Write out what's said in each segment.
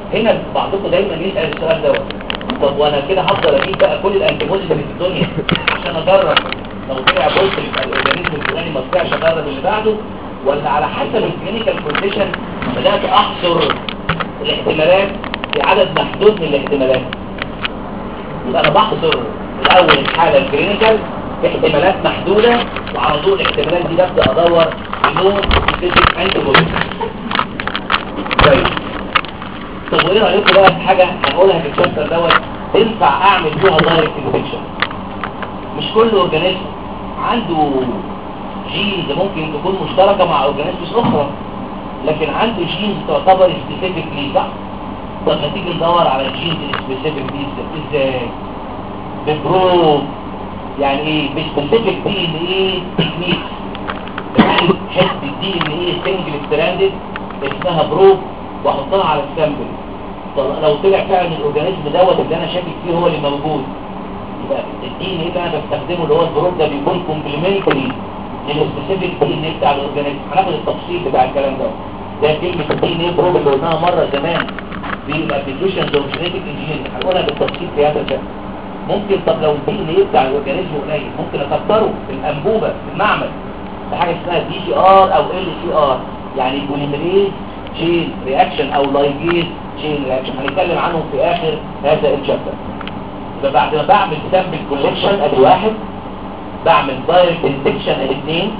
هنا بعضكم دايما يسال السؤال دوت طب وانا كده هفضل اجيب بقى كل الانتيبوديز اللي في الدنيا عشان اجرب لو طلع بوزيتيف يبقى الاورجانيزم الفلاني ما طلعش اجرب اللي بعده ولا على حسب الكلينيكال كونديشن بدات احصر الاحتمالات في عدد محدود من الاحتمالات يبقى انا بحصر الاول الحاله الكلينيكال في احتمالات محدوده وعلى طول الاحتمالات دي ببدا ادور في نوع سبيسيفيك انتي بودي طيب طب وايه رايكم بقى في حاجه هنقولها في الشابتر دوت تنفع اعمل بيها دايركت انفكشن مش كل اورجانيزم عنده جينز ممكن تكون مشتركه مع اورجانيزمز اخرى لكن عنده جينز تعتبر سبيسيفيك ليه صح طب ما تيجي ندور على الجينز السبيسيفيك دي ازاي ببرو يعني ايه بسبيسيفيك دي ان ايه تكنيك بحيث حته دي ان ايه سنجل ستراندد اسمها برو واحطها على السامبل طب لو طلع فعلا الاورجانيزم دوت اللي انا شاكك فيه هو اللي موجود يبقى الدي ان ايه اللي انا بستخدمه اللي هو البروب ده بيكون كومبلمنتري للسبيسيفيك دي ان ايه بتاع الاورجانيزم هناخد التفصيل بتاع الكلام ده ده كلمه الدي ان ايه بروب اللي قلناها مره زمان في الابلكيشنز اوف جينيتك انجينيرنج هنقولها بالتفصيل في هذا الشكل ممكن طب لو الدي ان ايه بتاع الاورجانيزم قليل ممكن اكتره في الانبوبه في المعمل بحاجه اسمها دي سي ار او ال سي ار يعني بوليمريز تشين رياكشن او لايجيز تشين رياكشن هنتكلم عنهم في اخر هذا الشابتر يبقى بعد ما بعمل سامبل كولكشن ادي واحد بعمل دايركت انفكشن ادي اثنين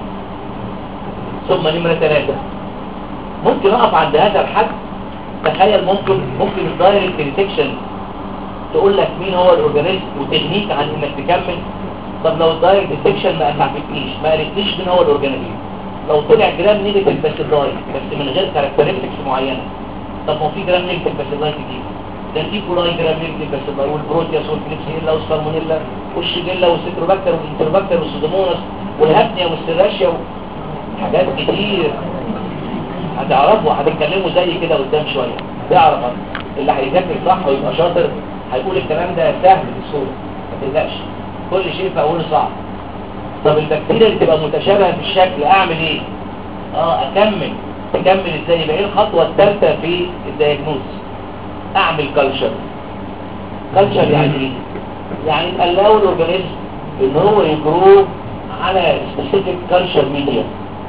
ثم نمره ثلاثه ممكن اقف عند هذا الحد تخيل ممكن ممكن الدايركت انفكشن تقول لك مين هو الاورجانيزم وتغنيك عن انك تكمل طب لو الدايركت انفكشن ما اسعفتنيش ما قالتليش مين هو الاورجانيزم لو طلع جرام نيجاتيف بس دايركت بس من غير كاركترستكس معينه طب ما في جرام نيجاتيف بس دايركت كتير ده في كولاي جرام نيجاتيف بس دايركت والبروتياس والكليبسيلا والسالمونيلا والشيجيلا والستروباكتر والانتروباكتر والسودوموناس والهابنيا والسيراشيا حاجات كتير هتعرفوا هتتكلموا زي كده قدام شويه تعرف اللي هيذاكر صح ويبقى شاطر هيقول الكلام ده سهل بسهوله ما تقلقش كل شيء في اوله صعب طب البكتيريا اللي تبقى متشابهه في الشكل اعمل ايه اه اكمل تكمل ازاي يبقى ايه الخطوه الثالثه في الدياجنوز اعمل كلشر كلشر يعني ايه يعني تقلقوا الاورجانيزم ان هو يجرو على سبيسيفيك كلشر ميديا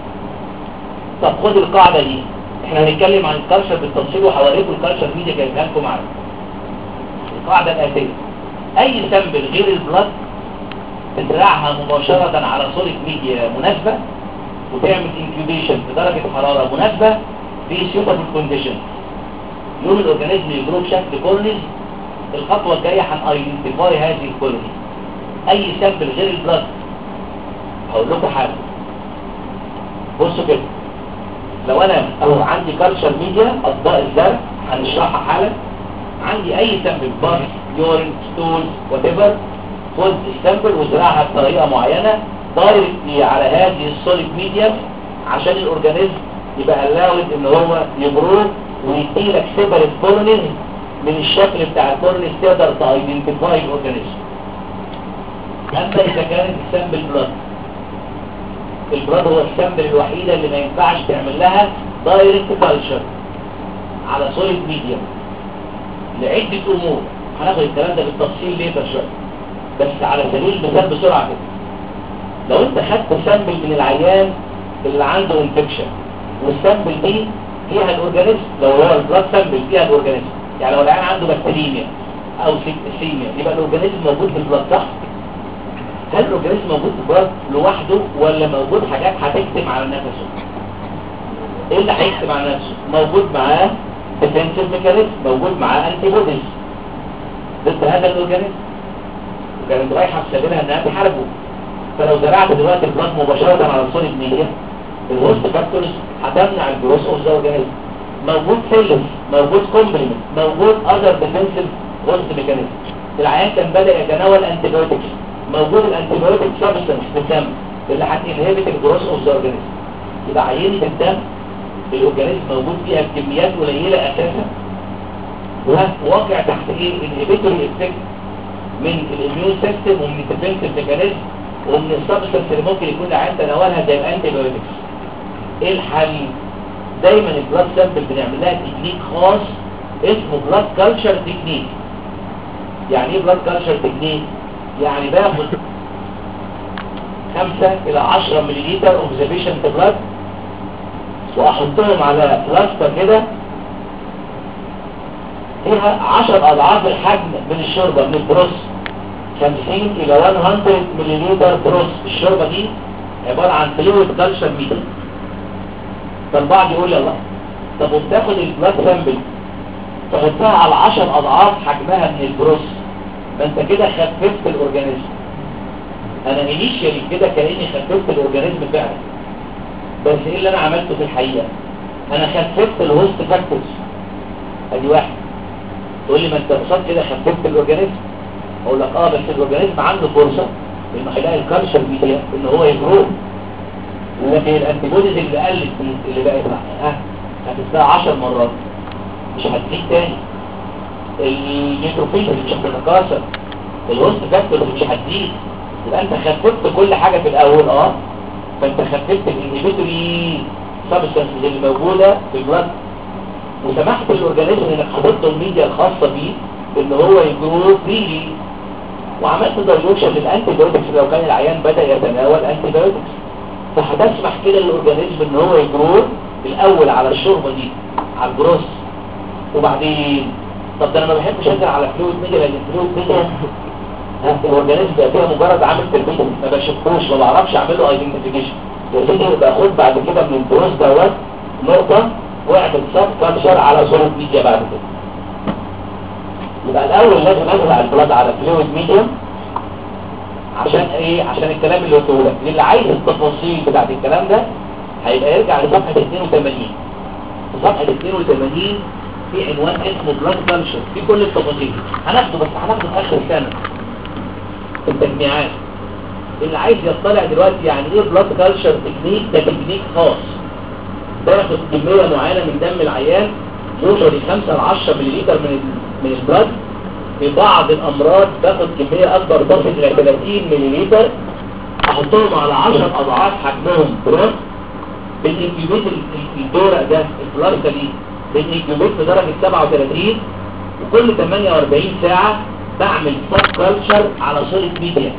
طب خد القاعده دي احنا هنتكلم عن الكلشر بالتفصيل وحواليكم الكلشر ميديا جايبها لكم معانا القاعده الاساسيه اي سامبل غير البلد تزرعها مباشرة على صورة ميديا مناسبة وتعمل انكيوبيشن بدرجة حرارة مناسبة في suitable condition يوم الاورجانيزم يجرو بشكل كولونيز الخطوة الجاية هنايدنتيفاي هذه الكولونيز اي سامبل غير البلد هقول لكم حاجة بصوا كده لو انا او عندي كالشر ميديا اصداء الزرع هنشرحها حالا عندي اي سامبل باص يورين ستول وات ايفر خد السامبل وزرعها بطريقه معينه دايركتلي على هذه السوليد ميديا عشان الاورجانيزم يبقى الاود ان هو يبرو ويدي لك سيبريت كولونيز من الشكل بتاع الكولونيز تقدر تايدنتيفاي الاورجانيزم اما اذا كانت السامبل بلاد البلاد هو السامبل الوحيده اللي ما ينفعش تعمل لها دايركت كلتشر على سوليد ميديا لعده امور هناخد الكلام ده بالتفصيل ليتر شويه بس على سبيل المثال بسرعة كده لو انت خدت سامبل من العيان اللي عنده انفكشن والسامبل دي فيها الاورجانيزم لو هو البلاد سامبل فيها الاورجانيزم يعني لو العيان عنده بكتيريميا او سيميا يبقى الاورجانيزم موجود في البلاد صح هل الاورجانيزم موجود في البلاد لوحده ولا موجود حاجات هتكتم على نفسه ايه اللي هيكتم على نفسه موجود معاه ديفنسيف ميكانيزم موجود معاه انتي بوديز ضد هذا الاورجانيزم كانت رايحة في سبيلها انها تحاربه فلو زرعت دلوقتي البلاد مباشرة على الصوليد ميديا الهوست فاكتورز هتمنع الجروس اوف ذا اورجانيزم موجود سيلز موجود كومبلمنت موجود اذر ديفنسيف هوست ميكانيزم العيان كان بدا يتناول انتيبيوتكس موجود الانتيبيوتيك سبستنس في الدم اللي هتنهبت الجروس اوف ذا اورجانيزم يبقى عينة الدم الاورجانيزم موجود فيها بكميات قليلة اساسا وواقع تحت ايه انهبيتوري افكت من الاميون سيستم ومن الديفنسيف ميكانيزم ومن السبستنس اللي ممكن يكون العيان تناولها زي الانتي بايوتكس ايه الحل دايما البلاد سامبل بنعمل لها تكنيك خاص اسمه بلاد كلتشر تكنيك يعني ايه بلاد كلتشر تكنيك يعني باخد 5 الى 10 مليلتر اوبزرفيشن بلاد واحطهم على بلاستر كده فيها 10 اضعاف الحجم من الشوربه من البروس 50 الى 100 مليلتر بروس الشوربه دي عباره عن فلويد كلتشر ميديا فالبعض يقول يلا طب وبتاخد البلاد سامبل تحطها على 10 اضعاف حجمها من البروس ما انت كده خففت الاورجانيزم انا انيشيالي كده كاني خففت الاورجانيزم فعلا بس ايه اللي انا عملته في الحقيقه انا خففت الهوست فاكتورز ادي واحد تقول لي ما انت قصاد كده خففت الاورجانيزم اقول لك اه بس الاورجانيزم عنده فرصه انه هيلاقي الكالشر ميديا ان هو يجرو لكن الانتيبوديز اللي قلت اللي بقت ها هتبقى 10 مرات مش هتزيد تاني النيوتروفيل مش هتتكاثر الهوست فاكتورز مش هتزيد يبقى انت خففت كل حاجه في الاول اه فانت خففت الانهبيتوري سبستانسز اللي موجوده في البلد وسمحت للاورجانيزم انك حطيت له الميديا الخاصه بيه ان هو يجرو فريلي وعملت دايلوشن للانتي بايوتكس لو كان العيان بدا يتناول انتي بايوتكس فهتسمح كده للاورجانيزم ان هو يجرو الاول على الشوربه دي على الجروس وبعدين طب ده انا ما بحبش انزل على فلويد ميديا لان الفلويد ميديا الاورجانيزم بقى فيها مجرد عامل تربيه ما بشوفوش ما بعرفش اعمل له ايدنتيفيكيشن يا سيدي باخد بعد كده من الدروس دوت نقطه واعمل سب كالشر على صوره ميديا بعد كده يبقى الاول لازم ازرع البلاد على فلويد ميديوم عشان ايه عشان الكلام اللي قلته لك اللي عايز التفاصيل بتاعت الكلام ده هيبقى يرجع لصفحه 82 صفحه 82 في عنوان اسمه بلاد كالشر في كل التفاصيل هناخده بس هناخده في اخر السنه في التجميعات اللي عايز يطلع دلوقتي يعني ايه بلاد كالشر تكنيك ده تكنيك خاص باخد كميه معينه من دم العيان يوصل 5 ل 10 مللي من من البلاد في بعض الامراض باخد كميه اكبر تصل الى 30 مللي احطهم على 10 اضعاف حجمهم بروس بالانكيوبيت الدورق ده البلاسكا دي بالانكيوبيت في درجه 37 وكل 48 ساعه بعمل سب كلتشر على صوره ميديا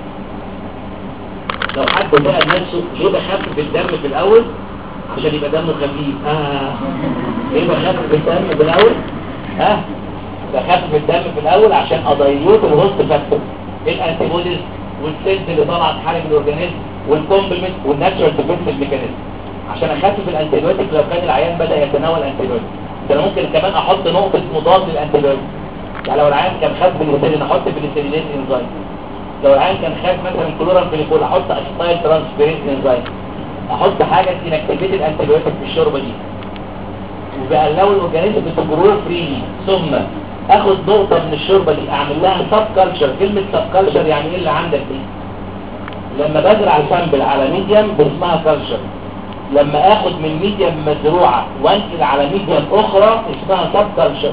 لو حد سأل نفسه ليه بخفف الدم في الاول عشان يبقى دمه خفيف اه ليه بخفف الدم في الاول ها آه. بخفف الدم في الاول عشان اضيوت الهوست فاكتور الانتيبوديز والسيلز اللي طالعه تحارب الاورجانيزم والكومبلمنت والناتشورال ديفنس ميكانيزم عشان اخفف الانتيبيوتيك لو كان العيان بدا يتناول انتيبيوتيك ده انا ممكن كمان احط نقطه مضاد للانتيبيوتيك يعني لو العيان كان خد بنسلين احط بنسلينيز انزايم لو العيان كان خد مثلا كلورامفينيكول احط اسيتايل ترانسفيريز انزايم احط حاجه تنكتيفيت الانتيبيوتيك في الشوربه دي وبقى لو الاورجانيزم بتجرو فري ثم اخد نقطه من الشوربه دي اعمل لها سب كلتشر كلمه سب كلتشر يعني ايه اللي عندك دي لما بزرع السامبل على ميديم اسمها كلتشر لما اخد من ميديم مزروعه وانقل على ميديم اخرى اسمها سب كلتشر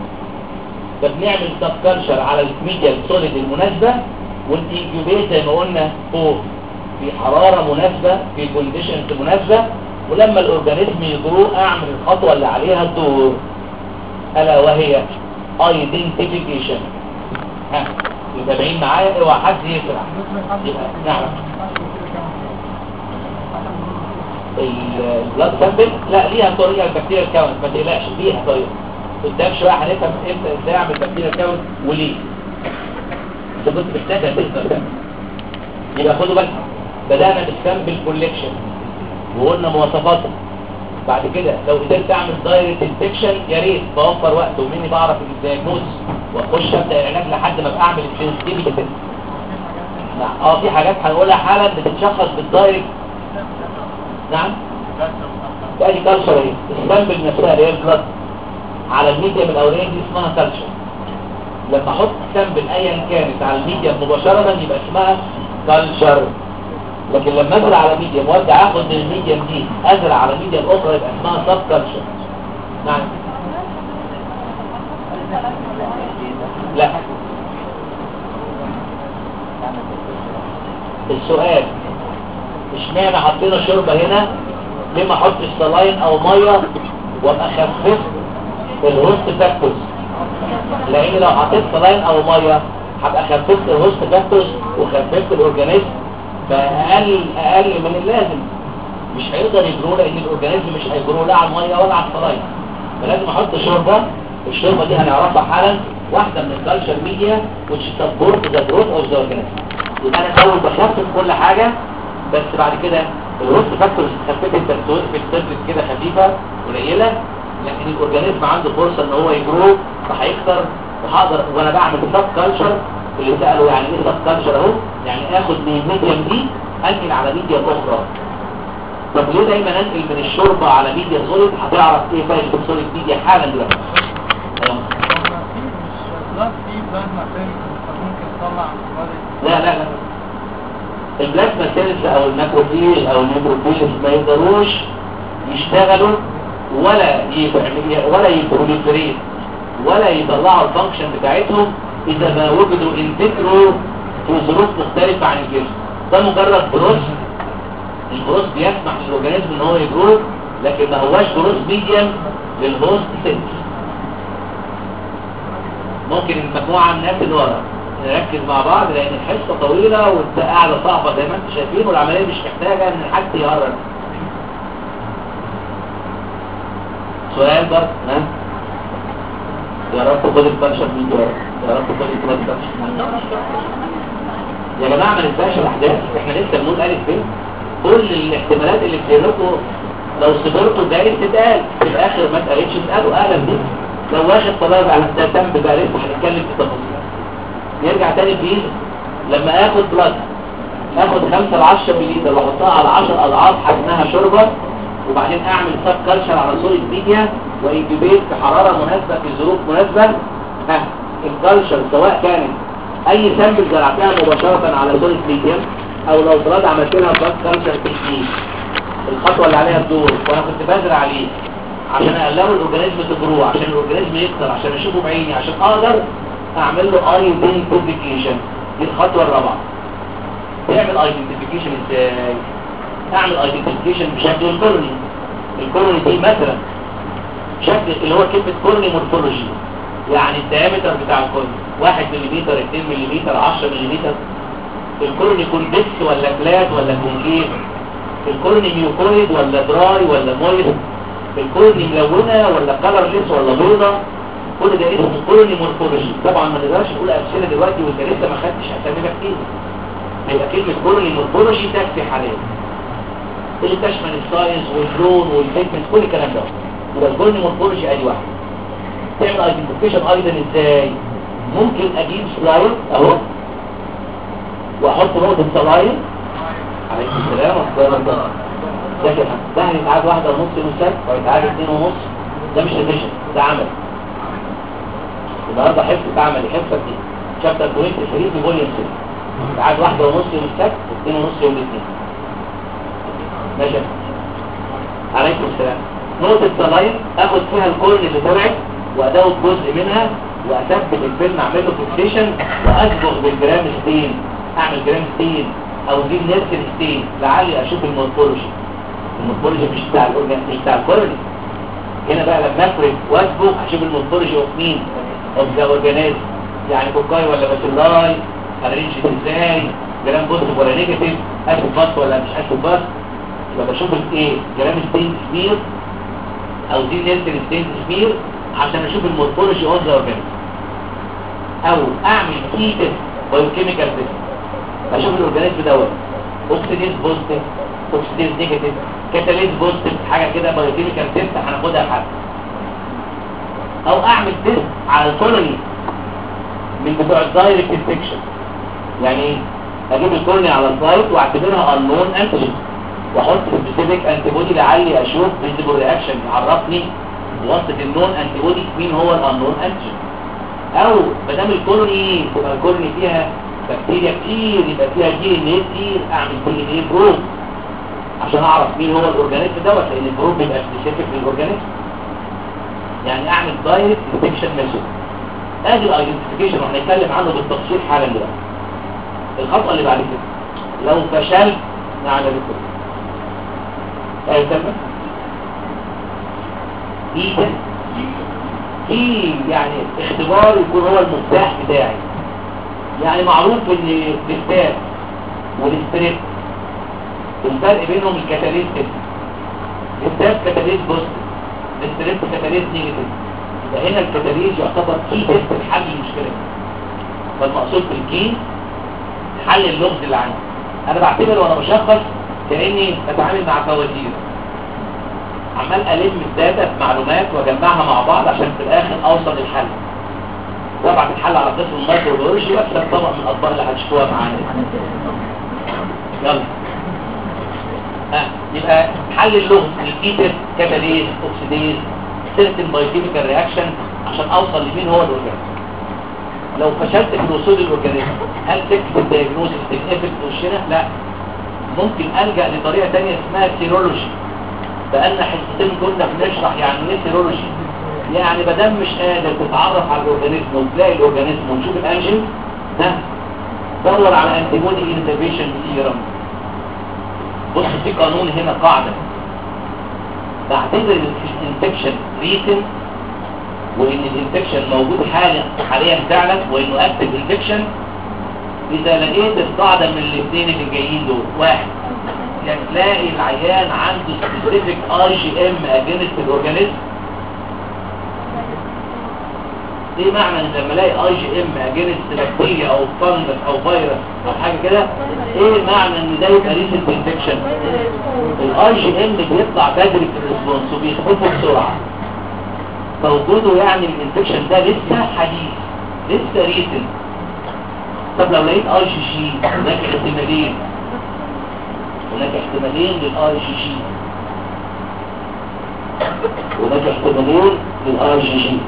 فبنعمل سب كلتشر على الميديم سوليد المناسبه والانكيوبيت زي ما قلنا فوق في حراره مناسبه في كونديشنز مناسبه ولما الاورجانيزم يجرو اعمل الخطوه اللي عليها الدور الا وهي ايدنتيفيكيشن ها متابعين معايا اوعى حد يسرع نعم البلاد سامبل لا ليها طريقه البكتيريا كاونت ما تقلقش ليها طريقه قدام شويه هنفهم امتى ازاي اعمل بكتيريا كاونت وليه انت كنت محتاجها تقدر يبقى خدوا بالكم بدانا بالسامبل كوليكشن وقلنا مواصفاتها بعد كده لو قدرت اعمل دايركت انفكشن يا ريت بوفر وقت ومني بعرف الدياجنوز واخش ابدا العلاج لحد ما ابقى اعمل السنسيتيفيتي نعم اه في حاجات هنقولها حالا بتتشخص بالدايركت نعم ادي كالشر اهي السامبل نفسها اللي هي البلد على الميديم الاولاني دي اسمها كالشر لما احط سامبل ايا كانت على الميديم مباشره يبقى اسمها كالشر لكن لما ازرع على ميديم وارجع اخد من الميديم دي ازرع على ميديم اخرى يبقى اسمها سب كالشر نعم لا السؤال اشمعنى حطينا شوربه هنا ليه ما احطش سلاين او ميه وابقى خففت الهوست فاكتورز لان لو حطيت سلاين او ميه هبقى خففت الهوست فاكتورز وخففت الاورجانيزم باقل اقل من اللازم مش هيقدر يجرو لان الاورجانيزم مش هيجرو لا على الميه ولا على السلاين فلازم احط شوربه الشوربه دي هنعرفها حالا واحده من الكالتشر ميديا which support the growth of the organism يبقى انا الاول بخفف كل حاجه بس بعد كده الهوست فاكتورز خففت التسويق في التبلت كده خفيفه قليله لكن الاورجانيزم عنده فرصه ان هو يجرو فهيكتر وهقدر وانا بعمل سب كالتشر اللي سالوا يعني ايه سب كالتشر اهو يعني اخد من الميديم دي انقل على ميديم اخرى طب ليه دايما انقل من الشوربه على ميديا سوليد هتعرف ايه فايده السوليد ميديا حالا دلوقتي أيوة. بلاد في بلازما سيلز ممكن تطلع antibodies. لا لا لا البلازما سيلز او الماكروفيج او النيوتروفيلز ما يقدروش يشتغلوا ولا يفعل- ولا يبروليفريت ولا يطلعوا الفانكشن بتاعتهم اذا ما وجدوا انتجروا في ظروف مختلفة عن الجسم ده مجرد بروس البروس بيسمح للاورجانيزم ان هو يجرو لكن ما هواش بروس ميديم للهوست سيلز ممكن المجموعة من الناس اللي ورا نركز مع بعض لان الحصة طويلة والقاعدة صعبة زي ما انتم شايفين والعملية مش محتاجة ان حد يهرب سؤال بس ها يا رب خد البرشا من دول يا رب خد البرشا يا جماعة ما ننساش الأحداث احنا لسه بنقول ألف ب كل الاحتمالات اللي في لكم لو صبرتوا جاي تتقال في الآخر ما اتقالتش تتقالوا أهلا بيك لو واخد طلاب على ده تم بقى لسه هنتكلم في تفاصيل نرجع تاني بإيد لما آخد بلاد آخد 5 ل 10 مللي واحطها على 10 أضعاف حجمها شوربة وبعدين أعمل سب كالشر على سوليد ميديا وإنجبيت في حرارة مناسبة في ظروف مناسبة ها الكالشر سواء كانت اي سامبل زرعتها مباشرة على سوليد ميديم او لو بلاد عملت لها بلاد كالشر تكنيك الخطوة اللي عليها الدور وانا كنت بزرع عليه عشان اقلله الاورجانيزم تجروه عشان الاورجانيزم يكتر عشان اشوفه بعيني عشان اقدر اعمل له ايدين كومبليكيشن دي الخطوة الرابعة تعمل ايدنتيفيكيشن ازاي اعمل ايدنتيفيكيشن بشكل الكولوني الكولوني دي مثلا شكل اللي هو كلمة كولوني مورفولوجي يعني الديامتر بتاع الكولوني 1 ملم 2 ملم 10 ملم الكولوني كونفكس ولا فلات ولا كونكيف الكولوني ميوكويد ولا دراي ولا مويست الكولوني ملونة ولا كلرليس ولا بيضة كل ده اسمه كولوني مورفولوجي طبعا ما نقدرش نقول امثله دلوقتي وانت لسه ما خدتش اسامي كتير يبقى كلمة كولوني مورفولوجي تكفي حاليا اللي تشمل الساينس واللون والبيجمنت كل الكلام ده يبقى الكولوني مورفولوجي ادي واحد تعمل ايدنتيفيكيشن ايضا ازاي ممكن اجيب سلايد اهو واحط نقطة سلايد عليكم السلام ورحمة الله ده كده ده هيتعاد واحدة ونص مساك وهيتعاد اتنين ونص ده مش ريفيجن ده عمل النهارده حفظ عملي حفظك دي شابتر 23 في فوليوم 6 تعاد واحدة ونص يوم السبت واثنين ونص يوم الاثنين ماشي عليكم السلام نقطة سلايد اخد فيها الكورن اللي طلعت وادوت جزء منها واثبت الفيلم اعمل له فيكسيشن واصبغ بالجرام ستين اعمل جرام ستين او دي نيرسل ستين لعلي اشوف المورفولوجي المورفولوجي مش بتاع الاورجان مش بتاع الكورن هنا بقى لما افرد واصبغ اشوف المورفولوجي اوف مين اوف ذا اورجانيزم يعني كوكاي ولا باسيلاي هنرينج ازاي جرام بوزيتيف ولا نيجاتيف اسيد باس ولا مش اسيد باس يبقى بشوف ايه جرام ستين سمير او دي نيرسل ستين سمير عشان اشوف المورفولوجي اوف ذا اورجانيزم او اعمل كي تيست بايوكيميكال تيست اشوف الاورجانيزم دوت اوكسيديز بوزيتيف اوكسيديز نيجاتيف كاتاليز بوزيتيف حاجه كده بايوكيميكال تيست هناخدها لحد او اعمل تيست على الكولوني من بتوع الدايركت انفكشن يعني ايه اجيب الكولوني على السايت واعتبرها انون انتيجين واحط سبيسيفيك انتي بودي لعلي اشوف فيزيبل رياكشن يعرفني وصف النون انتي بودي مين هو الانون انتيجين او ما دام الكولوني تبقى الكولوني فيها بكتيريا كتير يبقى فيها دي ان ايه كتير اعمل دي ان ايه بروب عشان اعرف مين هو الاورجانيزم دوت لان البروب بيبقى سبيسيفيك للاورجانيزم يعني اعمل دايركت ديتكشن ميثود ادي الايدنتيفيكيشن وهنتكلم عنه بالتفصيل حالا دلوقتي الخطوه اللي بعد كده لو فشلت نعمل كده ايه تمام ايه في يعني اختبار يكون هو المفتاح بتاعي يعني معروف ان الستاف والستريب الفرق بينهم الكتاليست الستاف كتاليست بوزيتيف الستريب كتاليست نيجاتيف يبقى هنا الكتاليست يعتبر كي تيست لحل المشكله فالمقصود بالكي حل اللغز اللي عندي انا بعتبر وانا بشخص كاني بتعامل مع فوازير عمال الم الداتا في معلومات واجمعها مع بعض عشان في الاخر اوصل للحل طبعا الحل على قسم المايكروبيولوجي واكسب طبق من الاطباق اللي هتشوفوها معانا يلا ها يبقى حل اللغز الكيتس كاتاليز اوكسيديز سيرتن بايوكيميكال رياكشن عشان اوصل لمين هو الاورجانيزم لو فشلت في الوصول للاورجانيزم هل تكتب الدياجنوزيس تنقفل في وشنا؟ لا ممكن الجا لطريقه ثانيه اسمها سيرولوجي بقالنا حصتين كنا بنشرح يعني ايه سيرولوجي يعني ما دام مش قادر تتعرف على الاورجانيزم وتلاقي الاورجانيزم ونشوف الانجن ها دور على انتي بودي انترفيشن سيرم بص في قانون هنا قاعده بعتبر الانفكشن ريتن وان الانفكشن موجود حاليا حاليا فعلا وانه اكتف انفكشن اذا لقيت القاعده من الاثنين اللي جايين دول واحد يعني تلاقي العيان عنده سبيسيفيك اي جي ام اجينست الاورجانيزم ايه معنى ان لما الاقي اي جي ام اجينست بكتيريا او فانجس او فيروس او حاجه كده ايه معنى ان ده يبقى ريسنت انفكشن الاي جي ام بيطلع بدري في الريسبونس وبيخف بسرعه فوجوده يعني الانفكشن ده لسه حديث لسه ريسنت طب لو لقيت اي جي جي هناك احتمالين هناك احتمالين للاي جي جي هناك احتمالين للاي جي جي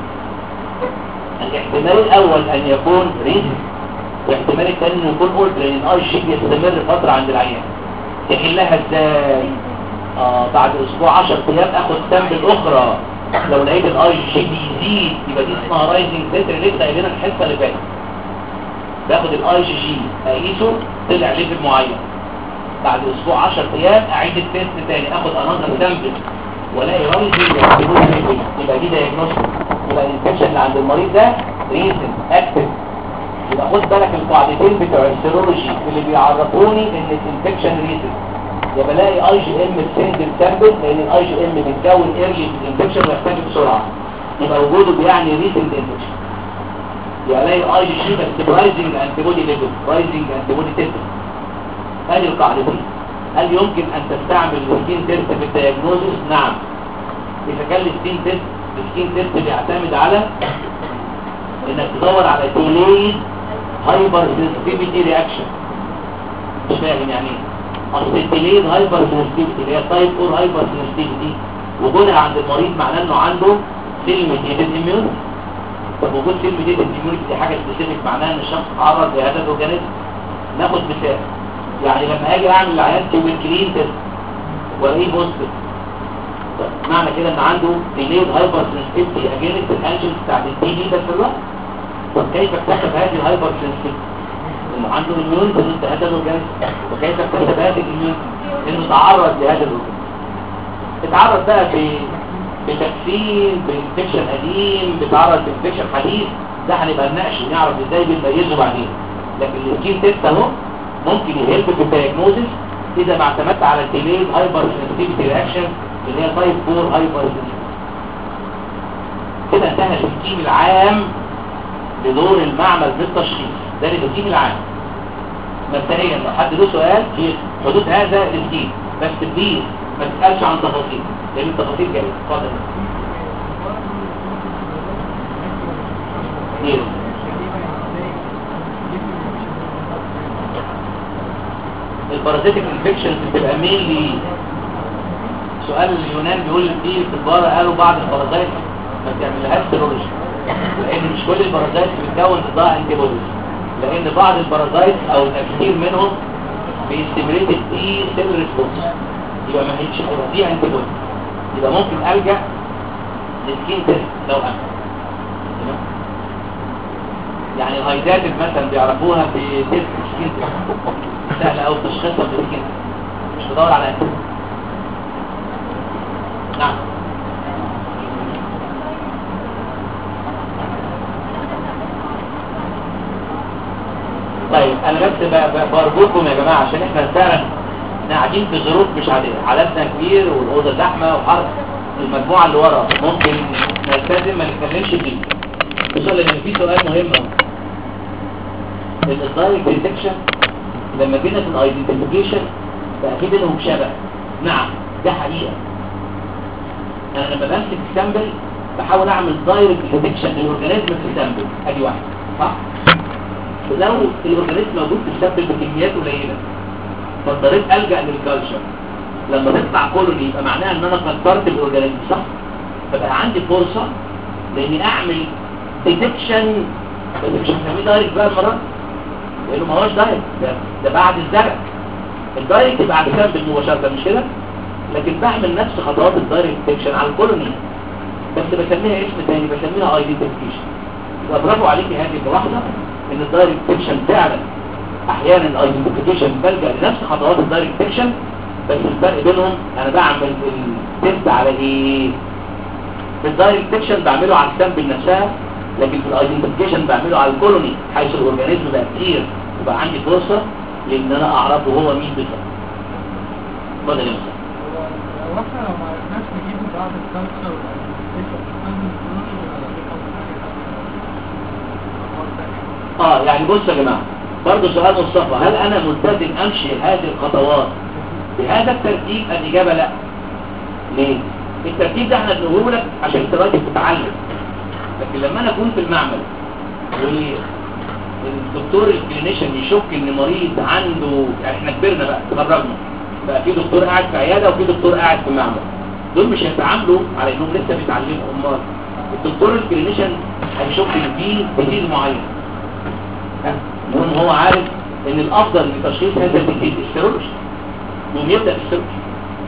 الاحتمال الاول ان يكون ريسك واحتمال الثاني انه يكون اولد لان الاي جي بيستمر فتره عند العيان تحلها ازاي اه بعد اسبوع 10 ايام اخد سامبل اخرى لو لقيت الاي جي بيزيد يبقى دي اسمها رايزنج تتر لسه قايلين الحصه اللي فاتت باخد الاي جي جي اقيسه طلع ليفل معين بعد اسبوع 10 ايام اعيد التيست تاني اخد انظر سامبل والاقي رايزنج ليفل يبقى دي دايجنوستيك يبقى الانفكشن اللي عند المريض ده ريسن اكتف يبقى خد بالك القاعدتين بتوع السيرولوجي اللي بيعرفوني ان الانفكشن ريسن يبقى الاقي اي جي ام سنجل سامبل لان الاي جي ام بيتكون ايرلي في الانفكشن ويحتاج بسرعه يبقى وجوده بيعني ريسنت انفكشن يبقى الاقي اي جي جي بس رايزنج انتي بودي ليفل رايزنج انتي بودي تيست هذه القاعدتين هل يمكن ان تستعمل السكين تيست في الدياجنوزيس نعم اذا كان السكين تيست السكين تيست بيعتمد على انك تدور على delayed هايبر sensitivity رياكشن مش فاهم يعني ايه اصل الديليد هايبر sensitivity اللي هي تايب 4 هايبر sensitivity وجودها عند المريض معناه انه عنده سيل ميديتد اميون طب وجود سيل ميديتد اميون دي حاجه سبيسيفيك معناها ان الشخص تعرض لهذا الاورجانيزم ناخد مثال يعني لما اجي اعمل العيان تيوبركلين تيست والاقيه بوزيتيف معنى كده ان عنده ديليد هايبر سنسيتيفيتي اجينست الانجنز بتاعت الدي دي بس الوقت طب كيف اكتسب هذه الهايبر سنسيتيفيتي انه عنده اميون ضد هذا الاورجانيزم وكيف اكتسب هذه الاميون انه تعرض لهذا الاورجانيزم اتعرض بقى ب بتكفين بانفكشن قديم بتعرض بانفكشن حديث ده هنبقى نناقش ونعرف ازاي بنميزه بعدين لكن السكين تيست اهو ممكن يهلك في الدايجنوزس اذا ما اعتمدت على الديليد هايبر سنسيتيفيتي رياكشن اللي هي تايب 4 هايبر كده انتهى السكيم العام لدور المعمل في التشخيص ده السكيم العام مبدئيا لو حد له سؤال في حدود هذا السكيم بس بليز ما تسالش عن تفاصيل لان التفاصيل جايه اتفضل ايه البارازيتيك انفكشنز بتبقى مين لي سؤال اليونان بيقول فيه في البارة قالوا بعض البارازيت ما بتعملهاش سيرولوجي لان مش كل البارازيت بتكون ضدها انتي بوديز لان بعض البارازيت او الكثير منهم بيستمريت الدي سيل ريسبونس يبقى ما هيش دي انتي بوديز يبقى ممكن الجا للسكين تيست لو امن يعني الهايدات مثلا بيعرفوها في تيست سكين تيست سهل او تشخيصها بالسكين مش بدور على انتي نعم طيب انا بس ب- ب- برجوكم يا جماعه عشان احنا فعلا احنا قاعدين في ظروف مش عاديه عددنا كبير والاوضه زحمه وحر المجموعه اللي ورا ممكن نلتزم ما نتكلمش فيه خصوصا لان في سؤال مهم اهو الدايركت ديتكشن لما جينا في الايدنتيفيكيشن بقى في بينهم شبه نعم ده حقيقه انا لما بمسك السامبل بحاول اعمل دايركت ديتكشن للاورجانيزم في السامبل ادي واحد صح لو الاورجانيزم موجود في السامبل بكميات قليله فاضطريت الجا للكالشر لما تطلع كولوني يبقى معناها ان انا كترت الاورجانيزم صح فبقى عندي فرصه لاني اعمل ديتكشن بس مش هنسميه دايركت بقى المره دي. لانه ما هوش دايركت ده, ده بعد الزرع الدايركت بعد سامبل مباشره مش كده لكن بعمل نفس خطوات الدايركت ديتكشن على الكولوني بس بسميها اسم تاني بسميها ايدنتيفيكيشن وبرافو عليكي هذه الواحده ان الدايركت ديتكشن فعلا احيانا الايدنتيفيكيشن بلجا لنفس خطوات الدايركت ديتكشن بس الفرق بينهم انا بعمل التست على ايه في الدايركت ديتكشن بعمله على السامبل نفسها لكن في الايدنتيفيكيشن بعمله على الكولوني حيث الاورجانيزم بقى كتير وبقى عندي فرصه لان انا اعرفه هو مين بالظبط اتفضل يا مصطفى هو احنا لو ما عرفناش نجيبه بعد الكالتشر والأيدنتيفيكيشن لازم نقول ولا في حاجة اه يعني بص يا جماعة برضه سؤال مصطفى هل انا ملتزم امشي هذه الخطوات بهذا الترتيب الاجابة لا ليه الترتيب ده احنا بنقوله لك عشان انت دلوقتي بتتعلم لكن لما انا اكون في المعمل والدكتور الكلينيشن يشك ان مريض عنده يعني احنا كبرنا بقى تخرجنا بقى في دكتور قاعد في عياده وفي دكتور قاعد في معمل دول مش هيتعاملوا على انهم لسه بيتعلموا امال الدكتور الكلينيشن هيشك ان في ديزيز معين ها؟ المهم هو عارف ان الافضل لتشخيص هذا الديزيز السيرولوجي يقوم يبدا بالسيرولوجي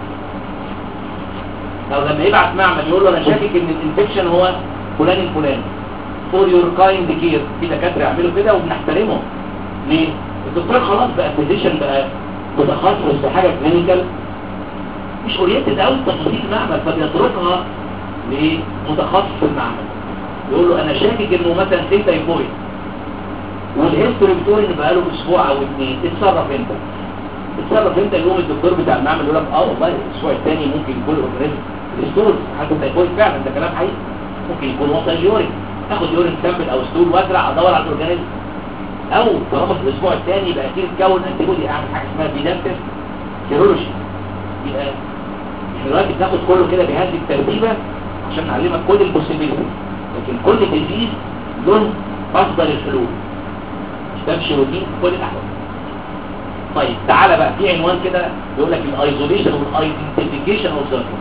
لو لما يبعت معمل يقول له انا شاكك ان الانفكشن هو فلان الفلاني فور يور كايند كير في دكاتره يعملوا كده وبنحترمهم ليه؟ الدكتور خلاص بقى فيزيشن بقى متخصص في حاجه كلينيكال مش اورينتد قوي تفاصيل المعمل فبيتركها لمتخصص في المعمل يقول له انا شاكك انه مثلا سي تايفويد والهيستوري بتقول ان بقاله اسبوع او اثنين اتصرف انت اتصرف انت يقوم الدكتور بتاع المعمل يقول لك اه والله الاسبوع الثاني ممكن يكون اورجانيزم الستول حتى تايفويد فعلا ده كلام حقيقي ممكن يكون وصل يورين اخد يورين سامبل او ستول وازرع ادور على الاورجانيزم او طالما في الاسبوع الثاني يبقى اكيد تكون انتي بودي اعمل حاجه اسمها بيدانتس سيرولوجي يبقى احنا دلوقتي بناخد كله كده بهذه الترتيبه عشان نعلمك كل البوسيبيليتي لكن كل ديزيز له افضل الحلول مش تمشي روتين في كل الاحوال طيب تعالى بقى في عنوان كده بيقول لك الايزوليشن والايدنتيفيكيشن اوف ذا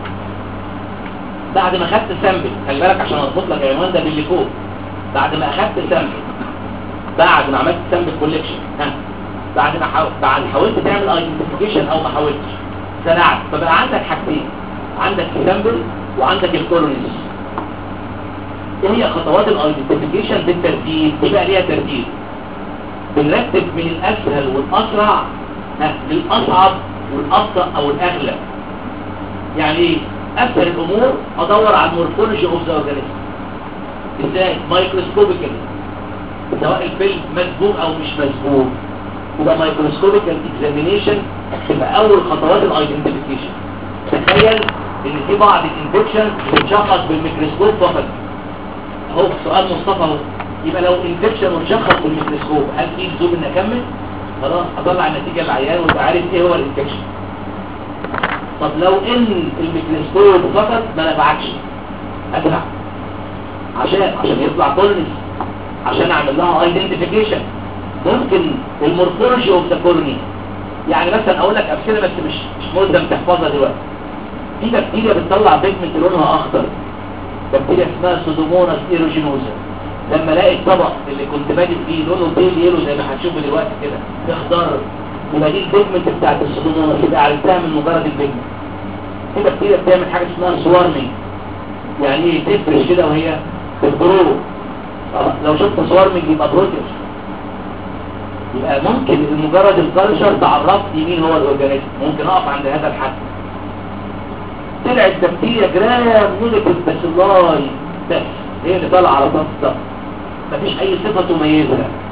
بعد ما خدت سامبل خلي بالك عشان اضبط لك العنوان ده باللي فوق بعد ما اخدت سامبل بعد ما عملت سامبل كوليكشن ها بعد ما حاول بعد حاولت تعمل ايدنتيفيكيشن او ما حاولتش زرعت فبقى عندك حاجتين عندك السامبل وعندك الكولونيز ايه هي خطوات الايدنتيفيكيشن بالترتيب دي بقى ليها ترتيب بنرتب من الاسهل والاسرع ها للاصعب والابطا او الاغلى يعني ايه اسهل الامور ادور على المورفولوجي اوف ذا اورجانيزم ازاي مايكروسكوبيكالي سواء الفيلم مسبوق او مش مسبوق يبقى مايكروسكوبيكال اكزامينيشن تبقى اول خطوات الايدنتيفيكيشن تخيل ان في بعض الانفكشن بتشخص بالميكروسكوب فقط اهو سؤال مصطفى اهو يبقى لو انفكشن مشخص بالميكروسكوب هل في لزوم ان اكمل خلاص اطلع النتيجه للعيان ويبقى عارف ايه هو الانفكشن طب لو ان الميكروسكوب فقط ما نفعكش ازرع عشان عشان يطلع كولنس عشان اعمل لها ايدنتيفيكيشن ممكن المورفولوجي اوف ذا كولوني يعني مثلا اقول لك امثله بس مش مش ملزم تحفظها دلوقتي في بكتيريا بتطلع بيجمنت لونها اخضر بكتيريا اسمها سودوموناس ايروجينوزا لما الاقي الطبق اللي كنت بادئ فيه لونه بيل يلو زي ما هتشوفه دلوقتي كده اخضر يبقى دي البيجمنت بتاعت السودوموناس يبقى عرفتها من مجرد البيجمنت في بكتيريا بتعمل حاجه اسمها سوارمينج يعني ايه تفرش كده وهي بتجرو آه، لو شفت سوارمينج يبقى بروتيوس يبقى ممكن مجرد الكالشر تعرفت مين هو الاورجانيزم ممكن اقف عند هذا الحد طلعت بكتيريا جرام نيجاتيف باسيلاي بس هي اللي طالعه على طاقه الضغط مفيش اي صفه تميزها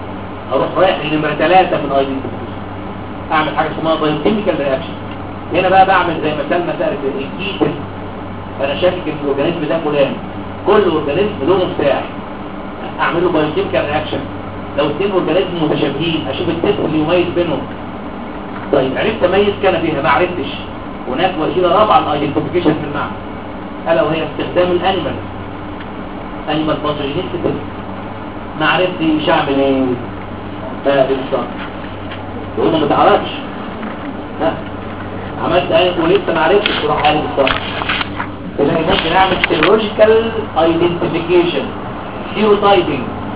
اروح رايح لنمره ثلاثة من اي دي اعمل حاجه اسمها بايوكيميكال رياكشن هنا بقى بعمل زي ما سلمى سالت الكيت فانا شاكك ان الاورجانيزم ده فلان كل اورجانيزم له مفتاح اعمل له بايوكيميكال رياكشن لو اثنين اورجانيزم متشابهين اشوف التست اللي يميز بينهم طيب عرفت اميز كان فيها ما عرفتش هناك وسيله رابعه للايدنتيفيكيشن في المعمل الا وهي استخدام الانيمال انيمال باثوجينيستي ما عرفتش اعمل ايه لا بالظبط يقول ما تعرفش لا عملت ايه ولسه ما عرفتش تروح قال بالظبط تلاقي ممكن اعمل سيرولوجيكال ايدنتيفيكيشن سيروتايبنج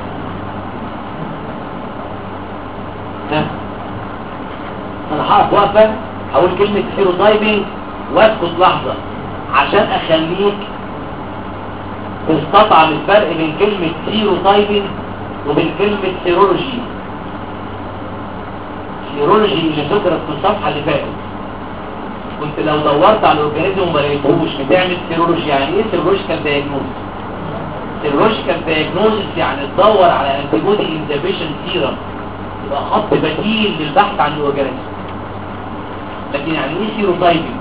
ها انا هقف واقفه هقول كلمه سيروتايبنج واسكت لحظه عشان اخليك تستطعم الفرق بين كلمه سيروتايبنج وبين كلمه سيرولوجي سيرولوجي اللي ذكرت في الصفحه اللي فاتت كنت لو دورت على الاورجانيزم وما لقيتهوش بتعمل سيرولوجي يعني ايه سيرولوجيكال دايجنوز سيرولوجيكال دايجنوز يعني تدور على انتي بودي انزبيشن سيرم يبقى خط بديل للبحث عن الاورجانيزم لكن يعني ايه سيروتايبنج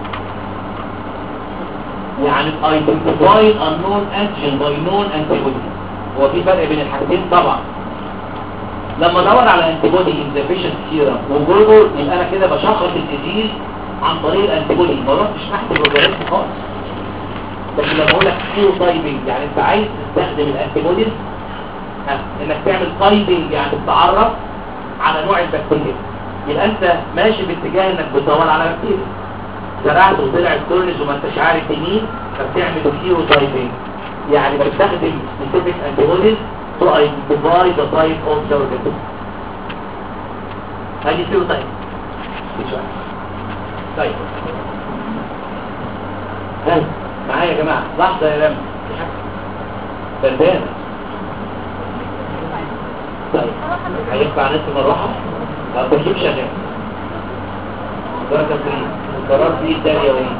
يعني identify unknown antigen by known antibody هو في فرق بين الحاجتين طبعا لما ادور على انتيبودي انزبيشن سيرم وجوده يبقى انا كده بشخص الديزيز عن طريق الانتيبودي ما رحتش تحت الاورجانيزم خالص لكن لما اقول لك سيروتايبنج يعني انت عايز تستخدم الانتيبوديز ها انك تعمل تايبنج يعني تتعرف على نوع البكتيريا يبقى انت ماشي باتجاه انك بتدور على بكتيريا زرعت وطلعت كورنز وما انتش عارف مين فبتعمل سيروتايبنج يعني بستخدم specific antibodies to identify the type of the organism هذه سيروتايب طيب ها معايا يا جماعة لحظة يا رم بردانة طيب هينفع نصف مروحة ما تجيب شغال درجة فريد القرار فيه الدالية وين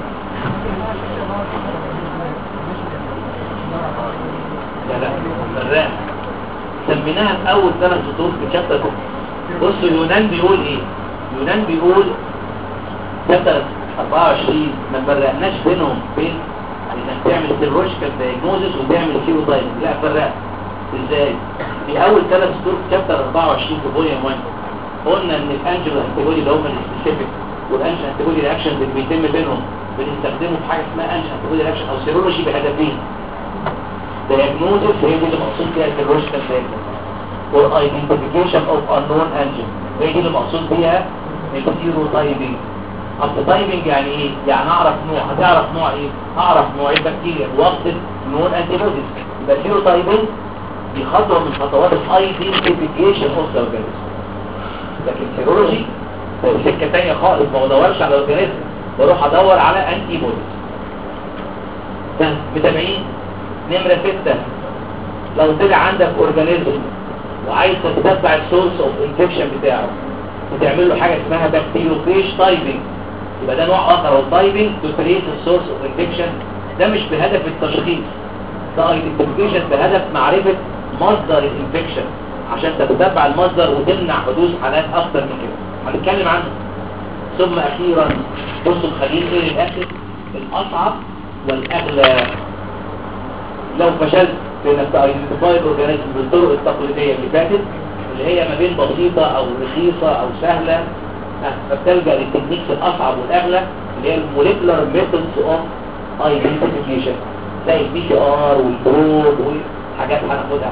لا لا فرقان سميناها في اول ثلاث سطور في شابتر بصوا يونان بيقول ايه يونان بيقول شابتر 24 ما فرقناش بينهم بين انك تعمل سيرولوجيكال دايجنوزس وتعمل سيروتايبنج لا فرقت ازاي في اول ثلاث سطور في شابتر 24 في فوليوم 1 قلنا ان الانجل انتيبودي اللي هم السبيسيفيك والانجل انتيبودي رياكشن اللي بيتم بينهم بنستخدمه في حاجه اسمها انجل انتيبودي رياكشن او سيرولوجي بهدفين diagnosis هي دي اللي مقصود فيها السيرولوجيكال diagnosis or identification of unknown antigen هي دي اللي مقصود بيها السيروتايبنج اصل تايبنج يعني ايه؟ يعني اعرف نوع هتعرف نوع ايه؟ اعرف نوع البكتيريا واقصد نون انتيبوديز يبقى السيروتايبنج دي خطوه من خطوات الايدنتيفيكيشن اوف ذا اورجانيزم لكن سيرولوجي ده سكه ثانيه خالص ما بدورش على اورجانيزم بروح ادور على انتي بوديز ده متابعين نمره 6 لو طلع عندك اورجانيزم وعايز تتبع السورس اوف انفكشن بتاعه بتعمل له حاجه اسمها بكتيريوفيج تايبنج يبقى ده نوع اخر هو تايبنج تو تريس السورس اوف انفكشن ده مش بهدف التشخيص ده ايدنتيفيكيشن بهدف معرفه مصدر الانفكشن عشان تتبع المصدر وتمنع حدوث حالات اكتر من كده هنتكلم عنه ثم اخيرا بصوا مخلين ايه للاخر الاصعب والاغلى لو فشلت في انك تايدنتيفاي الاورجانيزم بالطرق التقليديه اللي فاتت اللي هي ما بين بسيطه او رخيصه او سهله آه، فبتلجا للتكنيكس الاصعب والاغلى اللي هي الموليكولار ميثودز اوف ايدنتيفيكيشن زي البي سي ار والبروب وحاجات هناخدها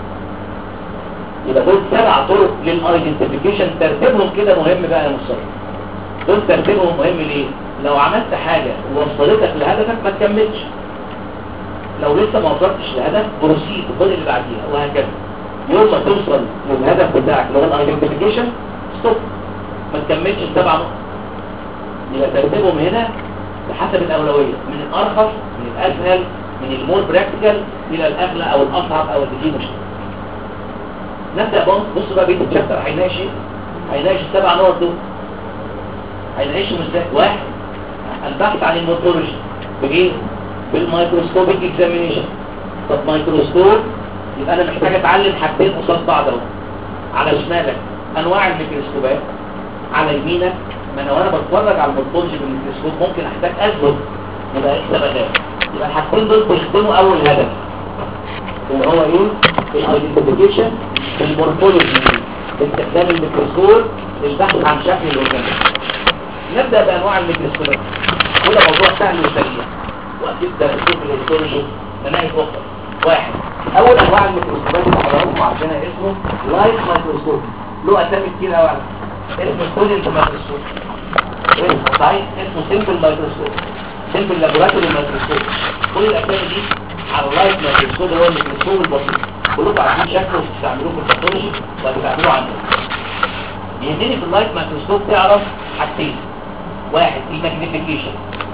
يبقى دول سبع طرق للايدنتيفيكيشن ترتيبهم كده مهم بقى يا مصطفى دول ترتيبهم مهم ليه لو عملت حاجه ووصلتك لهدفك ما تكملش لو لسه ما وصلتش لهدف بروسيد خد اللي بعديها وهكذا يوم ما توصل للهدف بتاعك اللي هو الايدنتيفيكيشن ستوب ما تكملش السبع نقط يبقى ترتيبهم هنا بحسب الاولويه من الارخص من الاسهل من المور براكتيكال الى الاغلى او الاصعب او اللي فيه مشكله نبدا بص بص بقى بيت الشابتر هيناقش ايه هيناقش السبع نقط دول هيناقشهم ازاي واحد البحث عن المورفولوجي بايه بالميكروسكوبيك اكزامينيشن طب ميكروسكوب يبقى انا محتاج اتعلم حاجتين قصاد بعض اهو على شمالك انواع الميكروسكوبات على يمينك ما انا وانا بتفرج على المورفولوجي بالميكروسكوب ممكن احتاج اسلك يبقى لسه بغاب يبقى الحاجتين دول بيخدموا اول هدف اللي هو ايه الايدنتيفيكيشن المورفولوجي باستخدام الميكروسكوب للبحث عن شكل الاورجانيزم نبدا بانواع الميكروسكوبات وده موضوع سهل وسريع واكيد درسوه في الهيستولوجي مناهج اخرى واحد اول انواع الميكروسكوبات اللي حضراتكم عارفينها اسمه لايت مايكروسكوب له اسامي كتير قوي اسمه ستودنت مايكروسكوب اسمه صحيح اسمه سيمبل مايكروسكوب سيمبل لابوراتوري مايكروسكوب كل الاسامي دي على اللايت مايكروسكوب اللي هو الميكروسكوب البسيط كلكم عارفين شكله بتستعملوه في الباثولوجي وبتعملوه عندكم يهمني في اللايت مايكروسكوب تعرف حاجتين واحد الماجنيفيكيشن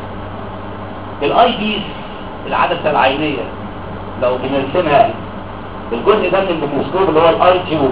الاي بيز العدسه العينيه لو بنرسمها الجزء ده من الميكروسكوب اللي هو الاي تيوب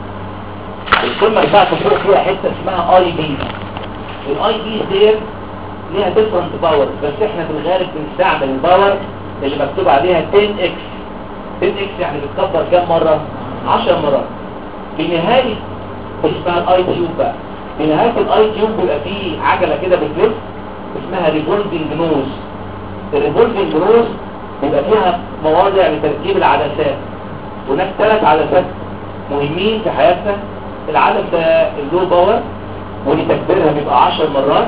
القمه بتاعته فوق فيها حته اسمها اي بيز الاي بيز ديت ليها ديفرنت باور بس احنا في الغالب بنستعمل الباور اللي مكتوب عليها 10 اكس 10 اكس يعني بتكبر كام مره 10 مرات في نهايه اسمها الاي تيوب بقى في نهايه الاي تيوب بيبقى فيه عجله كده بتلف اسمها ريفولفنج نوز الريفولفنج نوز بيبقى فيها مواضع لتركيب العدسات هناك ثلاث عدسات مهمين في حياتنا العدسه اللو باور ودي تكبيرها بيبقى 10 مرات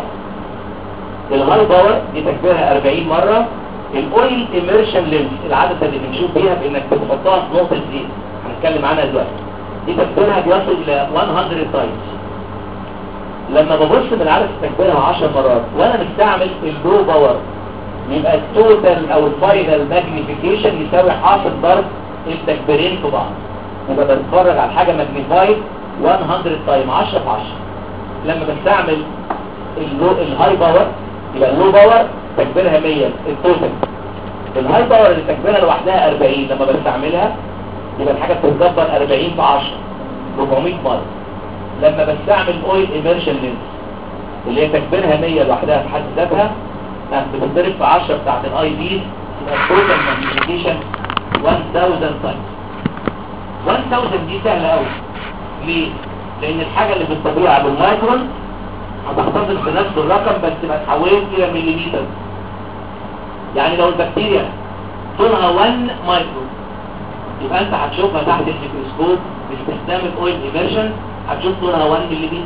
الهاي باور دي تكبيرها 40 مره الاويل اميرشن لينس العدسه اللي بنشوف بيها بانك بتحطها في نقطه زيت هنتكلم عنها دلوقتي دي تكبيرها بيصل الى 100 تايمز لما ببص من العدسه تكبيرها 10 مرات وانا مستعمل اللو باور يبقى التوتال او الفاينل ماجنيفيكيشن يساوي حاصل ضرب التكبيرين في بعض يبقى بتفرج على حاجه ماجنيفايد 100 تايم 10 في 10 لما بستعمل اللو الهاي باور يبقى اللو باور تكبيرها 100 التوتال الهاي باور اللي تكبيرها لوحدها 40 لما بستعملها يبقى الحاجه بتتكبر 40 في 10 400 مره لما بستعمل اويل ايمرشن لينس اللي هي تكبيرها 100 لوحدها في حد ذاتها بتضرب في 10 بتاعت الاي بي يبقى التوتال ماجنيفيكيشن 1000 تايمز 1000 دي سهله قوي ليه؟ لان الحاجه اللي في الطبيعه بالمايكرون هتحتفظ بنفس الرقم بس ما تحولت الى مليمتر يعني لو البكتيريا طولها 1 مايكرون يبقى انت هتشوفها تحت الميكروسكوب باستخدام الاويل ايمرشن هتشوف طولها 1 ملم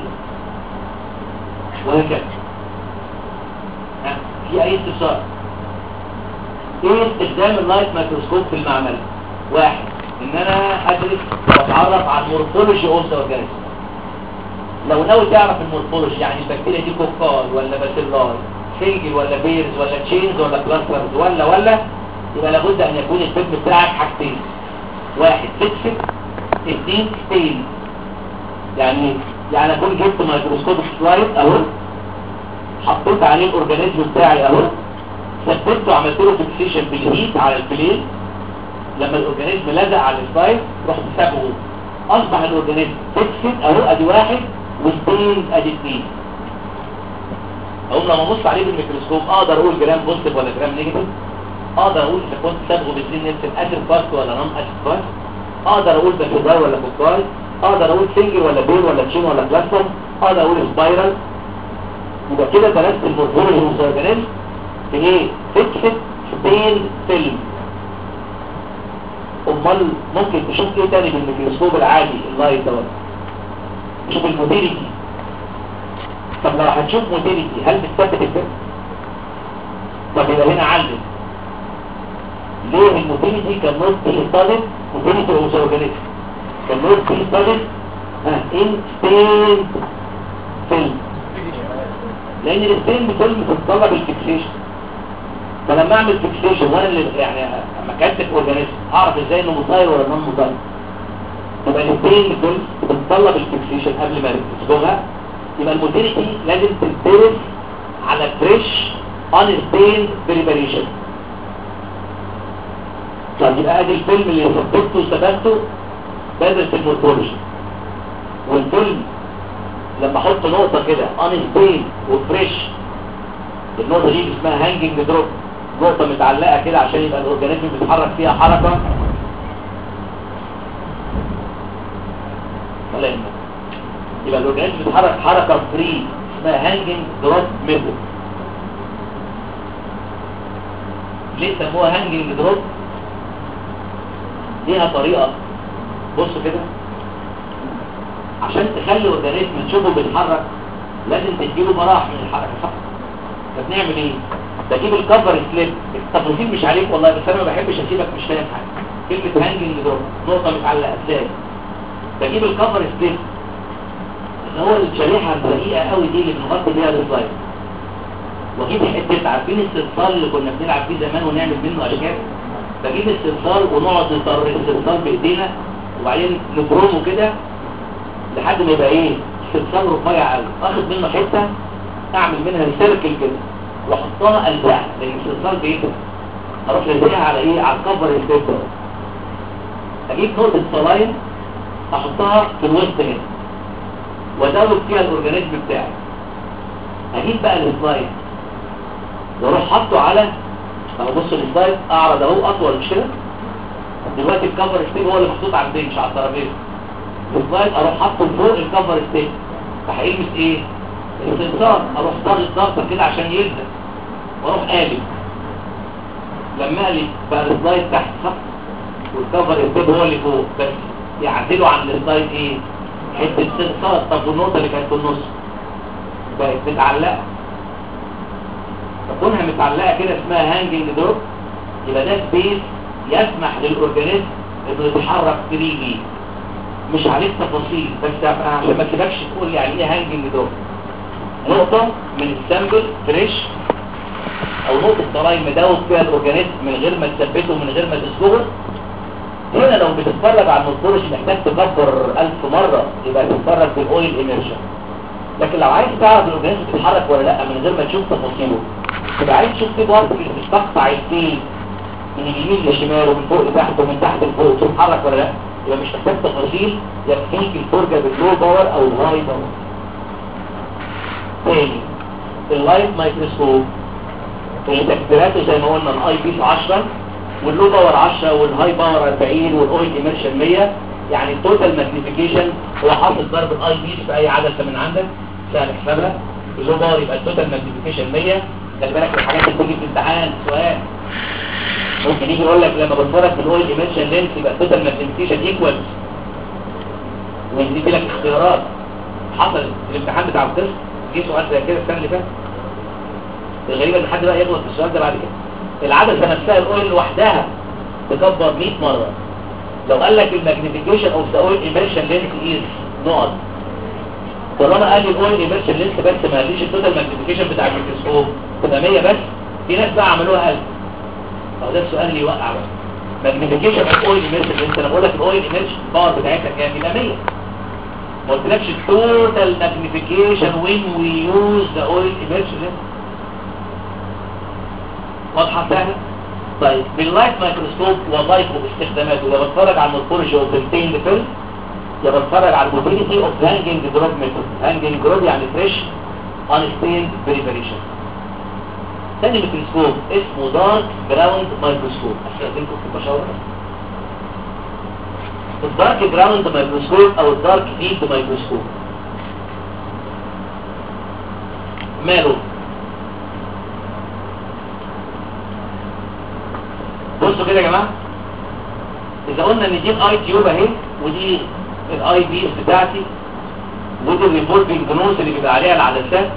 وهكذا ها، في اي استفسار ايه استخدام اللايت ميكروسكوب في المعمل واحد ان انا ادرس واتعرف على المورفولوجي اوف ذا اورجانيزم لو ناوي تعرف المورفولوجي يعني البكتيريا دي كوكال ولا باسيلاي سنجل ولا بيرز ولا تشينز ولا كلاسترز ولا ولا يبقى لابد ان يكون الفيلم بتاعك حاجتين واحد فيكسد اثنين ستيل يعني يعني اكون جبت ميكروسكوب سلايد اهو حطيت عليه الاورجانيزم بتاعي اهو ثبته وعملت له فيكسيشن بالهيت على البلين لما الاورجانيزم لزق على السلايد رحت سابه اصبح الاورجانيزم فيكسد اهو ادي واحد وستين ادي اثنين اقوم لما ابص عليه بالميكروسكوب اقدر اقول جرام بوزيتيف ولا جرام نيجاتيف اقدر اقول اذا كنت صبغه بالزين نيلسون اسيد بارت ولا نون اسيد بارت اقدر اقول باسيداي ولا كوكاي اقدر اقول سنجل ولا بين ولا تشين ولا كلاستر اقدر اقول سبايرال يبقى كده درست المورفولوجي والأورجانيزم في ايه فيكسد ستين فيلم امال ممكن تشوف ايه تاني بالميكروسكوب العادي اللايت دوت تشوف الموديليتي طب لو هتشوف موديليتي هل بتثبت الفيلم طب يبقى هنا علم ليه الموديليتي كان نوت بي ستادد موديليتي اوف اورجانيزم كان نوت بي ستادد ان ستين فيلم لان الستين فيلم بتتطلب الفيكسيشن فلما اعمل فيكسيشن وانا اللي يعني لما كاتب اورجانيزم اعرف ازاي انه مطير ولا نون مطير يبقى الستين فيلم بتتطلب الفيكسيشن قبل ما تصبغها يبقى الموديليتي لازم تدرس على فريش ان ستين بريباريشن طب يبقى ادي الفيلم اللي ثبته وثبته بدرس المورفولوجي والفيلم لما احط نقطة كده ان ستين وفريش النقطة دي اسمها هانجنج دروب نقطة متعلقة كده عشان يبقى الاورجانيزم بيتحرك فيها حركة ولا يهمك يبقى الاورجانيزم بيتحرك حركه فري اسمها هانجنج دروب ميثود ليه سموها هانجنج دروب ليها طريقه بصوا كده عشان تخلي الاورجانيزم تشوفه بيتحرك لازم تديله مراحل من الحركه صح فبنعمل ايه بجيب الكفر سليب التفاصيل مش عليك والله بس انا ما بحبش اسيبك مش فاهم حاجه كلمه هانجنج دروب نقطه متعلقه ازاي بجيب الكفر سليب اللي هو الشريحه الرقيقه قوي دي اللي بنغطي بيها السلايد واجيب حته عارفين الصلصال اللي كنا بنلعب فيه زمان ونعمل منه اشكال بجيب الصلصال ونقعد نطر الصلصال بايدينا وبعدين نبرمه كده لحد ما يبقى ايه الصلصال رفيع قوي اخد منه حته اعمل منها سيركل كده واحطها الزقها لان الصلصال بيبقى اروح لازقها على ايه على الكفر الستيب ده اجيب نقطه صلاين احطها في الوسط هنا وازود فيها الاورجانيزم بتاعي اجيب بقى السلايد واروح حاطه على اهو بص السلايد اعرض اهو اطول مش كده دلوقتي الكفر ستيب هو اللي محطوط على البنش على الترابيزه السلايد اروح حاطه فوق الكفر ستيب فهيلمس ايه السنسار اروح ضاغط ضغطه كده عشان يلزق واروح قالب لما اقلب بقى السلايد تحت صح والكفر ستيب هو اللي فوق بس يعدلوا عن السلايد ايه حته سنسار طب والنقطه اللي كانت في النص بقت متعلقه فكونها متعلقه كده اسمها هانجنج دروب يبقى ده سبيس يسمح للاورجانيزم انه يتحرك فريلي مش عليك تفاصيل بس أبقى عشان ما تسيبكش تقول يعني ايه هانجنج دروب نقطه من السامبل فريش او نقطه طلاي مدوب فيها الاورجانيزم من غير ما تثبته من غير ما تصبغه هنا لو بتتفرج على النصور مش محتاج تكبر ألف مرة يبقى تتفرج بالاويل ايميرشن لكن لو عايز تعرف الاورجانيزم بتتحرك ولا لا من غير ما تشوف تفاصيله تبقى عايز تشوف في بارتكلز بتقطع الفيل من اليمين للشمال ومن فوق لتحت ومن تحت لفوق تتحرك ولا لا يبقى مش محتاج تفاصيل يكفيك الفرجة باللو باور او الهاي باور تاني اللايت مايكروسكوب تكبيراته زي ما قلنا الاي بي 10 واللو باور 10 والهاي باور 40 والاويل ايمرشن 100 يعني التوتال ماجنيفيكيشن هو حاصل ضرب الاي بي في اي عدسه من عندك سهل حسابها اللو باور يبقى التوتال ماجنيفيكيشن 100 خلي بالك الحاجات اللي بتيجي في الامتحان سؤال ممكن يجي يقول لك لما بتفرج في الاويل ايمرشن لينس يبقى التوتال ماجنيفيكيشن ايكوال ويدي لك اختيارات حصل الامتحان بتاع القسم جه سؤال زي كده السنه اللي فاتت الغريبه ان حد بقى يغلط في السؤال ده بعد كده العدسه نفسها الاويل لوحدها تكبر 100 مره لو قال لك الماجنيفيكيشن اوف ذا اويل ايمرشن لينس از نقط طالما قال لي الاويل ايمرشن لينس بس ما قاليش التوتال ماجنيفيكيشن بتاع الميكروسكوب تبقى 100 بس في ناس بقى عملوها 1000 اهو ده السؤال اللي يوقع بقى ماجنيفيكيشن اوف اويل ايمرشن لينس انا بقول لك الاويل ايمرشن باور بتاعتها كام يبقى 100 ما قلتلكش التوتال ماجنيفيكيشن وين وي يوز ذا اويل ايمرشن لينس واضحه سهله طيب باللايت مايكروسكوب وظائفه واستخداماته يا بتفرج على المورفولوجي اوف التين فيلم يا بتفرج على الموبيليتي اوف هانجنج دروب ميثود هانجنج دروب يعني فريش انستيند بريبريشن ثاني ميكروسكوب اسمه دارك جراوند مايكروسكوب استخدمكم في البشاورة الدارك جراوند مايكروسكوب او الدارك فيلد مايكروسكوب ماله بصوا كده يا جماعه اذا قلنا ان دي الاي تيوب اهي ودي الاي بي بتاعتي ودي الريفولفنج نوز اللي بيبقى عليها العدسات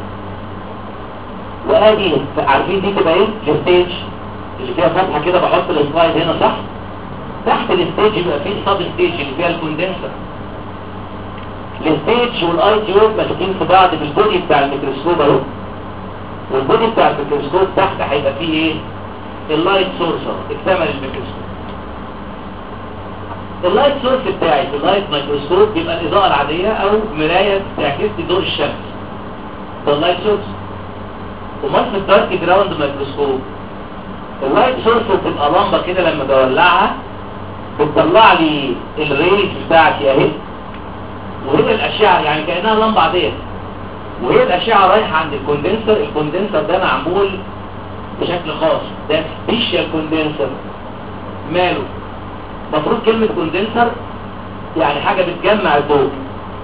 وادي عارفين دي تبقى ايه الستيج اللي فيها فتحه كده بحط السلايد هنا صح تحت الستيج يبقى فيه سب ستيج اللي فيها الكوندنسر الستيج والاي تيوب ماسكين في بعض بالبودي بتاع الميكروسكوب اهو والبودي بتاع الميكروسكوب تحت هيبقى فيه ايه اللايت سورس اكتمل الميكروسكوب اللايت سورس بتاعي في اللايت مايكروسكوب بيبقى الاضاءه العاديه او مرايه بتعكس لي ضوء الشمس ده اللايت سورس امال في الدارك جراوند مايكروسكوب اللايت سورس بتبقى لمبه كده لما بولعها بتطلع لي الريز بتاعتي اهي وهي الاشعه يعني كانها لمبه عاديه وهي الاشعه رايحه عند الكوندنسر الكوندنسر ده معمول بشكل خاص ده سبيشال كوندنسر ماله مفروض كلمة كوندنسر يعني حاجة بتجمع الضوء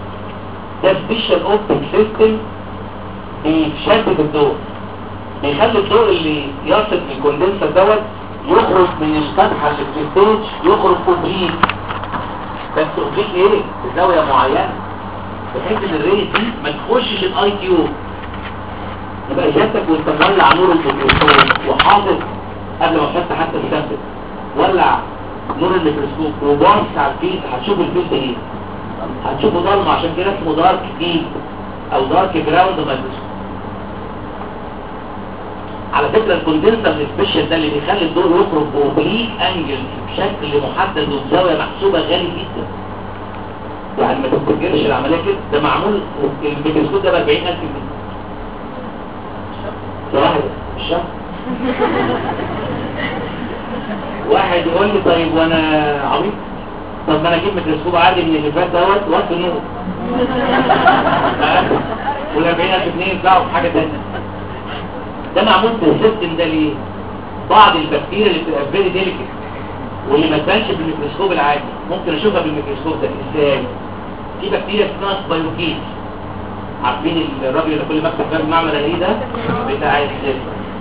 ده سبيشال اوبتيك سيستم بيشدد الضوء بيخلي الضوء اللي يصل في الكوندنسر دوت يخرج من الفتحة اللي في الستيج يخرج اوبليك بس اوبليك ايه؟ بزاوية معينة بحيث ان الريس دي ما تخشش الاي كيو يبقى سيادتك وانت مولع نور الميكروسكوب وحاطط قبل ما تحط حتى السامبل ولع نور الميكروسكوب وباص على الفيلد هتشوف الفيلد ايه هتشوفه ضلمه عشان كده اسمه دارك فيلد او دارك جراوند مايكروسكوب على فكرة الكوندنسر السبيشال ده اللي بيخلي الضوء يخرج بوبليك انجل بشكل محدد وبزاوية محسوبة غالي جدا يعني ما تفتكرش العملية كده ده معمول الميكروسكوب ده ب 40000 جنيه ده واحد الشهر واحد يقول لي طيب وانا عبيط طب ما انا اجيب ميكروسكوب عادي من اللي فات دوت وقت النور وال 40000 جنيه ينفعوا في حاجه ثانيه ده معمول في السيستم ده ليه؟ بعض البكتيريا اللي بتبقى فيري ديليكت واللي ما تبانش بالميكروسكوب العادي ممكن اشوفها بالميكروسكوب ده ازاي؟ في بكتيريا اسمها سبايروكيت عارفين الراجل اللي كل ما افتح باب المعمل الاقيه ده بتاع الزيت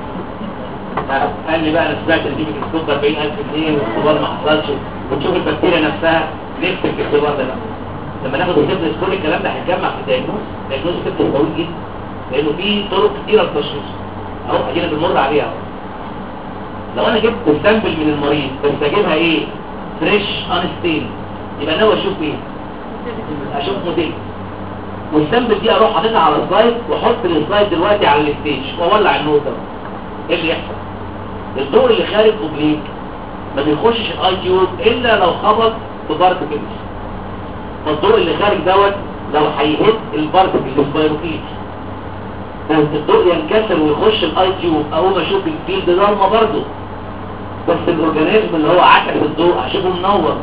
قال لي بقى انا سمعت ان دي ميكروسكوب ب 40000 جنيه والاختبار ما حصلش وتشوف البكتيريا نفسها نكتب في الاختبار ده بقى لما ناخد السيبلس كل الكلام ده هيتجمع في الدايجنوز الدايجنوز سيبلس طويل جدا لانه في طرق كتيره للتشخيص اهو ادينا بنمر عليها اهو لو انا جبت سامبل من المريض بس اجيبها ايه فريش انستين يبقى ناوي اشوف ايه اشوف موديل والسامبل دي اروح حاططها على السلايد واحط السلايد دلوقتي على الستيج واولع النور ده ايه اللي يحصل الضوء اللي خارج اوبليك ما بيخشش الاي تيوب الا لو خبط في بارتكلز فالضوء اللي خارج دوت لو هيهد البارتكل السبايروكيت بس الضوء ينكسر ويخش الاي تيوب اقوم اشوف الفيلد ضلمه برضه بس الاورجانيزم اللي هو عكس الضوء اشوفه منور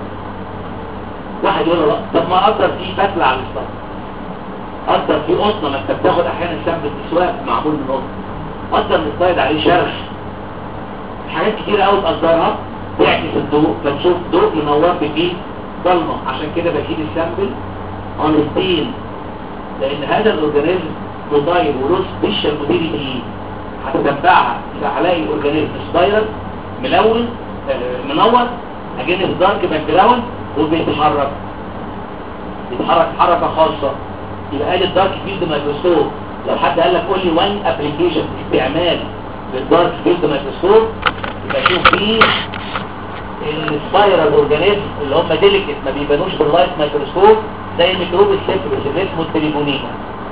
واحد يقول له طب ما اقدر في فتله على السطح اقدر في قطنه ما انت بتاخد احيانا سامبل اسواق معمول من قطن اقدر نستايد عليه شرخ حاجات كتير قوي تقدرها تعكس الضوء فتشوف ضوء منور فيه ضلمه عشان كده بشيل السامبل اون ستيل لان هذا الاورجانيزم موبايل وله سبيشال موديليتي هتتبعها هلاقي الاورجانيزم سبايرال ملون آه، منور اجنس دارك باك جراوند وبيتحرك بيتحرك حركه خاصه يبقى ادي الدارك فيلد مايكروسكوب لو حد قال لك قول لي وان ابلكيشن استعمال للدارك فيلد مايكروسكوب يبقى شوف فيه السبايرال اورجانيزم اللي هم ديليكت ما بيبانوش باللايت مايكروسكوب زي الميكروب السيفلس اللي اسمه التليفونينا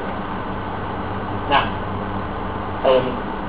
نعم ايوه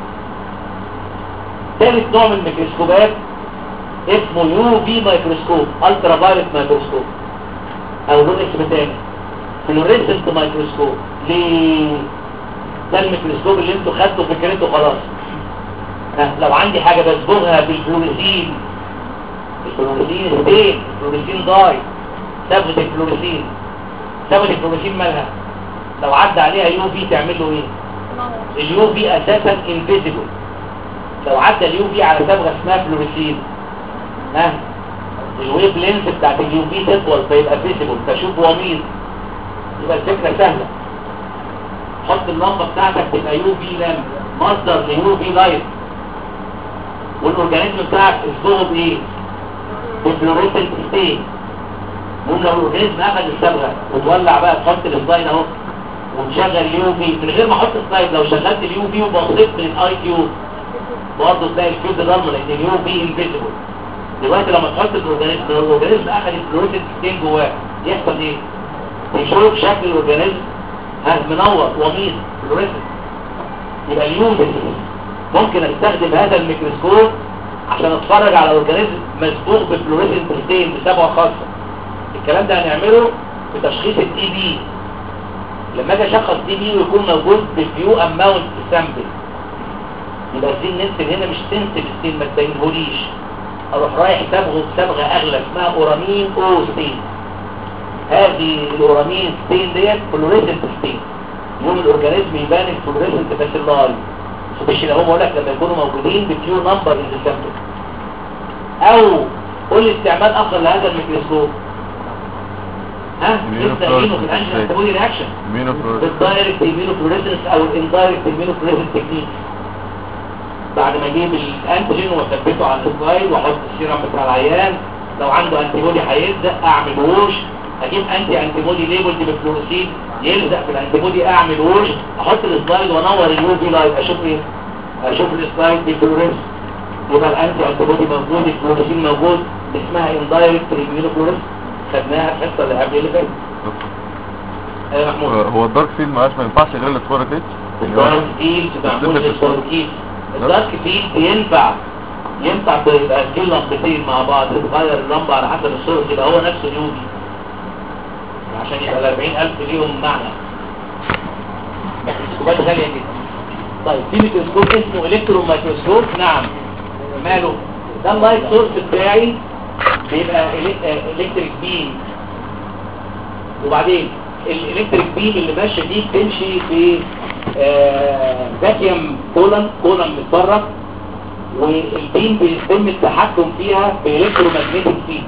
ثالث نوع من الميكروسكوبات اسمه يو في مايكروسكوب الترا فايلت مايكروسكوب او له اسم تاني فلوريسنت مايكروسكوب ليه ده الميكروسكوب اللي انتوا خدتوا فكرته خلاص ها لو عندي حاجه بصبغها بالفلوريسين الفلوريسين ستين الفلوريسين داي صبغه الفلوريسين صبغه الفلوريسين مالها لو عدى عليها يو في تعمل له ايه اليو في اساسا انفيزيبل لو عدى اليو في على صبغه اسمها فلوريسين ها الويف لينز بتاعت اليو في تطول فيبقى فيزيبل فشوف وميض يبقى الفكره سهله حط اللمبه بتاعتك تبقى يو في لامب مصدر ليو في لايت والاورجانيزم بتاعك اصبغه بايه بفلوريسنت ستين المهم لو الاورجانيزم اخذ الصبغه وتولع بقى تحط السلايد اهو وتشغل اليو في من غير ما احط السلايد لو شغلت اليو في وبصيت من الاي كيو برضه تلاقي الفيلد ضلمه لان اليو في انفيزبل دلوقتي لما تحط الاورجانيزم لو الاورجانيزم اخذ الفلوريسنت ستين جواه يحصل ايه؟ يشوف شكل الاورجانيزم ها منور وميض فلوريسنت يبقى اليوم ممكن استخدم هذا الميكروسكوب عشان اتفرج على اورجانيزم مسبوغ بفلوريسنت ستين بصبغه خاصه الكلام ده هنعمله في تشخيص التي بي لما اجي اشخص تي بي ويكون موجود بفيو اماونت سامبل يبقى الزين ننسل هنا مش تنسل السين ما تبينهوليش اروح رايح صبغه بصبغه اغلى اسمها اورامين او ستين هذه الاورامين ستين ديت فلوريسنت ستين يوم الاورجانيزم يبان الفلوريسنت باسيلاي مش اللي هم بقول لك لما يكونوا موجودين بفيو نمبر ان سامبل او قول لي استعمال اخر لهذا الميكروسكوب ها لسه قايلينه في الانجل انتبودي رياكشن الدايركت immunofluorescence او الاندايركت immunofluorescence تكنيك بعد ما اجيب الانتيجين واثبته على السلايد واحط السيرم بتاع العيان لو عنده انتيبودي هيلزق اعمل ووش اجيب انتي انتيبودي ليبل دي بفلوريسين يلزق في الانتيبودي اعمل ووش احط السلايد وانور اليو في لايت اشوف ايه اشوف السلايد دي فلوريس يبقى الانتي انتيبودي موجود الفلوريسين موجود اسمها اندايركت immunofluorescence خدناها في الحصه اللي قبل اللي فاتت ايه يا محمود هو الدارك فيلد معاش ما ينفعش غير السكوير كيت الدارك فيلد معمول للتركيز الدارك فيلد ينفع ينفع تبقى كل لمبتين مع بعض تغير اللمبة على حسب الصورة يبقى هو نفسه يوجي عشان يبقى ال 40000 ليهم معنى الميكروسكوبات غالية جدا طيب في ميكروسكوب اسمه الكترون مايكروسكوب نعم ماله ده اللايت سورس بتاعي بيبقى الكتريك بيم وبعدين الالكتريك بيم اللي ماشيه دي بتمشي في فاكيوم كولم كولم متفرغ والبيم بيتم التحكم فيها بالكترومagnetic فيلد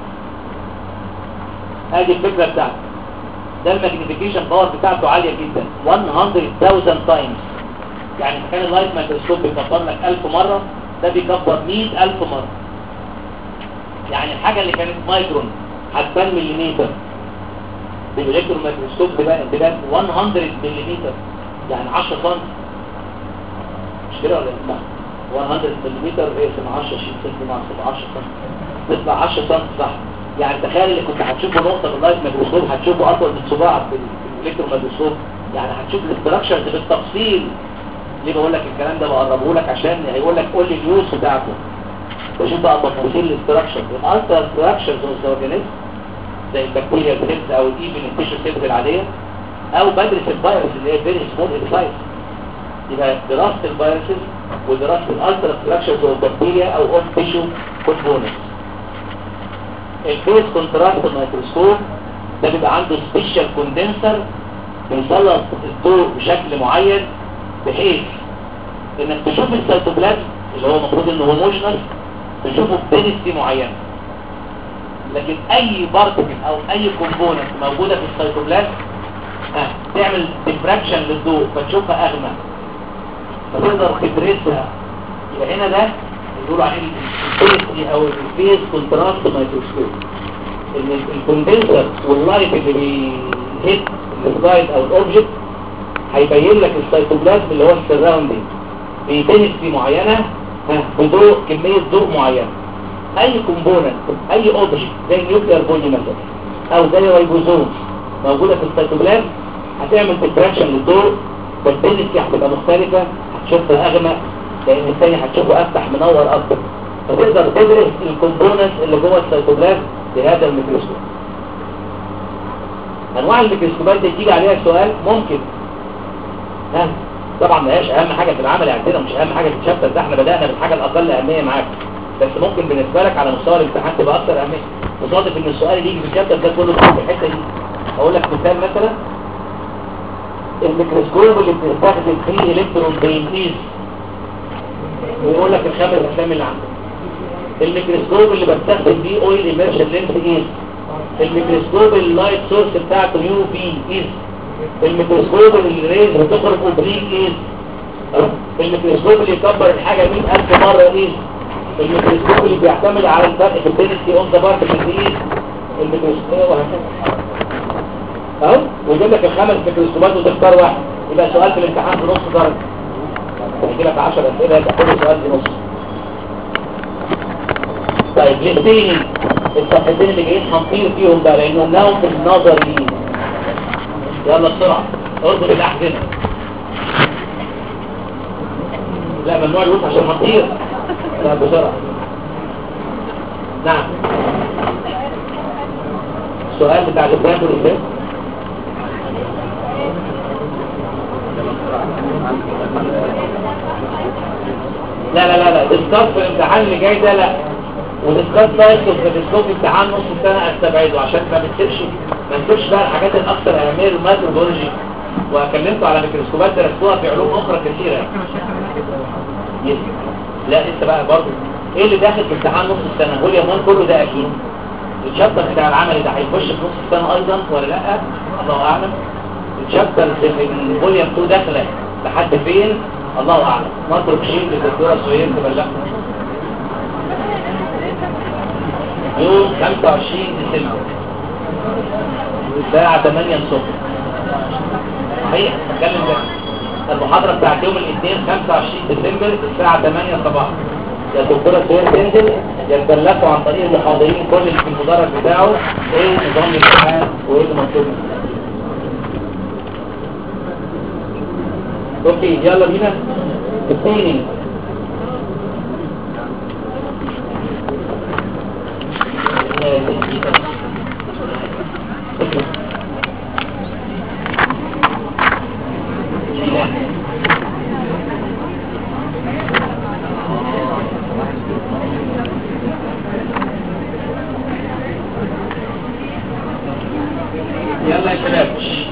ادي الفكره بتاعته ده الماجنيفيكيشن باور بتاعته عاليه جدا 100000 تايمز يعني إذا كان اللايت مايكروسكوب بيكبر لك 1000 مره ده بيكبر 100000 مره يعني الحاجه اللي كانت مايكرون هتبان مليمتر بالالكترون مايكروسكوب تبقى تبقى 100 ملم يعني 10 سم مش كده ولا لا 100 ملم اقسم 10 شيل 6 مع 10 سم تطلع 10 سم صح يعني تخيل اللي كنت هتشوفه نقطه باللايت مايكروسكوب هتشوفه اطول من صباعك في الالكترون مايكروسكوب يعني هتشوف الاستراكشرز بالتفصيل ليه بقول لك الكلام ده بقربه لك عشان هيقول لك قول لي اليوز بتاعته تشوف بقى تفاصيل الاستراكشر الالترا ستراكشرز اوف ذا اورجانيزم زي البكتيريا سيلز او الايفن التيشو سيلز العاديه او بدرس الفيروس اللي هي فيري سمول انسايز يبقى دراسه الفيروسز ودراسه الالترا ستراكشرز اوف بكتيريا او اوف تيشو كومبوننتس الفيس كونتراست مايكروسكوب ده بيبقى عنده سبيشال كوندنسر بيسلط الضوء بشكل معين بحيث انك تشوف السيتوبلازم اللي هو المفروض انه هوموجينس تشوفه بدنسي معينه لكن اي بارتكل او اي كومبوننت موجودة في السيتوبلازم ها تعمل ديفراكشن للضوء فتشوفها اغمى فتقدر تدرسها يبقى هنا ده بيقولوا عليه الفيز او الفيز كونتراست مايكروسكوب ان الكوندنسر واللايت اللي بيهت السلايد او الاوبجكت هيبين لك السيتوبلازم اللي هو السراوندينج بدنسي معينه ها بضوء كميه ضوء معينه اي كومبوننت اي اوبجكت زي النيوكلير بولي مثلا او زي رايبوزوم موجوده في السيتوبلازم هتعمل ديفراكشن للضوء والدنسي هتبقى مختلفه هتشوفها اغمق لان الثاني هتشوفه افتح منور اكتر فتقدر تدرس الكومبوننت اللي جوه السيتوبلازم بهذا الميكروسكوب انواع الميكروسكوبات دي تيجي عليها سؤال ممكن ها طبعا ما هياش اهم حاجه في العمل عندنا مش اهم حاجه في الشابتر ده احنا بدانا بالحاجه الاقل اهميه معاك بس ممكن بالنسبه لك على مستوى الامتحان تبقى اكثر اهميه تصادف ان السؤال اللي يجي في الشابتر ده كله في الحته دي اقول لك مثال مثلا الميكروسكوب اللي بتستخدم فيه الكترون بينقيس ويقول لك الخمس اسامي اللي عندك الميكروسكوب اللي بستخدم فيه اويل ايمرشن لينس ايز الميكروسكوب اللايت سورس بتاعته يو في ايز الميكروسكوب اللي الريز بتخرج اوبليك ايز الميكروسكوب اللي يكبر الحاجه 100000 مره ايز الميكروسكوب اللي بيعتمد على الفرق في الدنسي اون ذا بارتكلز ايز الميكروسكوب وهكذا اهو ويجيب لك الخمس ميكروسكوبات وتختار واحد يبقى سؤال في الامتحان بنص درجه هيجي لك 10 اسئله يبقى كل سؤال بنص طيب الاثنين الصفحتين اللي جايين هنطير فيهم بقى لانهم لهم في النظر ليه يلا بسرعه اربط الاحزمه لا ممنوع الوقت عشان هنطير لا بسرعه نعم السؤال بتاع الاسلام والاسلام لا لا لا لا ديسكاس في الامتحان اللي جاي ده لا وديسكاس لايكس في ديسكاس امتحان نص السنه استبعده عشان ما بتسيبش ما نسيبش بقى الحاجات الاكثر اهميه الميكروبيولوجي وكلمته على ميكروسكوبات درستوها في علوم اخرى كثيره يس. لا لسه بقى برضه ايه اللي داخل في امتحان نص السنه هو اليومين كله ده اكيد الشابتر بتاع العمل ده هيخش في نص السنه ايضا ولا لا الله اعلم الشابتر في الفوليوم 2 داخله لحد فين الله اعلم نترك شيء للدكتوره سهير تبلغنا يوم 25 ديسمبر الساعة 8 الصبح صحيح اتكلم ده المحاضرة بتاعت يوم الاثنين 25 ديسمبر الساعة 8 صباحا يا دكتورة سهير تنزل يتبلغوا عن طريق المحاضرين كل اللي في المدرج بتاعه ايه نظام الامتحان وايه اللي مطلوب منه. اوكي يلا بينا الثاني يلا يا شباب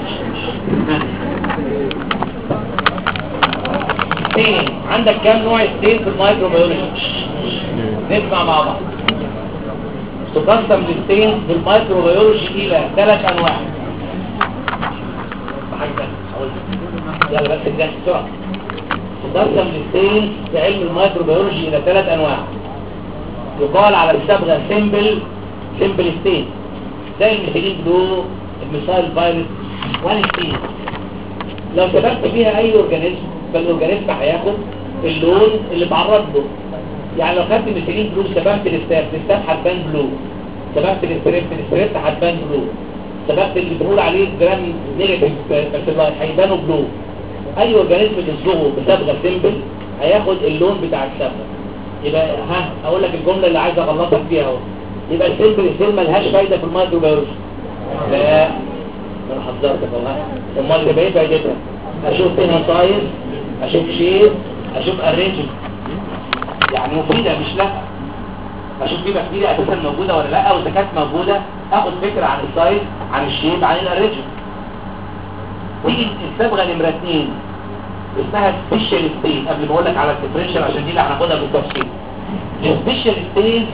ستين عندك كام نوع ستين في المايكروبيولوجي نسمع مع بعض تقسم الستين في المايكروبيولوجي الى ثلاث انواع حاجة تانية، هقول لك. يلا بس الجهاز بسرعه تقسم الستين في علم المايكروبيولوجي الى ثلاث انواع يقال على الصبغه سيمبل سيمبل ستين زي الميثيلين بلو الميثايل فيروس والستين لو سبقت فيها اي اورجانيزم فالاورجانيزم هياخد اللون اللي اتعرض له يعني لو خدت ميثيلين بلو سبقت الاستاف الاستاف هتبان بلو سبقت الاستريبت الاستريبت هتبان بلو سبقت اللي بنقول عليه جرام نيجاتيف بس هيبانوا بلو اي اورجانيزم تصبغه بصبغه سيمبل هياخد اللون بتاع الصبغه يبقى ها اقول لك الجمله اللي عايز اغلطك فيها اهو يبقى السيمبل ستيل ملهاش فايده في المايكروبيولوجي لا انا حذرتك اهو ها امال تبقى ايه فايدتها اشوف هنا سايز اشوف شيب اشوف ارينجمنت يعني مفيده مش لا اشوف في بكتيريا اساسا موجوده ولا لا واذا كانت موجوده اخد فكره عن السايز عن الشيب عن الارينجمنت تيجي الصبغه نمره اثنين اسمها سبيشال ستين قبل ما اقول لك على الديفرنشال عشان دي اللي هناخدها بالتفصيل السبيشال ستين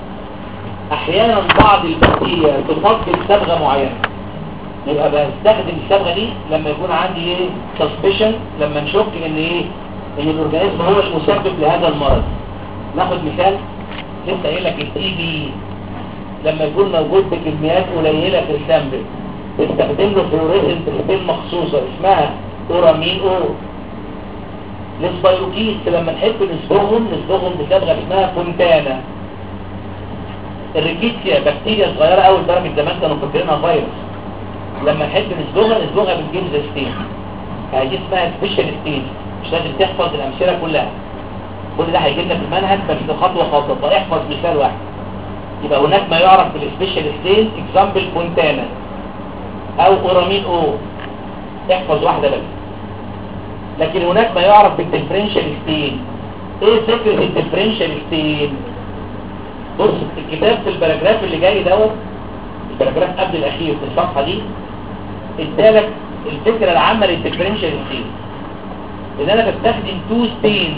احيانا بعض البكتيريا تفضل صبغه معينه يبقى بستخدم الصبغه دي لما يكون عندي ايه سسبشن لما نشك ان ايه ان الاورجانيزم هو المسبب لهذا المرض ناخد مثال لسه قايل لك التي بي لما يكون موجود بكميات قليله في السامبل تستخدم له فلوريسنت ستين مخصوصه اسمها اورامين او السبايروكيتس لما نحب نصبغهم نصبغهم بصبغه اسمها فونتانا الريكيتسيا بكتيريا صغيره قوي لدرجه زمان كانوا فاكرينها فيروس لما نحب نصبغها نصبغها بالجيمز ستين هذه اسمها سبيشال ستين مش لازم تحفظ الامثله كلها كل ده هيجي لنا في المنهج بس خطوه خطوه فاحفظ مثال واحد يبقى هناك ما يعرف بالسبيشال ستين اكزامبل فونتانا او اورامين او احفظ واحده بس لكن هناك ما يعرف بالديفرنشال ستين ايه فكره الديفرنشال ستين بص الكتاب في الباراجراف اللي جاي دوت الباراجراف قبل الاخير في الصفحه دي ادالك الفكره العامه للديفرنشال ستين ان انا بستخدم تو ستينز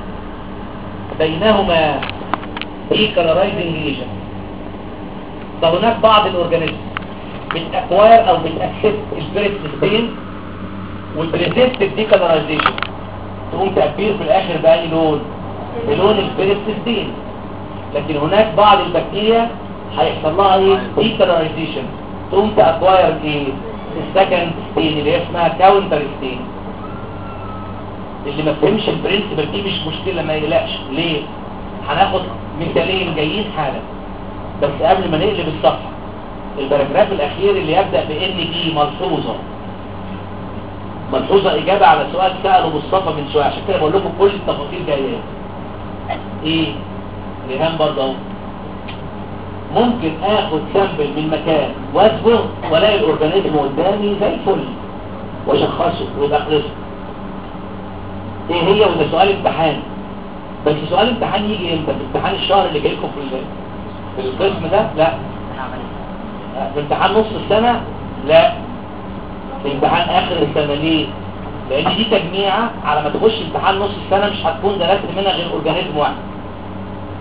بينهما ديكالرايزنج ايجنت طب هناك بعض الاورجانيزم بتاكواير او بتاكسبت البريت ستين والبريزنت ديكالرايزيشن تقوم تأبير في الاخر بأي لون بلون البريستين لكن هناك بعض البكتيريا هيحصل لها ايه ديكالرايزيشن تقوم تأكواير ايه السكند ستين اللي هي اسمها كاونتر ستين اللي ما فهمش البرنسبل دي مش مشكلة ما يقلقش ليه هناخد مثالين جايين حالا بس قبل ما نقلب الصفحة الباراجراف الاخير اللي يبدأ بان دي ملحوظة ملحوظة اجابة على سؤال سأله مصطفى من شوية عشان كده بقول لكم كل التفاصيل جاية ايه الهام برضه اهو ممكن اخد سامبل من مكان واصبغ والاقي الاورجانيزم قدامي زي الفل واشخصه ويبقى خلصه ايه هي وده سؤال امتحان بس سؤال امتحان يجي امتى في امتحان الشهر اللي جاي لكم في ال- في القسم ده لا في امتحان نص السنة لا في امتحان اخر السنة ليه لان دي تجميعة على ما تخش امتحان نص السنة مش هتكون درست منها غير اورجانيزم واحد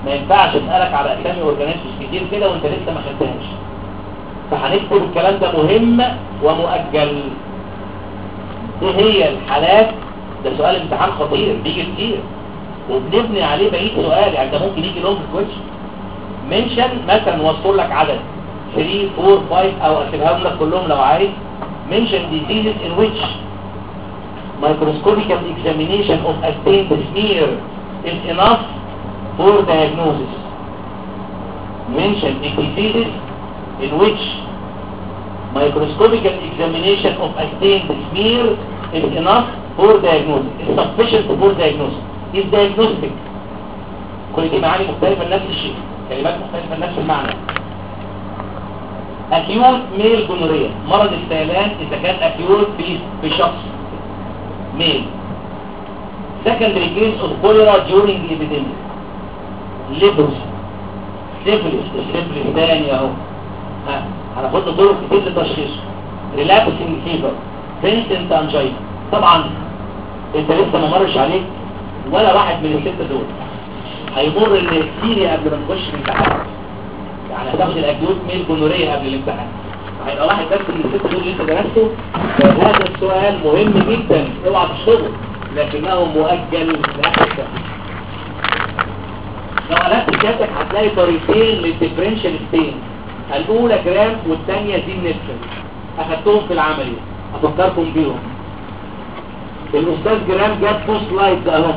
ما ينفعش اسالك على اسامي اورجانيزمز كتير كده وانت لسه ما خدتهاش فهنكتب الكلام ده مهم ومؤجل ايه هي الحالات ده سؤال امتحان خطير بيجي كتير وبنبني عليه بقيه سؤال يعني ده ممكن يجي لونج كويشن منشن مثلا وصل لك عدد 3 4 5 او اكتبهم لك كلهم لو عايز mention diseases in which microscopical examination of a stained smear is enough for diagnosis. Mention diseases in which microscopical examination of a stained smear is enough for diagnosis. Is sufficient for diagnosis. Is diagnostic. كل دي معاني مختلفة لنفس الشيء كلمات مختلفة لنفس المعنى acute male gonorrhea مرض السيلان إذا كان acute في في شخص male secondary case of cholera during epidemic leprosy syphilis السيفلس تاني اهو ها هناخد له طرق كتير لتشخيصه relapsing fever vincent angina طبعا انت لسه ما مرش عليك ولا واحد من الستة دول هيمر السيريا قبل ما نخش الامتحان يعني هتاخد الاكيوت ميل جونوريا قبل الامتحان هيبقى واحد بس من الست دول اللي انت درسته هذا السؤال مهم جدا اوعى تشطبه لكنه مؤجل لاخر السنه لو قلبت كتابك هتلاقي طريقتين للديفرنشال ستين الاولى جرام والثانيه دي نيتشر اخدتهم في العملي افكركم بيهم الاستاذ جرام جاب تو سلايدز اهم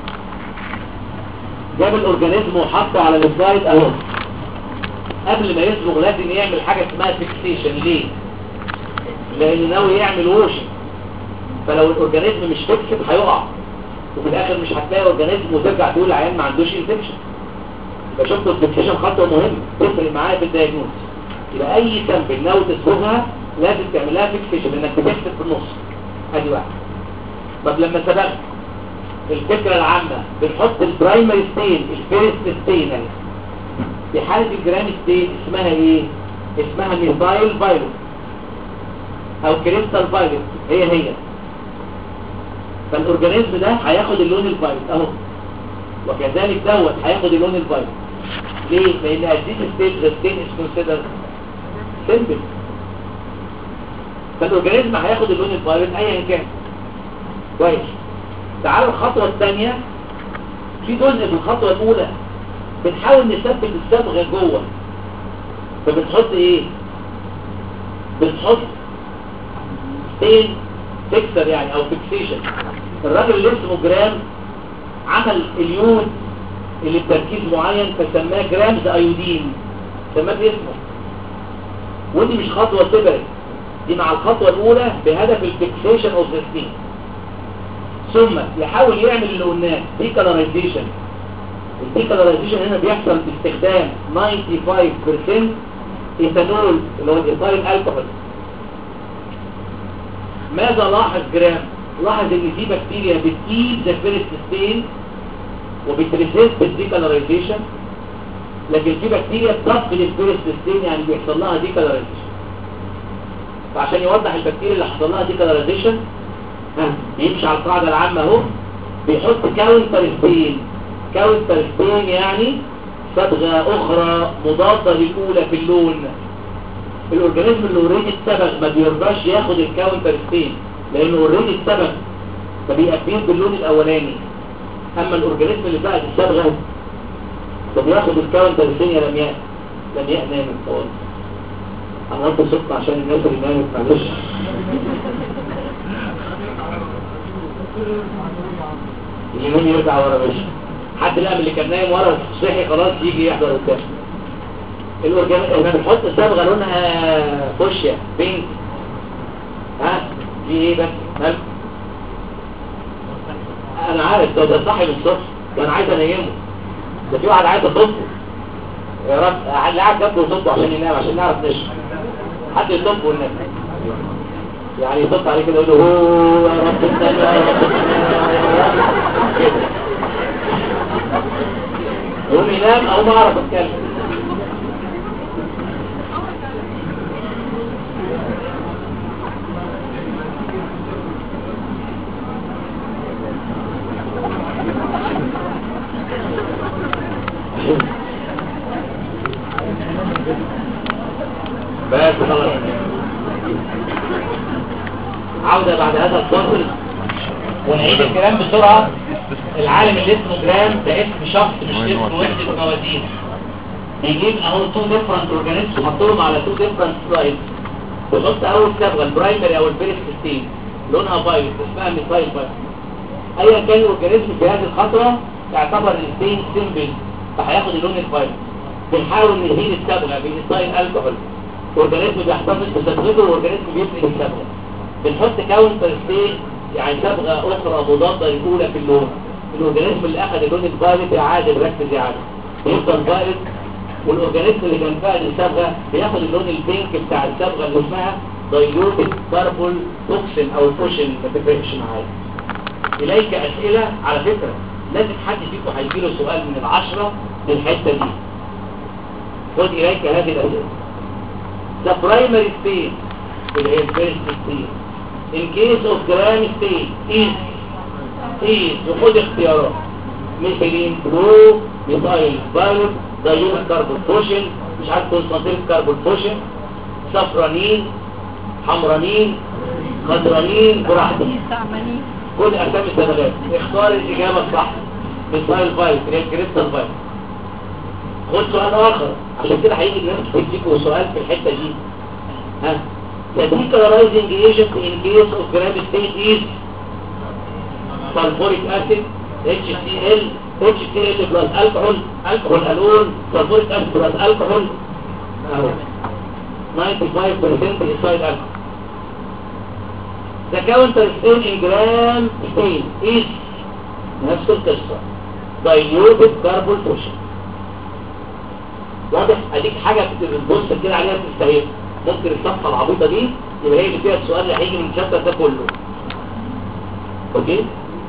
جاب الاورجانيزم وحطه على السلايد اهو قبل ما يصبغ لازم يعمل حاجه اسمها فيكسيشن ليه لانه ناوي يعمل ووشن فلو الاورجانيزم مش فيكسد هيقع وفي الاخر مش هتلاقي اورجانيزم وترجع تقول العيان ما عندوش انفكشن يبقى شفت الفيكسيشن خطوه مهمه تفرق معايا في الدايجنوز يبقى اي سامبل ناوي تصبغها لازم تعمل لها فيكسيشن انك تكسب في النص ادي واحد طب لما سبقت الفكرة العامة بنحط البرايمري ستين الفيرست ستين اهي. في حالة الجرام ستين اسمها ايه اسمها ميثايل فايروس او كريستال فايروس هي هي فالاورجانيزم ده هياخد اللون الفايروس اهو وكذلك دوت هياخد اللون الفايروس ليه لان هذه ستيج ستين is considered simple فالاورجانيزم هياخد اللون الفايروس ايا كان كويس تعالوا الخطوة الثانية في جزء في الخطوة الأولى بنحاول نثبت الصبغة جوه فبنحط ايه بنحط ستين فيكسر يعني او فيكسيشن الراجل اللي اسمه جرام عمل اليود اللي بتركيز معين فسماه جرامز ايودين سماه باسمه ودي مش خطوة سيبرت دي مع الخطوة الأولى بهدف الفيكسيشن اوف ذا ستين ثم يحاول يعمل اللي قلناه ديكالرايزيشن الديكالرايزيشن هنا بيحصل باستخدام 95% ايثانول اللي هو الايثايل الكحول ماذا لاحظ جرام لاحظ ان في بكتيريا بتجيب ذا فيرست ستين وبتريزيست بالديكالرايزيشن لكن في بكتيريا بتفقد الفيرست ستين يعني بيحصل لها ديكالرايزيشن فعشان يوضح البكتيريا اللي حصل لها ديكالرايزيشن يمشي على القاعدة العامة اهو بيحط كاونتر ستين كاونتر ستين يعني صبغة اخرى مضادة للاولى في اللون الاورجانيزم اللي اوريدي اتسبغ ما بيرضاش ياخد الكاونتر ستين لانه اوريدي اتسبغ فبيأكيد باللون الاولاني اما الاورجانيزم اللي بعد الصبغة فبياخد الكاونتر ستين يا لمياء لمياء نامت خالص انا قلت صدق عشان الناس اللي نامت معلش اليمين يرجع ورا ماشي حد لقى من اللي كان نايم ورا وصحي خلاص يجي يحضر قدام الاورجان احنا بنحط صبغه لونها فوشيا بينك ها في ايه بس مال انا عارف ده ده صاحي من الصبح ده انا عايز انيمه ده في واحد عايز اطبه يا رب اللي قاعد جنبه يطبه عشان ينام عشان نعرف نشرب حد يطبه وننام يعني يصط عليه كده يقول له هو يا رب السلام يا رب كده يقوم ينام او ما اعرف اتكلم عودة بعد هذا الفصل ونعيد الكلام بسرعة العالم اللي اسمه جرام ده اسم شخص مش اسم وحدة موازين بيجيب اهو تو ديفرنت اورجانيزمز وحطهم على تو ديفرنت سلايدز ويحط اول صبغه البرايمري او الفيرست ستيج لونها فايروس اسمها ميثايل فايروس ايا كان الاورجانيزم في هذه الخطوه يعتبر الستين سيمبل فهياخد اللون الفايروس بنحاول نهين الصبغه بميثايل الكحول اورجانيزم بيحتفظ بصبغته واورجانيزم بيفرق الصبغه بنحط كاونتر ستيج يعني صبغه اخرى مضاده الاولى في اللون الاورجانيزم اللي اخذ اللون الفايروس يعادل ركز يعادل يفضل فايروس والاورجانيزم اللي كان فاعل الصبغه بياخد اللون البينك بتاع الصبغه اللي اسمها دايلوتد كاربول توكسين او فوشن ما تفرقش معايا اليك اسئله على فكره لازم حد فيكم هيجيله سؤال من العشره للحته دي خد اليك هذه الاسئله The primary state اللي هي الفيرست state in case of gram state is is وخد اختيارات ميثيلين برو ميثايل فايروس دايون كاربون فوشن مش عارف كونسنتريت كاربون فوشن صفرانين حمرانين خضرانين براحتك كل اسامي الصبغات اختار الاجابه الصح ميثايل فايروس اللي هي كريستال فايروس خد سؤال اخر عشان كده هيجي الناس تديكوا سؤال في الحته دي ها The decolorizing agent in case of gram state is sulfuric acid HCl HCl plus alcohol alcohol alone sulfuric acid plus alcohol اهو 95% ethyl alcohol The counter stain in gram stain is نفس القصة diluted carbon fusion واضح اديك حاجة بتبص كده عليها بتستهيب ممكن الصفحة العبيطة دي يبقى هي اللي فيها السؤال اللي هيجي من الشابتر ده كله اوكي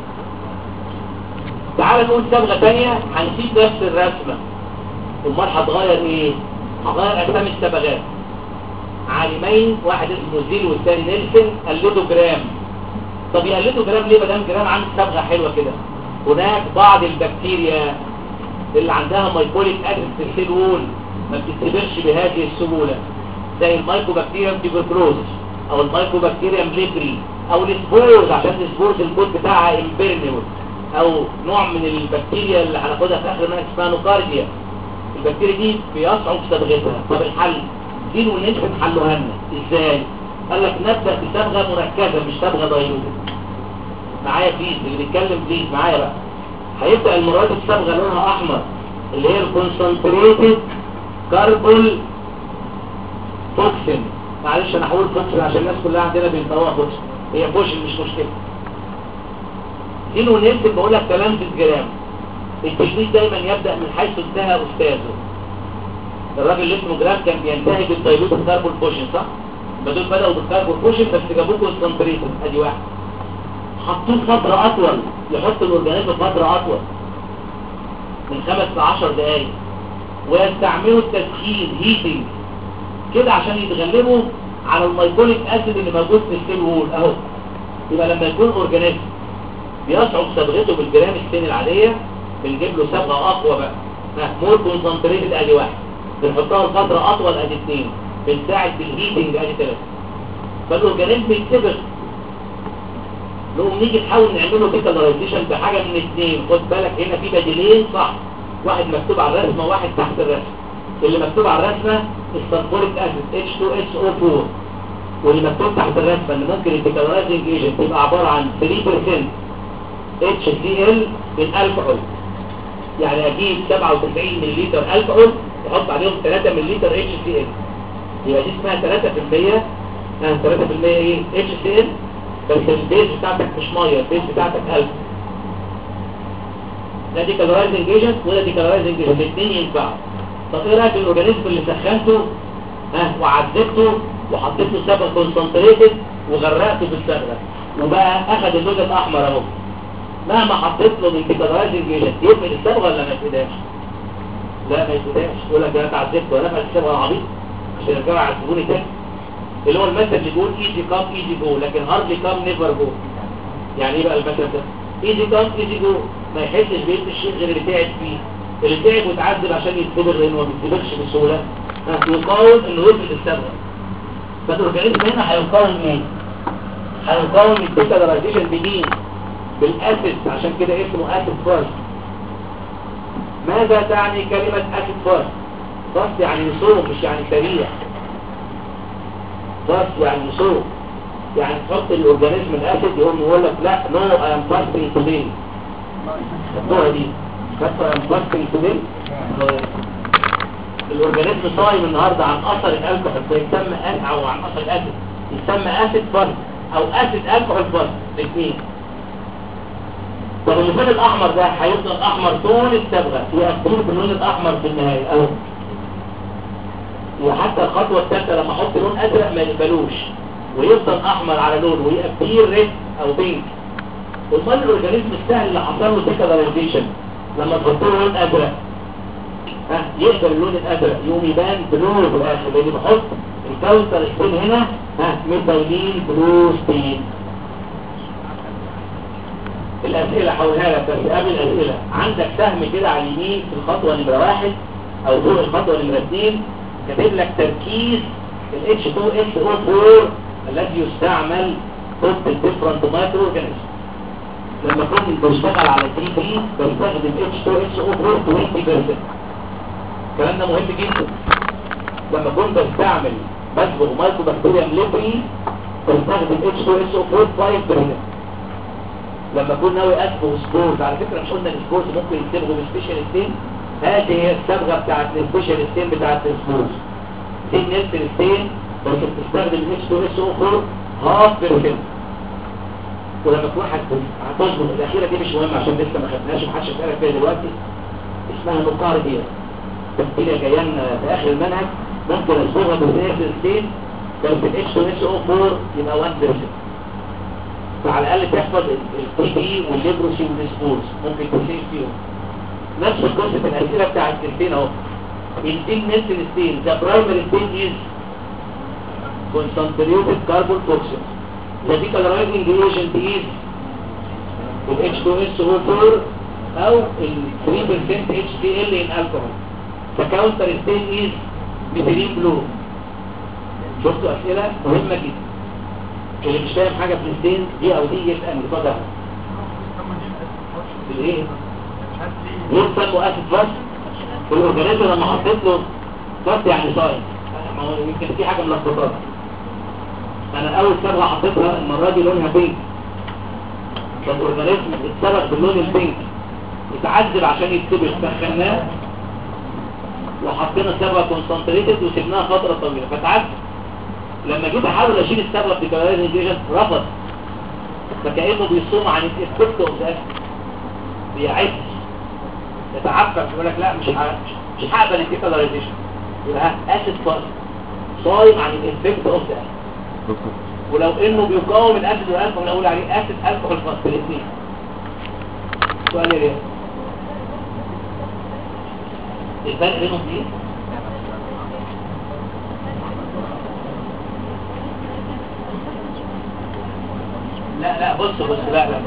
تعال نقول صبغة تانية هنسيب نفس الرسمة امال هتغير ايه هغير اسامي الصبغات عالمين واحد اسمه زيل والثاني نيلسون قلدوا جرام طب يقلدوا جرام ليه ما دام جرام عامل صبغه حلوه كده هناك بعض البكتيريا اللي عندها مايكوليك اسيد في السيل وول ما بتتبرش بهذه السهوله زي المايكوبكتيريم تيبركلوزس او المايكوبكتيريم ليبري او السبورز عشان السبورز الكود بتاعها امبيرنيول او نوع من البكتيريا اللي هناخدها في اخر منهج اسمها نوكارديا البكتيريا دي بيصعب صبغتها طب الحل دين ونجم حلوها لنا ازاي قال لك نبدا بصبغه مركزه مش صبغه ضيوله معايا فيز اللي بيتكلم فيز معايا بقى هيبدا المره دي بصبغه لونها احمر اللي هي الكونسنتريتد كاربول توكسين معلش انا هقول توكسين عشان الناس كلها عندنا بينطقوها توكسين هي بوشن مش مشكله دين ونجم بقول لك كلام في الجرام التجديد دايما يبدا من حيث انتهى استاذه الراجل اللي اسمه جرام كان بينتهي بالدايلوت كاربون فوشن صح؟ بدول بدأوا بالكاربون فوشن بس جابوه كونسنتريتد ادي واحد حطوه فترة اطول يحط الاورجانيزم فترة اطول من خمس ل 10 دقايق ويستعملوا التسخين هيتنج كده عشان يتغلبوا على الميكوليك اسيد اللي موجود في السيل وول اهو يبقى لما يكون اورجانيزم بيصعب صبغته بالجرام السين العادية بنجيب له صبغة اقوى بقى مور كونسنتريتد ادي واحد بنحطها لفترة اطول ادي اثنين بنساعد بالهيتنج ادي ثلاثة فالاورجانيزم بيتسبغ نقوم نيجي نحاول نعمله ديكالرايزيشن بحاجة من اثنين خد بالك هنا في بديلين صح واحد مكتوب على الرسمة وواحد تحت الرسمة اللي مكتوب على الرسمة السلفوريك اسيد H2SO4 واللي مكتوب تحت الرسمة ان ممكن الديكالرايزنج ايجنت يبقى عبارة عن 3% HCl من الكحول يعني اجيب 97 مللتر الكحول واحط عليهم 3 مللتر HCl يبقى دي اسمها 3% ها 3% ايه HCl بس البيز بتاعتك مش ميه البيز بتاعتك الكحول ده دي كالورايزنج ايجنت وده دي كالورايزنج ايجنت الاثنين ينفعوا طب ايه رايك الاورجانيزم اللي سخنته ها وعذبته وحطيت له صبغه كونسنتريتد وغرقته بالصبغه وبقى اخذ اللون الاحمر اهو مهما حطيت له من كالورايزنج ايجنت يفقد الصبغه ولا ما يفقدهاش لا ما يفقدهاش يقول لك ده انا اتعذبت ولا نفعت الصبغه عبيط عشان يرجعوا يعذبوني تاني اللي هو المثل اللي بيقول ايزي كام ايزي جو لكن هاردلي كام نيفر جو يعني ايه بقى المثل ده ايزي كام ايزي جو ما يحسش بقيت الشيء غير اللي تعب فيه اللي تعب وتعذب عشان يتكبر لانه ما بيتكبرش بسهوله ها، يقاوم انه يفقد الصبغه فالاورجانيزم هنا هيقاوم ايه هنكون الديكالرايزيشن بدين بالاسيد عشان كده اسمه اسيد فاست ماذا تعني كلمة اسيد فاست فاست يعني يصوم مش يعني سريع فاست يعني يصوم يعني تحط الاورجانيزم الاسيد يقوم يقول لك لا نو اي ام فاستنج توداي النوع دي كاتبه اي ام فاستنج توداي الاورجانيزم صايم النهارده عن اثر الالكحول فيسمى أس او عن اثر الاسيد يسمى اسيد فاست او اسيد الكحول فاست الاثنين طب اللون الاحمر ده هيفضل احمر طول الصبغه يأكل باللون الاحمر في النهايه اهو وحتى الخطوه الثالثه لما احط لون ازرق ما يقبلوش ويفضل احمر على لون ويبقى ريد او بينك امال الاورجانيزم السهل اللي حصل له ديكالرايزيشن لما تحط له لون ازرق ها يقبل اللون الازرق يقوم يبان بلون في الاخر لاني بحط الكاونتر ستين هنا ها ميثايلين بلو ستين الاسئله حولها لك بس قبل الاسئله عندك سهم كده على اليمين في الخطوه نمره واحد او فوق الخطوه نمره اثنين كاتب لك تركيز ال H2SO4 الذي يستعمل ضد الديفرنت مايكرو اورجانيزم لما كنت بشتغل على 3 بي بستخدم H2SO4 20% الكلام ده مهم جدا لما كنت بستعمل بصبغ مايكرو بكتيريا ليبري بستخدم H2SO4 5% لما كنت ناوي اصبغ سبورز على فكره مش قلنا السبورز ممكن يصبغوا بسبيشال ستين هذه هي الصبغه بتاعت السبيشال ستين بتاعت السبورز دي نفس الستين بس بتستخدم H2SO4 هاف بيرسنت ولما تكون هتصبغ الاخيره دي مش مهمه عشان لسه ما خدناش محدش يسالك فيها دلوقتي اسمها نقارديا تفكيرة جايه لنا في اخر المنهج ممكن اصبغها بنفس الستين بس ال H2SO4 يبقى 1 بيرسنت فعلى الاقل تحفظ التي بي والليبروسي والسبورز ممكن تسيب فيهم نفس القصه الاسئله بتاع الستين اهو الستين نفس الستين ذا برايمري ستين از concentrated carbon toxins the decolorizing reagent is ال H2SO4 او ال 3% HCl in alcohol the counter stain is methylene blue شفتوا اسئله مهمه جدا اللي مش فاهم حاجة في الدين دي او دي يسأل اتفضل الايه ليه سموا اسيد فاس في الاورجانيزم لما حطيت له فاس يعني صايم ما هو يمكن في حاجة ملخبطات انا اول صبغه حطيتها المرة دي لونها بينك فالاورجانيزم اتصبغ باللون البينك اتعذب عشان يتسبغ سخناه وحطينا صبغه كونسنتريتد وسبناها فترة طويلة فتعذب لما جيت احاول اشيل السبب في كوارث الجيجن رفض فكأنه بيصوم عن الاسكت اوف ذا بيعد يتعفف يقول لك لا مش ه- مش هقبل الديكالرايزيشن يبقى اسيد فاست صايم عن الانفكت اوف ذا دكتور ولو انه بيقاوم الاسيد والالكحول نقول عليه اسيد الكحول فاست الاثنين سؤال يا ريت الفرق بينهم ايه؟ لا لا بص بص لا لا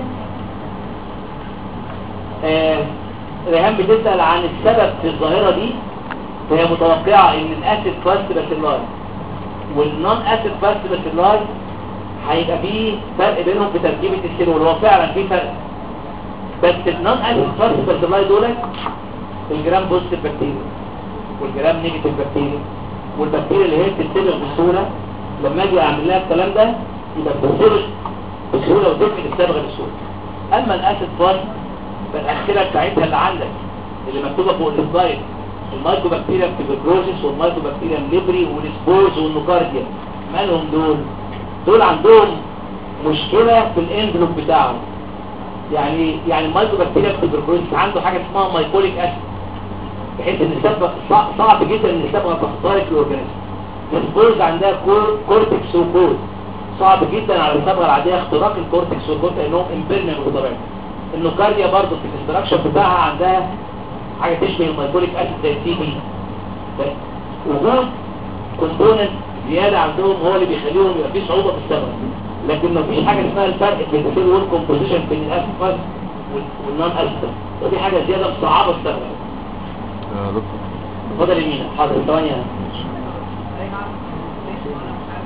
آه ريهام بتسأل عن السبب في الظاهرة دي فهي متوقعة ان الاسيد فاست باسيلاي والنون اسيد فاست باسيلاي هيبقى فيه فرق بينهم في تركيبة السيرول هو فعلا في فرق بس النون اسيد فاست باسيلاي دول الجرام بوزيتيف بكتيريا والجرام نيجاتيف بكتيريا والبكتيريا اللي هي بتتسبغ بسهولة لما اجي اعمل لها الكلام ده يبقى بتتسبغ بسهولة وتفقد الصبغة بسهولة اما الاسيد فاست فالأمثلة بتاعتها اللي عندك اللي مكتوبة فوق السلايد المايكوبكتيريا تيبركلوزيس والمايكوبكتيريا ليبري والسبورز والنوكارديا مالهم دول دول عندهم مشكلة في الانفلوب بتاعهم يعني يعني المايكوبكتيريا تيبركلوزيس عنده حاجة اسمها مايكوليك اسيد بحيث ان الصبغة صع- صعب جدا ان الصبغة تخترق الاورجانيزم السبورز عندها كور كورتكس وكود صعب جدا على الصبغة العادية اختراق الكورتكس وكود لانهم امبرنال بطبيعتهم النوكارديا برضه في الاستراكشر بتاعها عندها حاجة تشبه الميكوليك اسيد زي السي بي وجود كومبوننت زيادة عندهم هو اللي بيخليهم يبقى فيه صعوبة في الصبغة لكن مفيش حاجة اسمها الفرق بين السيل وول كومبوزيشن بين الاسيد فاست والنون اسيد ودي حاجة زيادة مصعبة الصبغة يا دكتور اتفضل يمينك حاضر ثواني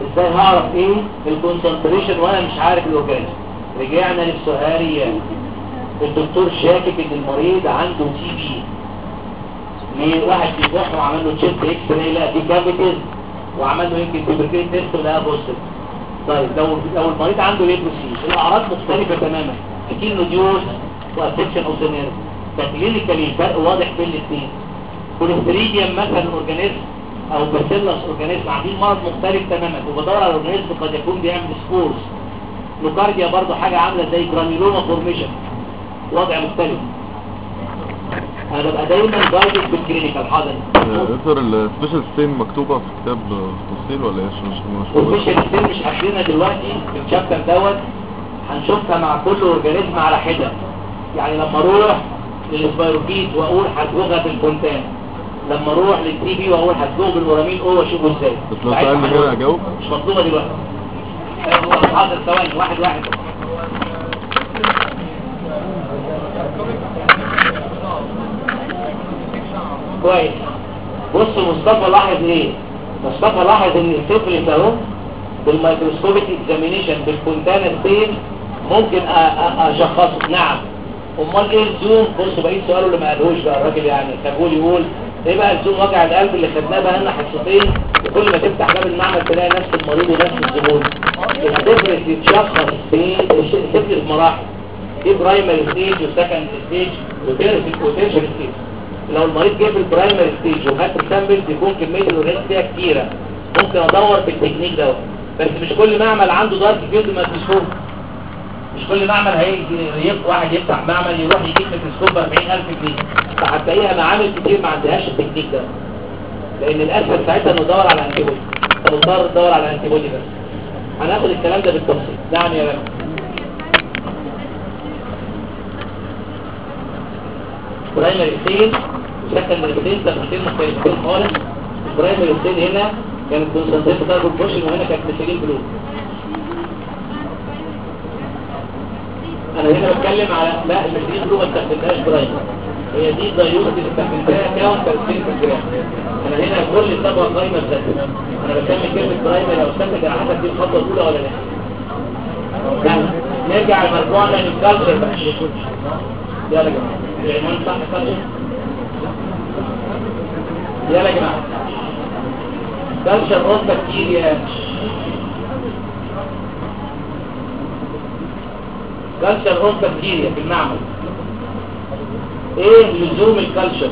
ازاي هعرف ايه الكونسنتريشن وانا مش عارف الاورجانيزم رجعنا للسؤاليات الدكتور شاكك ان المريض عنده تي بي ليه واحد بيروح وعمل له تشيست اكس راي لقى فيه كافيتيز وعمل له يمكن تبركيت تيست ولقى بوزيتيف طيب لو لو المريض عنده ليبروسي الاعراض مختلفه تماما اكيد نوديوز وافكشن اوف ذا نيرف فكلينيكالي الفرق واضح بين الاثنين كوليستريديوم مثلا اورجانيزم او باسيلس اورجانيزم عاملين مرض مختلف تماما وبدور على اورجانيزم قد يكون بيعمل سبورز لوكارديا برضه حاجه عامله زي جرانيولوما فورميشن وضع مختلف انا ببقى دايما جايدد بالكلينيكال حاضر دكتور السبيشال ستين مكتوبة في كتاب تفصيل ولا ايش مش مش موجودة؟ والفيشن ستيل مش حاطينها دلوقتي في الشابتر دوت هنشوفها مع كل اورجانيزم على حده يعني لما اروح للسبايروكيت واقول هتلغى بالكونتان لما اروح للتي بي واقول هتلغى بالورامين او اشوفه ازاي بس لو ساعتها سألني هنقول. هنا اجاوب مش مطلوبه دلوقتي أيوة، حاضر ثواني واحد واحد كويس بص مصطفى لاحظ ايه مصطفى لاحظ ان السفلس اهو بالميكروسكوبيك اكزامينيشن بالكونتانا ستين ممكن أ- أ- اشخصه نعم امال ايه الزوم بص بقيت سؤاله اللي ما قالهوش بقى الراجل يعني خجول يقول ايه بقى الزوم وجع القلب اللي خدناه بقى لنا حصتين وكل ما تفتح باب المعمل تلاقي نفس المريض ونفس الزبون السفلس يتشخص في السفلس مراحل في برايمري ستيج وسكند ستيج وتيرشري ستيج لو المريض جه في البرايمري ستيج وخدت سامبلز يكون كميه الاورينز فيها كتيره ممكن ادور بالتكنيك دوت بس مش كل معمل عنده دارك فيلد ميكروسكوب مش كل معمل هيجي يف- واحد يفتح معمل يروح يجيب ميكروسكوب ب 40000 جنيه فهتلاقيها معامل كتير ما عندهاش التكنيك ده لان الاسهل ساعتها ندور على انتي بودي فنضطر ندور على انتي بودي بس هناخد الكلام ده بالتفصيل نعم يا رب برايمري ستيج وسكندري ستيج تفاصيل مختلفتين خالص البرايمري ستيج هنا كانت كونسنتريت كاربون بوشن وهنا كانت ميثيلين بلو انا هنا بتكلم على لا الميثيلين بلو ما استخدمتهاش برايمري هي دي دايوز اللي استخدمتها كاونتر جرام انا هنا كل طبقه قايمه بذاتها انا بسمي كلمه برايمري او سكندري على حسب دي الخطوه الاولى ولا لا يعني نرجع لمرجوعنا للكالتشر بقى يلا يا جماعه العنوان صح كالتشر يلا يا جماعه كالتشر اوف بكتيريا كالتشر اوف بكتيريا في المعمل ايه لزوم الكالتشر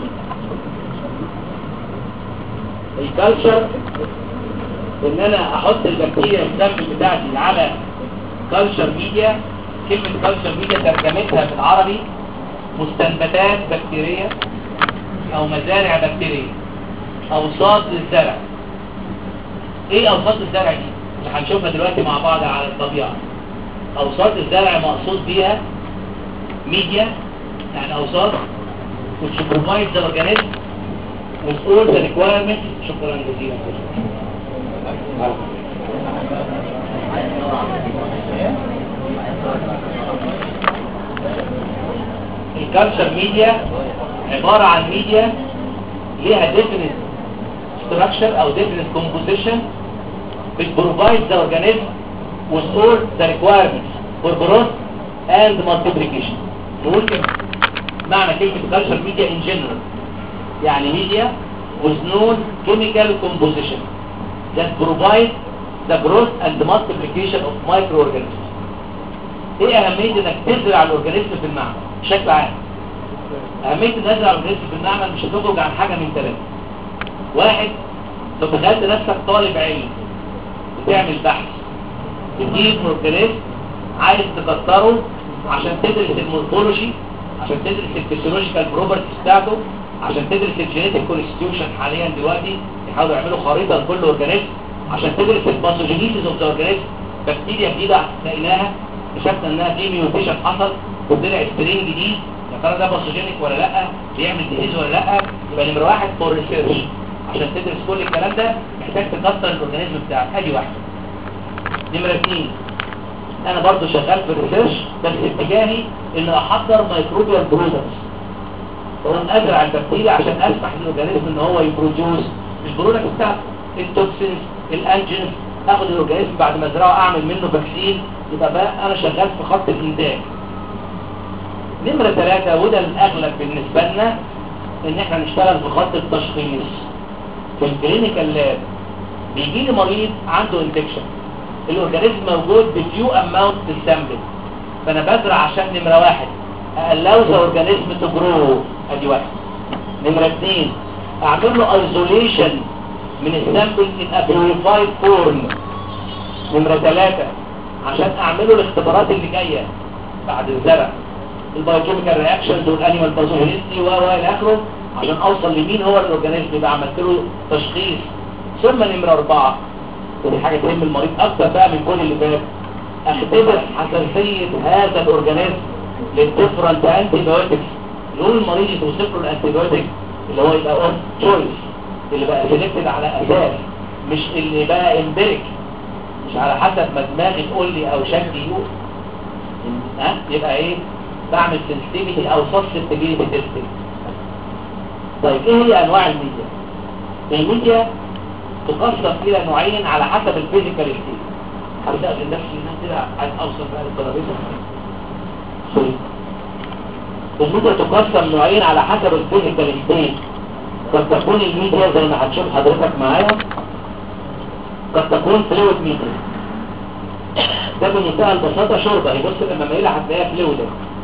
الكالتشر ان انا احط البكتيريا السامبل بتاعتي على كالتشر ميديا كلمة كالتشر ميديا ترجمتها بالعربي مستنبتات بكتيرية او مزارع بكتيرية اوساط للزرع ايه اوساط الزرع دي اللي هنشوفها دلوقتي مع بعض على الطبيعة اوساط الزرع مقصود بيها ميديا يعني اوساط which provides the organism with all the requirements شكرا جزيلا الكالتشر ميديا عبارة عن ميديا ليها definite structure او definite composition which provides the organism with all the requirements for growth and multiplication نقول كده معنى كلمة culture media in general يعني media with known chemical composition that provide the growth and the multiplication of microorganisms ايه اهمية انك تزرع الاورجانيزم في المعمل بشكل عام اهمية ان ازرع الاورجانيزم في المعمل مش هتخرج عن حاجة من ثلاثة واحد لو تخيلت نفسك طالب علم بتعمل بحث تجيب اورجانيزم عايز تكتره عشان تدرس المورفولوجي عشان تدرس الفسيولوجيكال بروبرتيز بتاعته عشان تدرس الجينيتيك كونستيوشن حاليا دلوقتي يحاولوا يعملوا خريطه لكل اورجانيزم عشان تدرس الباثوجينيسيس اوف ذا اورجانيزم بكتيريا جديده لقيناها اكتشفنا انها في ميوتيشن حصل وطلع سترين جديد يا ترى ده باثوجينيك ولا لا بيعمل ديزيز ولا لا يبقى نمره واحد فور ريسيرش عشان تدرس كل الكلام ده محتاج تكتر الاورجانيزم بتاعك ادي واحده نمره اثنين انا برضو شغال في الريسيرش بس اتجاهي ان احضر مايكروبيال برودكتس واقوم ازرع البكتيريا عشان اسمح للاورجانيزم ان هو يبروديوس البرودكتس بتاعته التوكسينز الانجنز اخد الاورجانيزم بعد ما ازرعه اعمل منه فاكسين يبقى بقى انا شغال في خط الانتاج نمرة ثلاثة وده الأغلب بالنسبة لنا إن إحنا نشتغل في خط التشخيص في الكلينيكال لاب بيجي لي مريض عنده انفكشن الأورجانيزم موجود بفيو أماونت في السامبل فأنا بزرع عشان نمرة واحد ألاو ذا أورجانيزم تو جرو أدي واحد نمرة اثنين أعمل له ايزوليشن من السامبل in a purified form نمرة ثلاثة عشان أعمله الاختبارات اللي جاية بعد الزرع البايوكيميكال رياكشنز والانيمال باثوجينيستي و و الى اخره عشان اوصل لمين هو الاورجانيزم يبقى عملت له تشخيص ثم نمره اربعه ودي حاجه تهم المريض اكتر بقى من كل اللي فات اختبر حساسيه هذا الاورجانيزم للديفرنت انتي بايوتكس يقول المريض يتوصف له الانتي بايوتكس اللي هو يبقى اون تشويس اللي بقى سيلكتد على اساس مش اللي بقى امبيريك مش على حسب ما دماغي تقول لي او شكلي يقول ها يبقى ايه بعمل سنسيتيفيتي او سسبتبيليتي تيستنج طيب ايه هي انواع الميديا الميديا تقسم الى نوعين على حسب الفيزيكال ستيت هبدا لنفسي ان كده عايز اوصل بقى للترابيزه سوري الميديا تقسم نوعين على حسب الفيزيكال ستيت قد تكون الميديا زي ما هتشوف حضرتك معايا قد تكون فلويد ميديا ده بمنتهى البساطه شوربه هي بص لما مايله هتلاقيها فلويد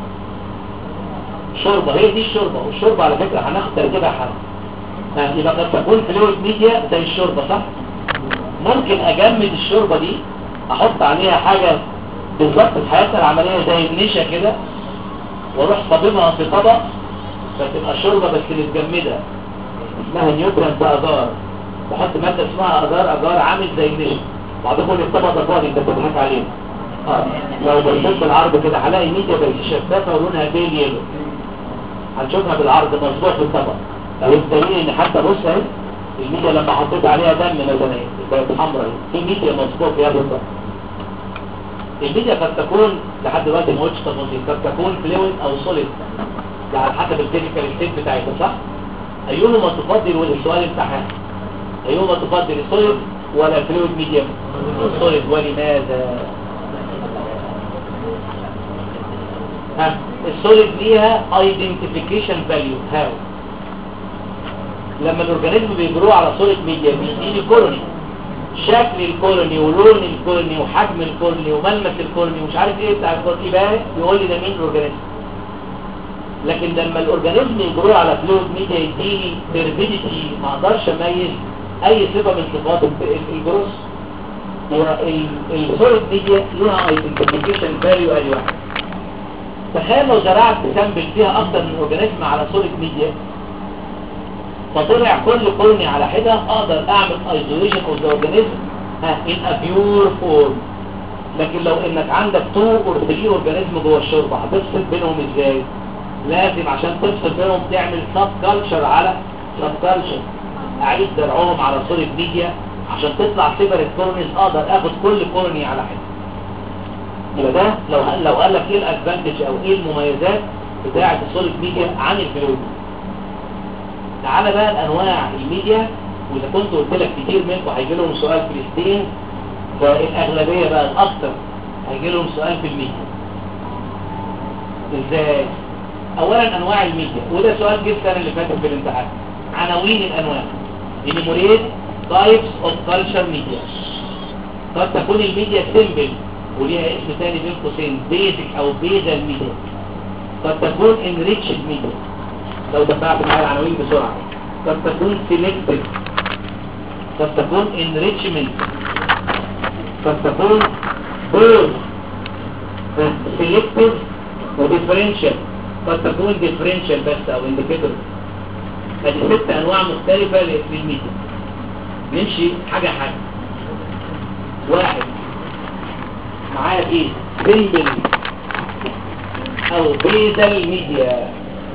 شوربه هي دي الشوربه والشوربه على فكره هناخد تركيبها حاجه يبقى قد تكون فلويد ميديا زي الشوربه صح ممكن اجمد الشوربه دي احط عليها حاجه بالظبط في حياتنا العمليه زي النشا كده واروح صاببها في طبق فتبقى شوربه بس متجمده اسمها نيوترنت اجار بحط ماده اسمها اجار اجار عامل زي النشا بعضكم الطبق ده فاضي انت بتضحك عليه اه لو بصيت بالعرض كده هلاقي ميديا بس شفافه ولونها بيل يلو هنشوفها بالعرض مصبوح في الطبق لو الدليل ان حتى بص اهي الميديا لما حطيت عليها دم مثلا اهي بقت حمراء اهي في ميديا مصبوح في هذا الطبق الميديا قد تكون لحد دلوقتي ما قلتش تفاصيل قد تكون فلويد او سوليد على حسب الفيزيكال ستيت بتاعتها صح؟ ايهما تفضل والسؤال امتحان ايهما تفضل السوليد ولا فلويد ميديم؟ السوليد ولماذا؟ ها السوليد ليها ايدنتيفيكيشن فاليو هاو لما الاورجانيزم بيجروا على سوليد ميديا بيديني كولوني شكل الكولوني ولون الكولوني وحجم الكولوني وملمس الكولوني ومش عارف ايه بتاع الكولوني يبقى يقول لي ده مين الاورجانيزم لكن لما الاورجانيزم يجروا على فلويد ميديا يديني تربيديتي ما اقدرش اميز اي صفه من صفات الجروس السوليد ميديا لها ايدنتيفيكيشن فاليو ادي واحد تخيل لو زرعت سامبل فيها اكتر من اورجانيزم على سوليد ميديا فطلع كل كولوني على حده اقدر اعمل ايزوليشن اوف ذا اورجانيزم ها ان ا بيور فورم لكن لو انك عندك 2 اور 3 اورجانيزم جوه الشوربه هتفصل بينهم ازاي لازم عشان تفصل بينهم تعمل سب كلتشر على سب كلتشر اعيد زرعهم على سوليد ميديا عشان تطلع سيبريت كولونيز اقدر اخد كل كولوني على حده يبقى ده لو لو قال لك ايه الادفانتج او ايه المميزات بتاعه السوليد ميديا عن الفلويد تعالى بقى الانواع الميديا واذا كنت قلت لك كتير منكم هيجي لهم سؤال في الاثنين فالاغلبيه بقى الاكثر هيجي لهم سؤال في الميديا ازاي اولا انواع الميديا وده سؤال جه السنه اللي فاتت في الامتحان عناوين الانواع انيموريت تايبس اوف كلتشر ميديا قد تكون الميديا سيمبل وليها اسم ثاني بين قوسين بيزك او بيزل ميديا قد تكون انريتشد ميديا لو دفعت معايا العناوين بسرعه قد تكون سيلكتد قد تكون انريتشمنت قد تكون بوز سيلكتيف وديفرنشال قد تكون ديفرنشال بس او انديكيتور ادي ست انواع مختلفه للميديا نمشي حاجه حاجه واحد معايا ايه سيمبل او بيزل ميديا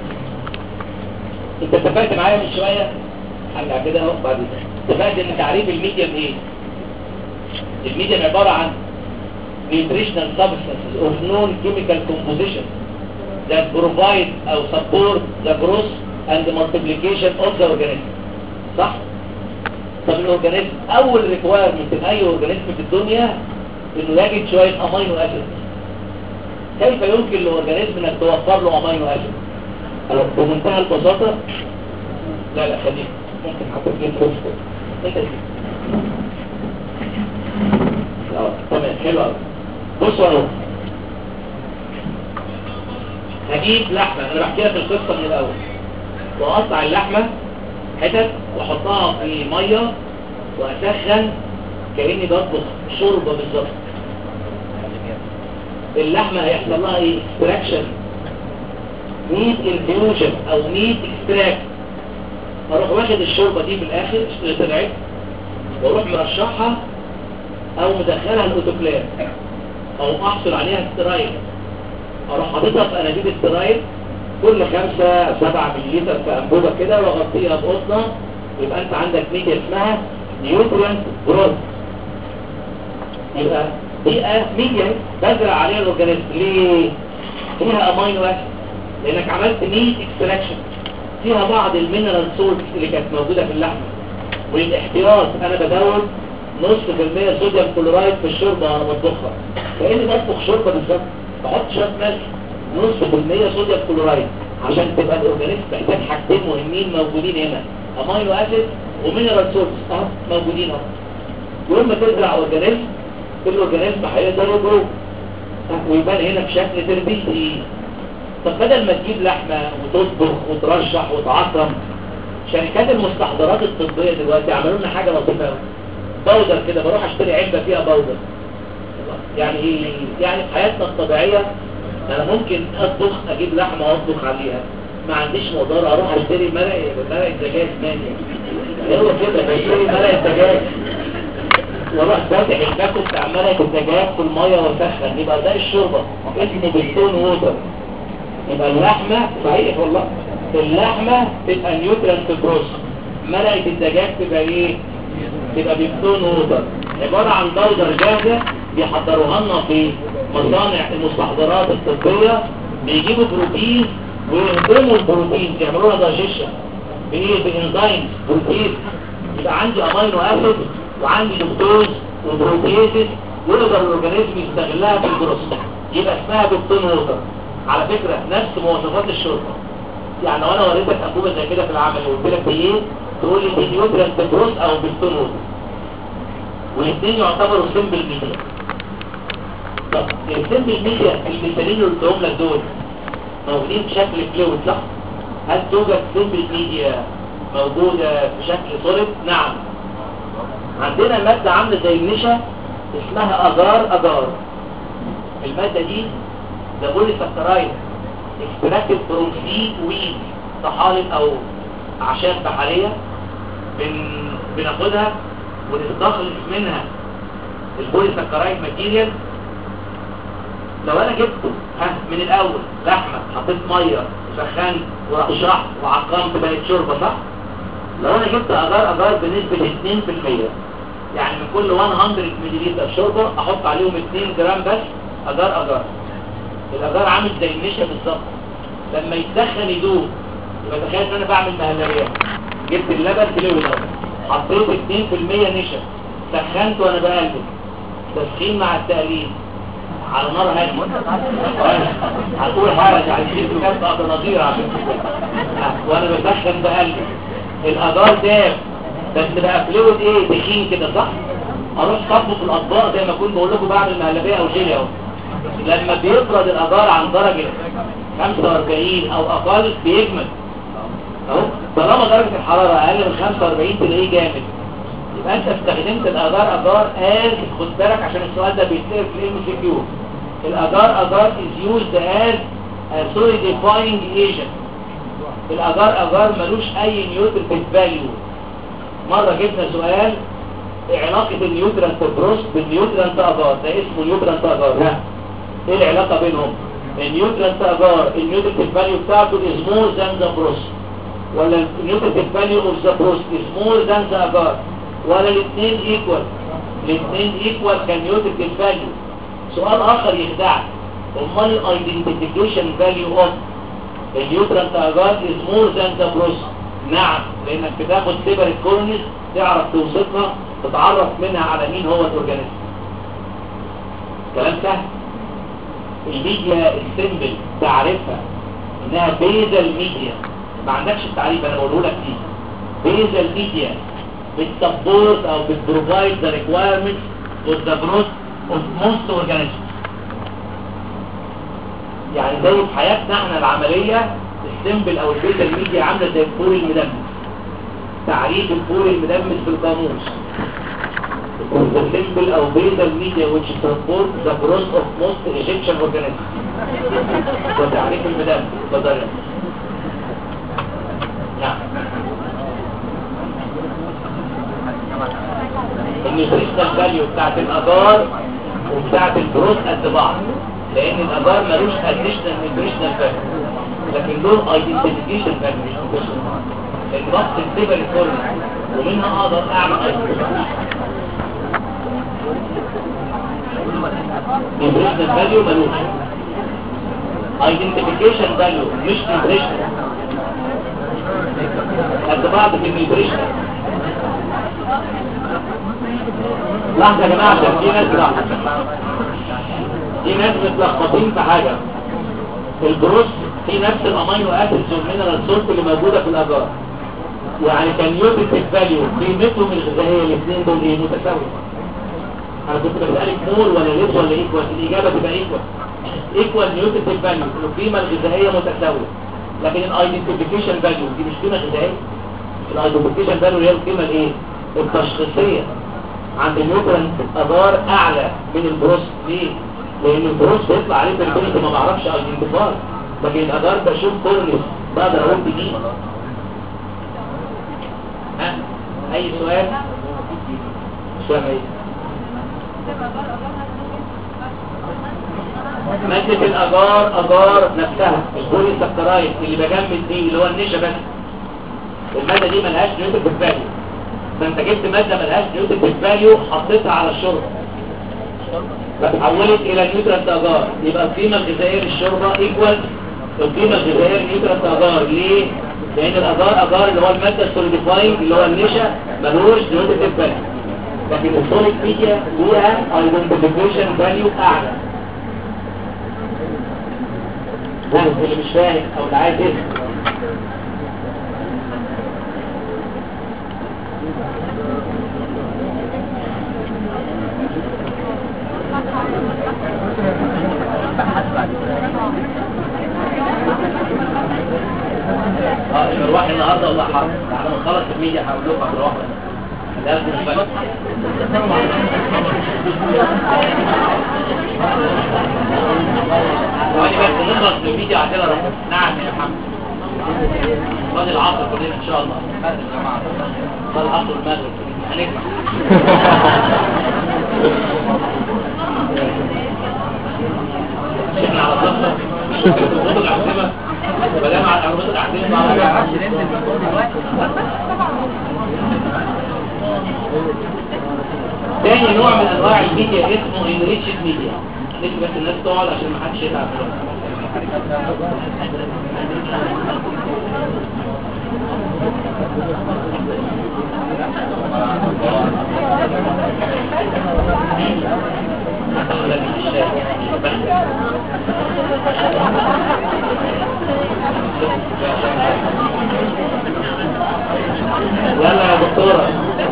انت اتفقت معايا من شويه هرجع كده اهو بعد اتفقت ان تعريف الميديم ايه الميديم عباره عن nutritional substances of known chemical composition that provide او support the growth and the multiplication of the organism صح طب الاورجانيزم اول ريكوايرمنت من اي اورجانيزم في الدنيا انه يجد شويه امينو اسيد كيف يمكن للاورجانيزم انك توفر له امينو اسيد بمنتهى البساطه لا لا خليك ممكن حتى تجيب فرصه انت تجيب. اه تمام حلو قوي بصوا اهو هجيب لحمه انا بحكي لك القصه من الاول واقطع اللحمه حتت واحطها في ميه واسخن كاني بطبخ شوربه بالظبط اللحمه هيحصل لها ايه اكستراكشن ميت انفيوجن او ميت اكستراكت اروح واخد الشوربه دي في الاخر اللي طلعت واروح مرشحها او مدخلها الاوتوكلاف او احصل عليها سترايل اروح حاططها في انابيب سترايل كل خمسة سبعة مليلتر في انبوبة كده واغطيها بقطنة يبقى انت عندك ميديا اسمها نيوترينت جروث يبقى بيئة ميديا بزرع عليها الاورجانيزم ليه؟ فيها امينو اسيد لانك عملت ميت اكستراكشن فيها بعض المينرال سولتس اللي كانت موجودة في اللحمة والاحتياط انا بدور نص في المية صوديوم كلورايد في الشوربة وانا بطبخها كأني بطبخ شوربة بالظبط بحط شوية ملح نص في المية صوديوم كلورايد عشان تبقى الاورجانيزم محتاج حاجتين مهمين موجودين هنا امينو اسيد ومينرال سولتس اهو موجودين اهو يوم ما تزرع اورجانيزم الاورجانيزم هيقدر يجرو ويبان هنا بشكل تربيتي طب بدل ما تجيب لحمة وتطبخ وترشح وتعصم شركات المستحضرات الطبية دلوقتي عملوا لنا حاجة لطيفة قوي باودر كده بروح اشتري علبة فيها باودر يعني ايه يعني في حياتنا الطبيعية انا ممكن اطبخ اجيب لحمة واطبخ عليها ما عنديش مضار اروح اشتري مرق مرق دجاج ماني هو كده بشتري مرق دجاج واروح فاتح الباكو بتاع مرق الدجاج في المية واسخن يبقى ده الشوربة اسمه بالتون ووتر يبقى اللحمة صحيح والله اللحمة تبقى نيوترنت بروس مرقة الدجاج تبقى ايه تبقى بيبتون ووتر عبارة عن بودر جاهزة بيحضروها لنا في مصانع المستحضرات الطبية بيجيبوا بروتين ويهضموا البروتين يعملوا لها دايجيشن بايه بانزيم بروتين يبقى عندي امينو اسيد وعندي لوكتوز وبروتيزز يقدر الاورجانيزم يستغلها في الجروس يبقى اسمها بيبتون ووتر على فكرة نفس مواصفات الشرطة يعني لو انا وريتك انبوبة زي كده في العمل وقلت لك دي ايه تقول لي دي نيوترينت بروس او بيستون ووتر والاثنين يعتبروا سيمبل ميديا طب السيمبل ميديا المثالين اللي قلتهم لك دول موجودين بشكل فلويد صح هل توجد سيمبل ميديا موجودة بشكل سوليد نعم عندنا مادة عاملة زي النشا اسمها اجار اجار المادة دي ده بولي سكرايد اكستراكتد فروم سي ويد طحالب او اعشاب بحريه بن... بناخدها ونستخلص منها البولي سكرايد ماتيريال لو انا جبته ها من الاول لحمه حطيت ميه وسخنت ورشحت وعقمت بقت شوربه صح لو انا جبت اجار اجار بنسبه 2% يعني من كل 100 ملل شوربه احط عليهم 2 جرام بس اجار اجار الاجار عامل زي النشا بالظبط لما يتدخن يدوب يبقى تخيل ان انا بعمل مهلبيه جبت اللبن كيلو لبن حطيت 2% نشا سخنت وانا بقلب تسخين مع التقليد على نار هاديه هتقول حاجه عايزين تكون قد نظيره عشان وانا بسخن بقلب الاجار داب بس بقى فلويد ايه تخين كده صح اروح صبه في الاطباق زي ما كنت بقول لكم بعمل مهلبيه او جيلي اهو لما بيبرد الأجار عن درجة 45 أو أقل بيجمد أهو طالما درجة الحرارة أقل من 45 تلاقيه جامد يبقى أنت استخدمت الأجار أجار as خد بالك عشان السؤال ده بيتسأل في الام سي كيو الأجار أجار is used as a solidifying agent الأجار أجار ملوش أي نيوترينت فاليو مرة جبنا سؤال علاقة النيوترنت بروس بالنيوترنت أجار ده اسمه نيوترنت أجار ها ايه العلاقة بينهم النيوترنت اجار النيوترنت فاليو بتاعته is more than the بروس ولا النيوترنت فاليو of the بروس is more than the اجار ولا الاثنين equal الاثنين equal كنيوترنت فاليو سؤال اخر يخدعك امال الايدنتيفيكيشن فاليو اوف النيوترنت اجار is more than the بروس نعم لانك بتاخد سيبريت كورنيس تعرف توصفها تتعرف منها على مين هو الاورجانيزم كلام سهل الميديا السيمبل تعرفها انها بيزل ميديا ما عندكش التعريف انا بقوله لك دي بيزل ميديا بتسبورت او بتبروفايد ذا ريكوايرمنتس فور ذا جروث اوف موست اورجانيزم يعني زي في حياتنا احنا العمليه السيمبل او البيزل ميديا عامله زي الفول المدمس تعريف الفول المدمس في القاموس the simple او basal media which support the growth of most Egyptian organisms وتعريف المدام تفضل نعم النيوتريشنال فاليو بتاعت الاجار وبتاعت الجروث قد بعض لان الاجار ملوش اديشنال نيوتريشنال فاليو لكن له ايدنتيفيكيشن فاليو مش نيوتريشنال لان وقت السيبر الكورني ومنها اقدر اعمل ايدنتيفيكيشن impression value ملوش identification value مش impression قد بعض في الامبريشن لحظة يا جماعة عشان في ناس لحظة في ناس متلخبطين في حاجة البروس في نفس الامينو اسيدز والمينرال سولت اللي موجودة في الاجار يعني كان يوتيك فاليو قيمتهم الغذائية الاثنين دول ايه متساوية انا كنت بسألك مول ولا ليس ولا ايكوال الاجابة تبقى ايكوال ايكوال نيوتريتيف فاليو القيمة الغذائية متساوية لكن الايدنتيفيكيشن فاليو دي مش قيمة غذائية الايدنتيفيكيشن فاليو هي القيمة الايه التشخيصية عند النيوترنت ادار اعلى من البروس ليه لان البروس بيطلع عليه بالبنت ما بعرفش ايدنتيفاي لكن الادار بشوف كورنس بقدر اقول دي ها اي سؤال سؤال ايه مادة الأجار أجار نفسها البولي سكرايد اللي بجمد دي اللي هو النشا بس المادة دي ملهاش نيوتريتيف فاليو فانت جبت مادة ملهاش نيوتريتيف فاليو حطيتها على الشوربة فتحولت إلى نيوترنت أجار يبقى القيمة الغذائية للشوربة ايكوال القيمة الغذائية للنيوترنت أجار ليه؟ لأن الأجار أجار اللي هو المادة السوليديفاينج اللي هو النشا ملهوش نيوتريتيف فاليو لكن السوليد ميديا ليها ايدنتيفيكيشن فاليو اعلى ها اللي مش فاهم او اللي عايز يفهم اه المروح النهارده والله حرام بعد ما نخلص الميديا هقول لكم على المروح لازم نفكر ثواني بس نخلص من الفيديو عندنا رقم نعم يا محمد بعد العصر كلنا ان شاء الله بعد الجماعه بعد العصر المغرب هنجمع احنا على ضغط الخطوط العاصمه ولا مع الخطوط العاصمه مع بعض تاني نوع من انواع الميديا اسمه انريتشد ميديا ليش بس الناس تقعد عشان ما حدش يتعب يلا يا دكتوره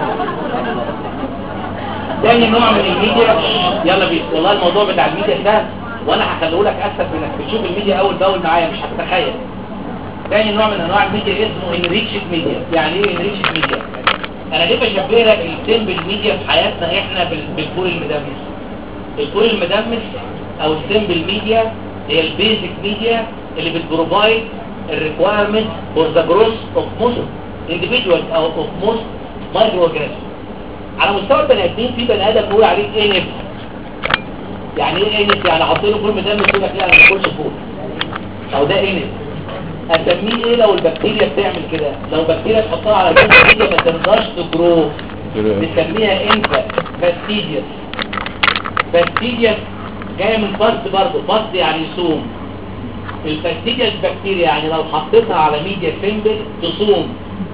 تاني نوع من الميديا يلا بينا والله الموضوع بتاع الميديا ده وانا هخليه لك اسهل من انك تشوف الميديا اول باول معايا مش هتتخيل تاني نوع من انواع الميديا اسمه انريتشد ميديا يعني ايه انريتشد ميديا انا ليه بشبه لك السيمبل ميديا في حياتنا احنا بال- بالفول المدمس الفول المدمس او السيمبل ميديا هي البيزك ميديا اللي بتبروفايد الريكوايرمنت فور ذا جروث اوف موست individuals او اوف موست مايكرو اورجانيزم على مستوى البني ادمين في بني ادم بيقول عليه ايه نفس يعني ايه ايه نفس يعني احط له فول مدمس يقول لك لا انا ما باكلش فول او ده ايه نفس اسميه ايه لو البكتيريا بتعمل كده لو بكتيريا تحطها على البكتيريا ما ترضاش تجرو بنسميها انفا فاستيديوس فاستيديوس جايه من فاست برضه فاست يعني يصوم الفاستيديوس بكتيريا يعني لو حطيتها على ميديا سيمبل تصوم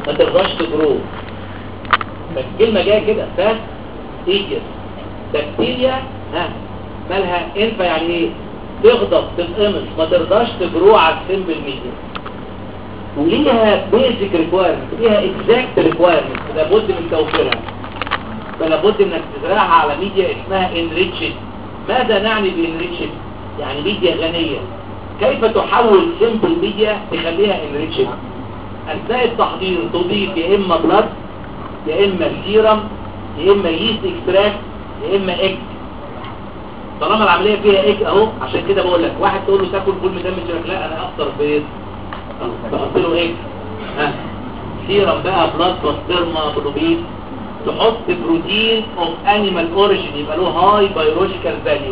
ما ترضاش تجرو فالكلمة جاية كده فاست ايجس بكتيريا ها مالها انفا يعني ايه تغضب تتقمص ما ترضاش تجرو على السمبل ميديا وليها بيزك ريكوايرمنت ليها اكزاكت ريكوايرمنت لابد من توفيرها فلابد انك تزرعها على ميديا اسمها انريتشد ماذا نعني بانريتشد يعني ميديا غنية كيف تحول سمبل ميديا تخليها انريتشد اثناء التحضير تضيف يا اما بلاد يا اما سيرم يا اما ييست اكستراكت يا اما ايج طالما العمليه فيها ايج اهو عشان كده بقول لك واحد تقول له تاكل فول مدمج يقول لك لا انا افطر بيض تحط له ايج ها سيرم بقى بلاد بسطرمه بلوبيد تحط بروتين اوف انيمال اوريجين يبقى له هاي بيولوجيكال فاليو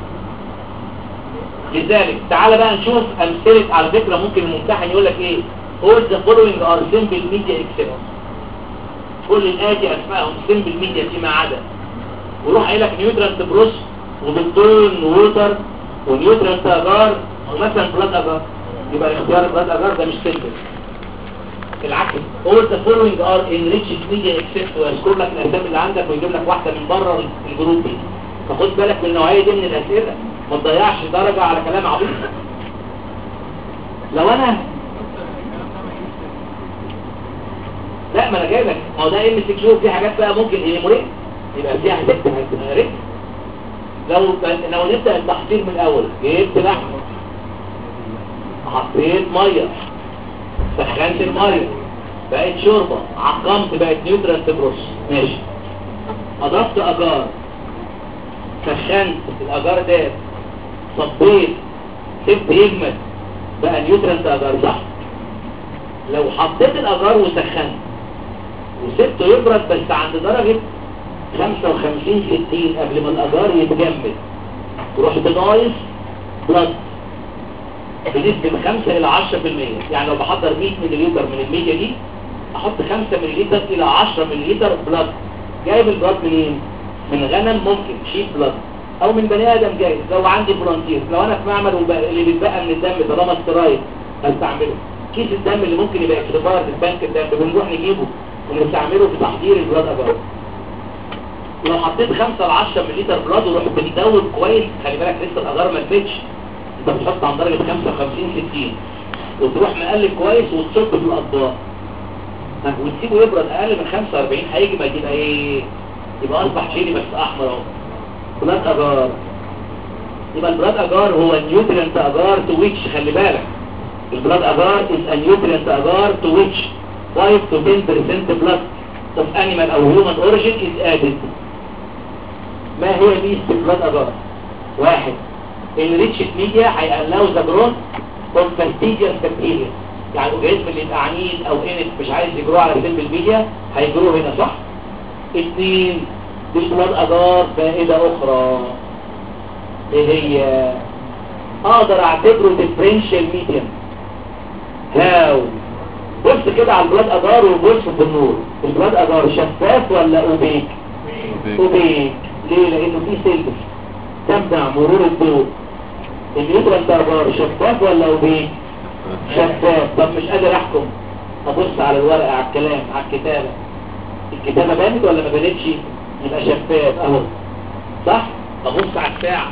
لذلك تعال بقى نشوف امثله على فكره ممكن الممتحن يقول لك ايه all the following are simple media except كل الآتي أسمائهم simple media فيما عدا وروح قايل لك نيوترانت بروس وبنتون ووتر ونيوترانت أجار ومثلا بلاد أجار يبقى الاختيار بلاد أجار ده مش simple العكس all the following are enriched media except ويذكر لك الأسامي اللي عندك ويجيب لك واحدة من بره الجروب دي فخد بالك من النوعية دي من الأسئلة ما تضيعش درجة على كلام عبيط لو أنا لا ما انا جاي لك ما هو ده ام سي كيو في حاجات بقى ممكن ايموريت يبقى فيها هتكتب هتكتب لو لو نبدا التحضير من الاول جبت لحمه حطيت ميه سخنت الميه بقت شوربه عقمت بقت نيوترال تبرش ماشي اضفت اجار سخنت الاجار ده صبيت سبت يجمد بقى نيوترال اجار صح لو حطيت الاجار وسخنت وسبته يبرد بس عند درجة 55 60 قبل ما الاجار يتجمد ورحت ناقص بلس بنسبة من 5 الى 10% يعني لو بحضر 100 ملليلتر من الميديا دي احط 5 ملليلتر الى 10 ملليلتر بلس جايب البلد منين؟ من غنم ممكن شيب بلد او من بني ادم جاي لو عندي فولنتير لو انا في معمل وبقى اللي بيتبقى من الدم طالما استرايد بستعمله كيس الدم اللي ممكن يبقى اكسبار في البنك الدم بنروح نجيبه ونستعمله في تحضير البلاد اجار لو حطيت 5 ل 10 مللتر بلاد ورحت بتدوب كويس خلي بالك لسه الاجار ما تفتش انت بتحط عن درجه 55 60 وتروح مقلب كويس وتصب في الاطباق ها، وتسيبه يبرد اقل من 45 هيجي ما يبقى ايه يبقى اصبح شيلي بس احمر اهو بلاد اجار يبقى البلاد اجار هو النيوترينت اجار تو ويتش خلي بالك البلاد agar is a nutrient agar to which 5 to 10% blood of animal or human origin is added ما هي ليست البلاد agar واحد enriched media هيقلقوا the growth of fastidious bacteria يعني الاورجانيزم اللي يبقى عنيد او انت مش عايز يجروه على سلب الميديا هيجروه هنا صح اثنين دي البلاد agar فائدة اخرى ايه هي اقدر اعتبره differential medium هاو بص كده على البلاد ادار وبص في النور البلاد ادار شفاف ولا اوبيك اوبيك ليه لانه فيه سيلف تمنع مرور الضوء النيوترال ادار شفاف ولا اوبيك شفاف طب مش قادر احكم ابص على الورقه على الكلام على الكتابه الكتابه بانت ولا ما بانتش يبقى شفاف اهو صح ابص على الساعه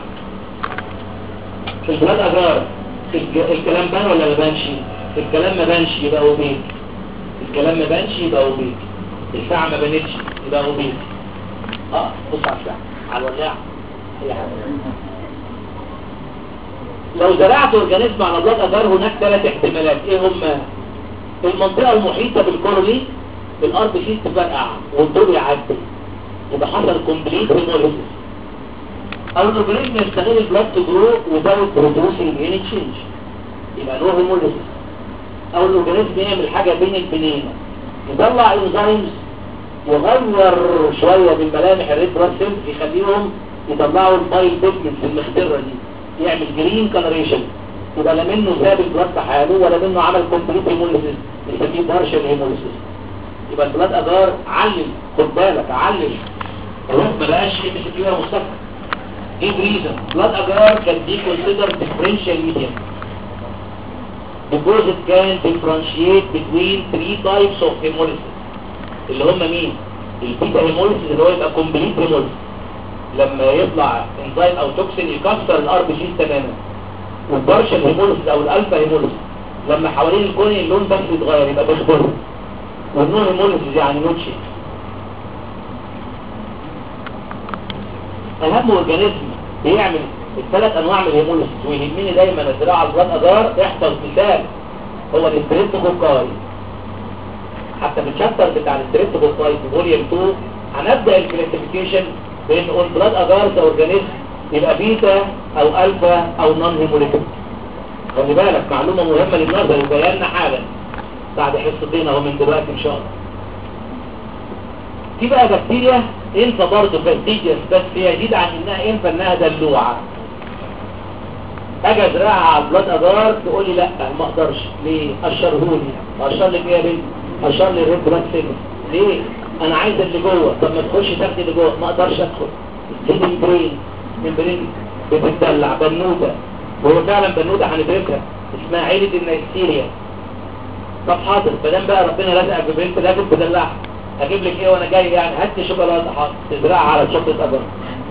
البلاد ادار الكلام بان ولا ما بانش الكلام ما بانش يبقى اوبيك الكلام ما بانش يبقى اوبيك الساعة ما بانتش يبقى اوبيك اه بص على الساعة على الولاعة اي حاجة لو زرعت اورجانيزم على بلاد اجار هناك ثلاث احتمالات ايه هما المنطقة المحيطة بالكورولي الارض فيه تفرقع والضوء يعدي يبقى حصل كومبليت هيموليسيس او الاورجانيزم يستغل البلاد تو جرو without producing any change يبقى له هيموليسيس او الاورجانيزم يعمل حاجة بين البنين يطلع انزيمز يغير شوية من ملامح الريد بلاد سيلز يخليهم يطلعوا البايل بيجمنت في المخدرة دي يعمل جرين كلريشن يبقى لا منه ساب البلاد في حاله ولا منه عمل كومبليت هيموليسيس نسميه بارشل هيموليسيس يبقى البلاد ادار علم خد بالك علم الروح ما بقاش ام سي كيو مصطفى ايه ريزن بلاد اجار كان دي كونسيدر ديفرنشال ميديم because it can differentiate between three types of hemolysis اللي هم مين البيتا هيموليسيس اللي هو يبقى كومبليت هيموليسيس لما يطلع انزيم او توكسين يكسر الار بي سي تماما والبارشل هيموليسيس او الالفا هيموليسيس لما حوالين الكوني اللون بس يتغير يبقى بخبر والنون هيموليسيس يعني نوتشي اهم اورجانيزم بيعمل الثلاث انواع من الهيموليسيس ويهمني دايما الزراعه على البلاد ادار احفظ مثال هو الاستريبتوكوكاي حتى في الشابتر بتاع الاستريبتوكوكاي في فوليوم 2 هنبدا الكلاسيفيكيشن بين اون بلاد ادارز اورجانيزم يبقى بيتا او الفا او نون هيموليتيك خلي بالك معلومه مهمه للنظر وبياننا حالا بعد حصتين اهو من دلوقتي ان شاء الله في بقى بكتيريا انفا برضه فاستيجيس بس هي جديدة عن انها انفا انها دلوعة اجي ازرعها على البلاد ادار تقول لي لا ما اقدرش ليه اشرهولي اشر لك ايه يا بنت اشر لي الريد بلاد سيلز ليه انا عايز اللي جوه طب ما تخش تاخدي اللي جوه ما اقدرش ادخل دي البرين البرين بتدلع بنوته وهو فعلا بنوته هندرسها اسمها عيلة النيستيريا طب حاضر مادام بقى ربنا لزقك ببنت لازم تدلعها اجيب لك ايه وانا جاي يعني هات لي شوكولاته حاضر تزرعها على شوكولاته اجار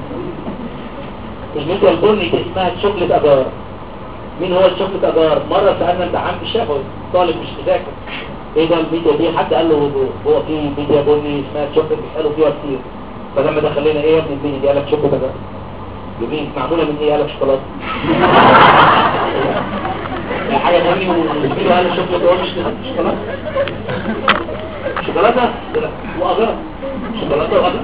الميديا البني دي اسمها شوكولاته اجار مين هو الشوكولاته اجار مره سالنا امتحان في الشفوي طالب مش مذاكر ايه ده الميديا دي حد قال له هو هو في ميديا بني اسمها شوكولاته بيسالوا فيها كتير فلما دخلنا ايه يا ابني الدنيا دي قال لك شوكولاته اجار جميل معموله من ايه قال لك شوكولاته حاجه ثانيه وزميله قال شوكولاته هو مش شوكولاته شوكولاته واجار شوكولاته واجار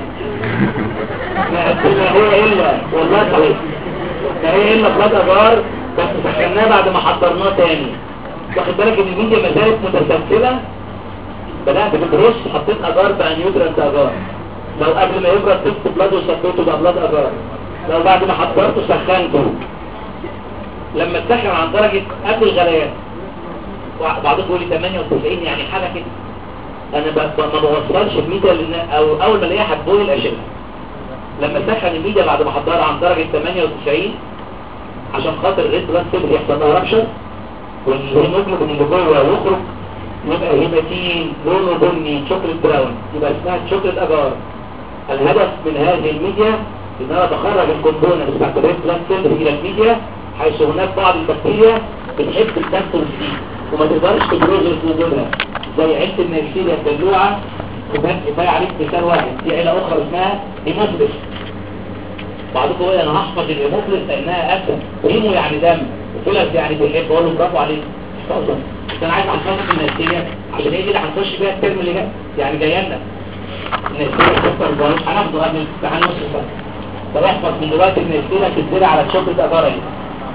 ما هي الا والله صحيح ما هي الا بلاد اجار بس سخناه بعد ما حضرناه تاني واخد بالك ان الميديا ما زالت متسلسله بدات بترش حطيت اجار بقى نيوترنت اجار لو قبل ما يبرد تفت بلاد وسكته بقى بلاد اجار لو بعد ما حضرته سخنته لما تسخن عن درجه قبل الغليان بعضكم يقول لي 98 يعني حاجه كده انا ب... ما بوصلش الميديا لان او اول ما الاقيها هتبوي اشيلها لما اسخن الميديا بعد ما احضرها عن درجه 98 عشان خاطر الريد بلاد سيل يحصل لها رابشر والهيموجلوبين اللي جوه يخرج يبقى هيماتين لونه بني شوكليت براون يبقى اسمها شوكليت اجار الهدف من هذه الميديا ان انا بخرج الكومبوننت بتاعت الريد بلاد سيل الى الميديا حيث هناك بعض البكتيريا بتحب التنفس دي وما تقدرش تبروز وجودها زي عيلة النيرسيليا الدلوعة وكان كفاية عليك مثال واحد في عيلة أخرى اسمها هيموفلس بعضكم يقول أنا هحفظ الهيموفلس لأنها أسد هيمو يعني دم وفلس يعني بيحب أقول له برافو عليك احفظها بس أنا عايز أحفظك النيرسيليا عشان هي دي اللي هنخش بيها الترم اللي جاي يعني جاي لنا النيرسيليا سكر البارش هناخده قبل الامتحان نص سنة طب احفظ من دلوقتي النيرسيليا بتتزرع على الشوكليت أجارة دي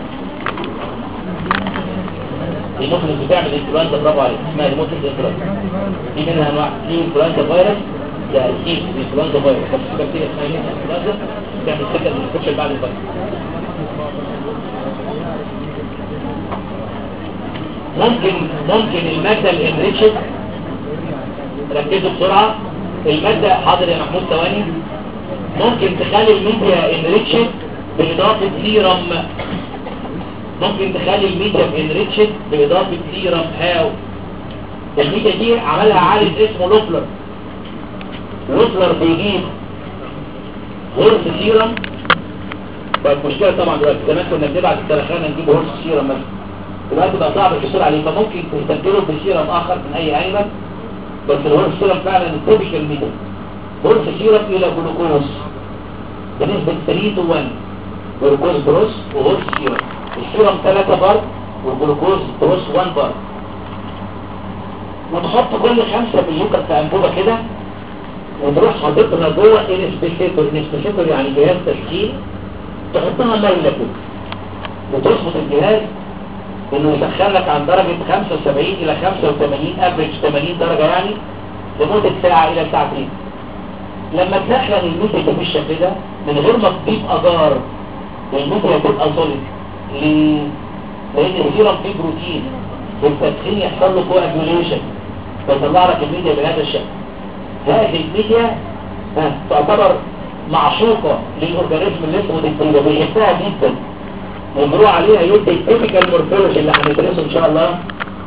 المخلص بتعمل انفلونزا برافو عليك اسمها المخلص انفلونزا دي منها انواع في انفلونزا فيروس ده اكيد انفلونزا فيروس بس في بكتيريا اسمها انفلونزا بتعمل سكر انفكشن بعد الفيروس ممكن ممكن المادة الانريتشد ركزوا بسرعة المادة حاضر يا محمود ثواني ممكن تخلي الميديا انريتشد بإضافة سيرم ممكن تخلي الميديا انريتشد بإضافة سيرم هاو الميديا دي عملها عالم اسمه لوفلر لوفلر بيجيب غرف سيرم بقت مشكلة طبعا دلوقتي زمان كنا بنبعت السرخانة نجيب غرف سيرم مثلا دلوقتي بقى صعب الحصول عليه فممكن تستبدله بسيرم آخر من أي عيبة بس الغرف سيرم فعلا التوبيكال ميديا غرف سيرم إلى جلوكوز بنسبة 3 to 1 جلوكوز بروس وغرف سيرم السيرم 3 بار والجلوكوز بروس 1 بار وتحط كل 5 مليلتر في انبوبه كده وتروح حاططها جوه انسبيشيتور انسبيشيتور يعني جهاز تسخين تحطها مايله كده وتظبط الجهاز انه يسخن لك عن درجه 75 الى 85 افريج 80 درجه يعني لمده ساعه الى ساعتين لما تسخن الميديا دي بالشكل ده من غير ما تضيف اجار الميديا تبقى سوليد ليه؟ لان السيرم فيه بروتين والتدخين يحصل له كواجوليشن فيطلع لك الميديا بهذا الشكل هذه الميديا ها، تعتبر معشوقة للأورجانيزم اللي اسمه ديكتوريا بيحبها جدا ومروع عليها يدي التيبيكال مورفولوجي اللي هندرسه ان شاء الله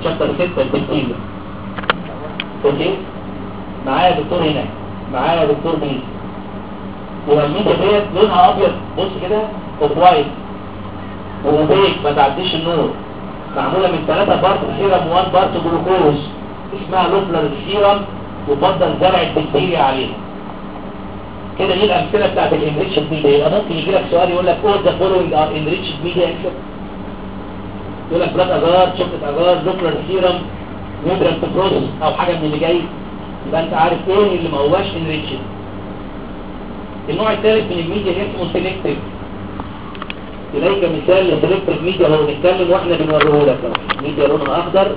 شابتر 6 البكتيريا اوكي معايا دكتور هنا معايا دكتور مين والميديا ديت لونها ابيض بص كده اوف وايت ومبيك ما تعديش النور معمولة من ثلاثة بارت سيرم وان بارت جلوكوز اسمها لوبلر سيرم وفضل زرع البكتيريا عليها كده دي الامثله بتاعت الانريتشد ميديا يبقى ممكن يجي لك سؤال يقول لك all the following are enriched media يقول لك بلاد اجار شوكليت اجار لوكلر سيرم نيوترال بروسس او حاجه من اللي جاي يبقى انت عارف ايه اللي ما هواش انريتشد النوع الثالث من الميديا اسمه سيلكتيف إليك مثال لسيلكتيف ميديا لو نتكلم واحنا بنوريه لك اهو ميديا لونها اخضر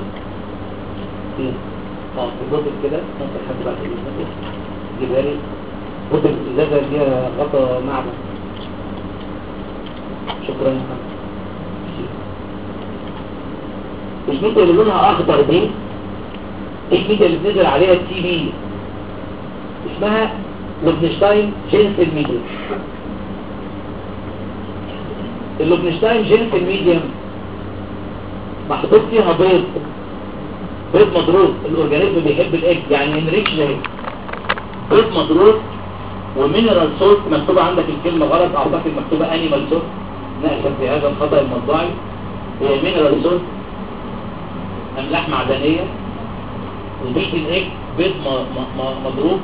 اه في بوتل كده ممكن حد بعد اذنك جيبها لي بوتل ازازه فيها غطا معدن شكرا يا محمد الميديا اللي لونها اخضر دي دي الميديا اللي بنزل عليها التي بي اسمها لوبنشتاين جينسل ميديا اللوبنشتاين جينسل ميديا محطوط فيها بيض بيض مضروب الاورجانيزم بيحب الايج يعني انريتش ده بيض مضروب ومينرال سولت مكتوبه عندك الكلمه غلط اعتقد مكتوبه انيمال سولت نأسف في هذا الخطأ المطبعي هي مينرال سولت املاح معدنيه وبيت الايج بيض م- م- م- مضروب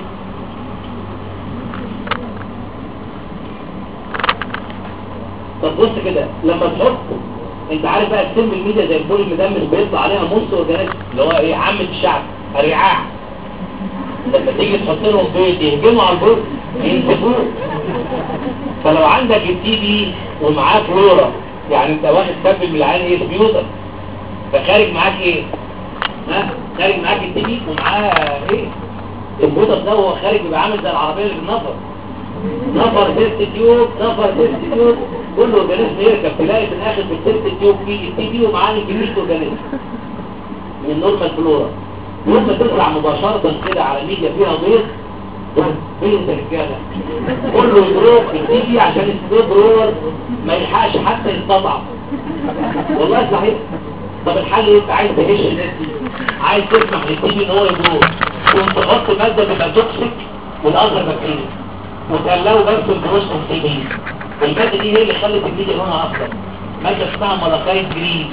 طب بص كده لما تحط انت عارف بقى السم الميديا زي الفول المدمس بيطلع عليها موس اورجانيزم اللي هو ايه عامة الشعب الرعاع لما تيجي تحط لهم بيض يهجموا على البيض ينسفوه فلو عندك التي بي ومعاه فلورا يعني انت واخد سبب من العين ايه سبيوتر فخارج معاك ايه ها خارج معاك التي بي ومعاه ايه البيضة ده وهو خارج بيبقى عامل زي العربية اللي بالنفر نفر تيست تيوب نفر تيست تيوب كل اورجانيزم يركب تلاقي في الاخر في التيست تيوب في التي بي ومعاه كميه اورجانيزم من النورمال فلورا يوم ما تطلع مباشرة كده على ميديا فيها بيض فين الرجاله كله يضرب التي بي عشان السبيد رول ما يلحقش حتى يستضعف والله صحيح طب الحل ايه انت عايز تهش الناس دي عايز تسمح للتي بي ان هو يضرب وانت تحط ماده تبقى توكسيك والاثر بكتيريا وتقلقوا بس الجروس اوكسيدين المادة دي هي اللي خلت الميديا لونها اخضر مادة اسمها ملاكايت جرين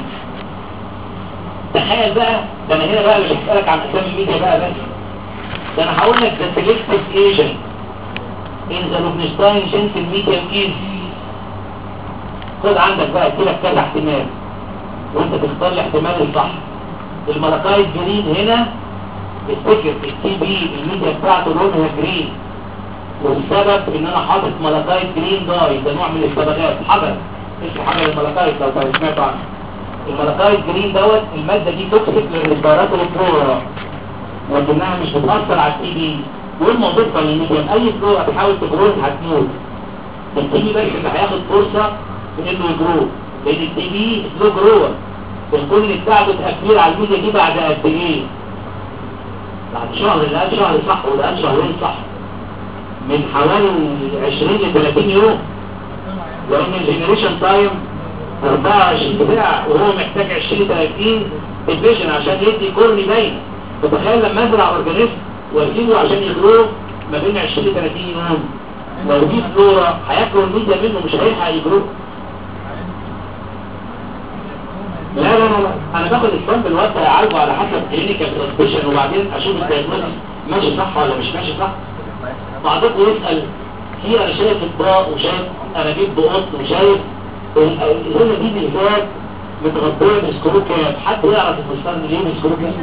تخيل بقى ده انا هنا بقى مش هسألك عن اسامي الميديا بقى بس ده انا هقول لك the selective agent in the Lubnstein Jensen medium is خد عندك بقى كده كذا احتمال وانت تختار الاحتمال الصح الملاكايت جرين هنا افتكر التي بي الميديا بتاعته لونها جرين والسبب ان انا حاطط ملكايت جرين داي ده نوع من الصبغات حجر اسمه حجر الملكايت لو كنت سمعت عنه الملكايت جرين دوت المادة دي توكسيك للريسبيراتوري فلورا ولكنها مش بتأثر على التي بي والموضوع للميديم اي فلورا تحاول تجروه هتموت التي بي بس اللي هياخد فرصة في انه يجروه لان التي بي سلو جروور الكل بتاعته تأثير على الميديا دي بعد قد ايه؟ بعد شهر لا شهر صح ولا شهرين صح من حوالي 20 ل 30 يوم لان الجنريشن تايم 24 ساعة وهو محتاج 20 30 ديفيجن عشان يدي كورني باين فتخيل لما ازرع اورجانيزم واسيبه عشان يجروه ما بين 20 ل 30 يوم لو دي فلورا هياكلوا الميديا منه مش هيلحق يجروه لا لا لا لا انا باخد السامبل الوقت هيعالجه على حسب كلينيكال سسبشن وبعدين اشوف الدايجنوستس ماشي صح ولا مش ماشي صح بعضكم يسأل في انا شايف اطباق وشايف انابيب بقط وشايف الهنا دي بالذات متغطية بسكرو كام حد يعرف الفستان ليه بسكرو كام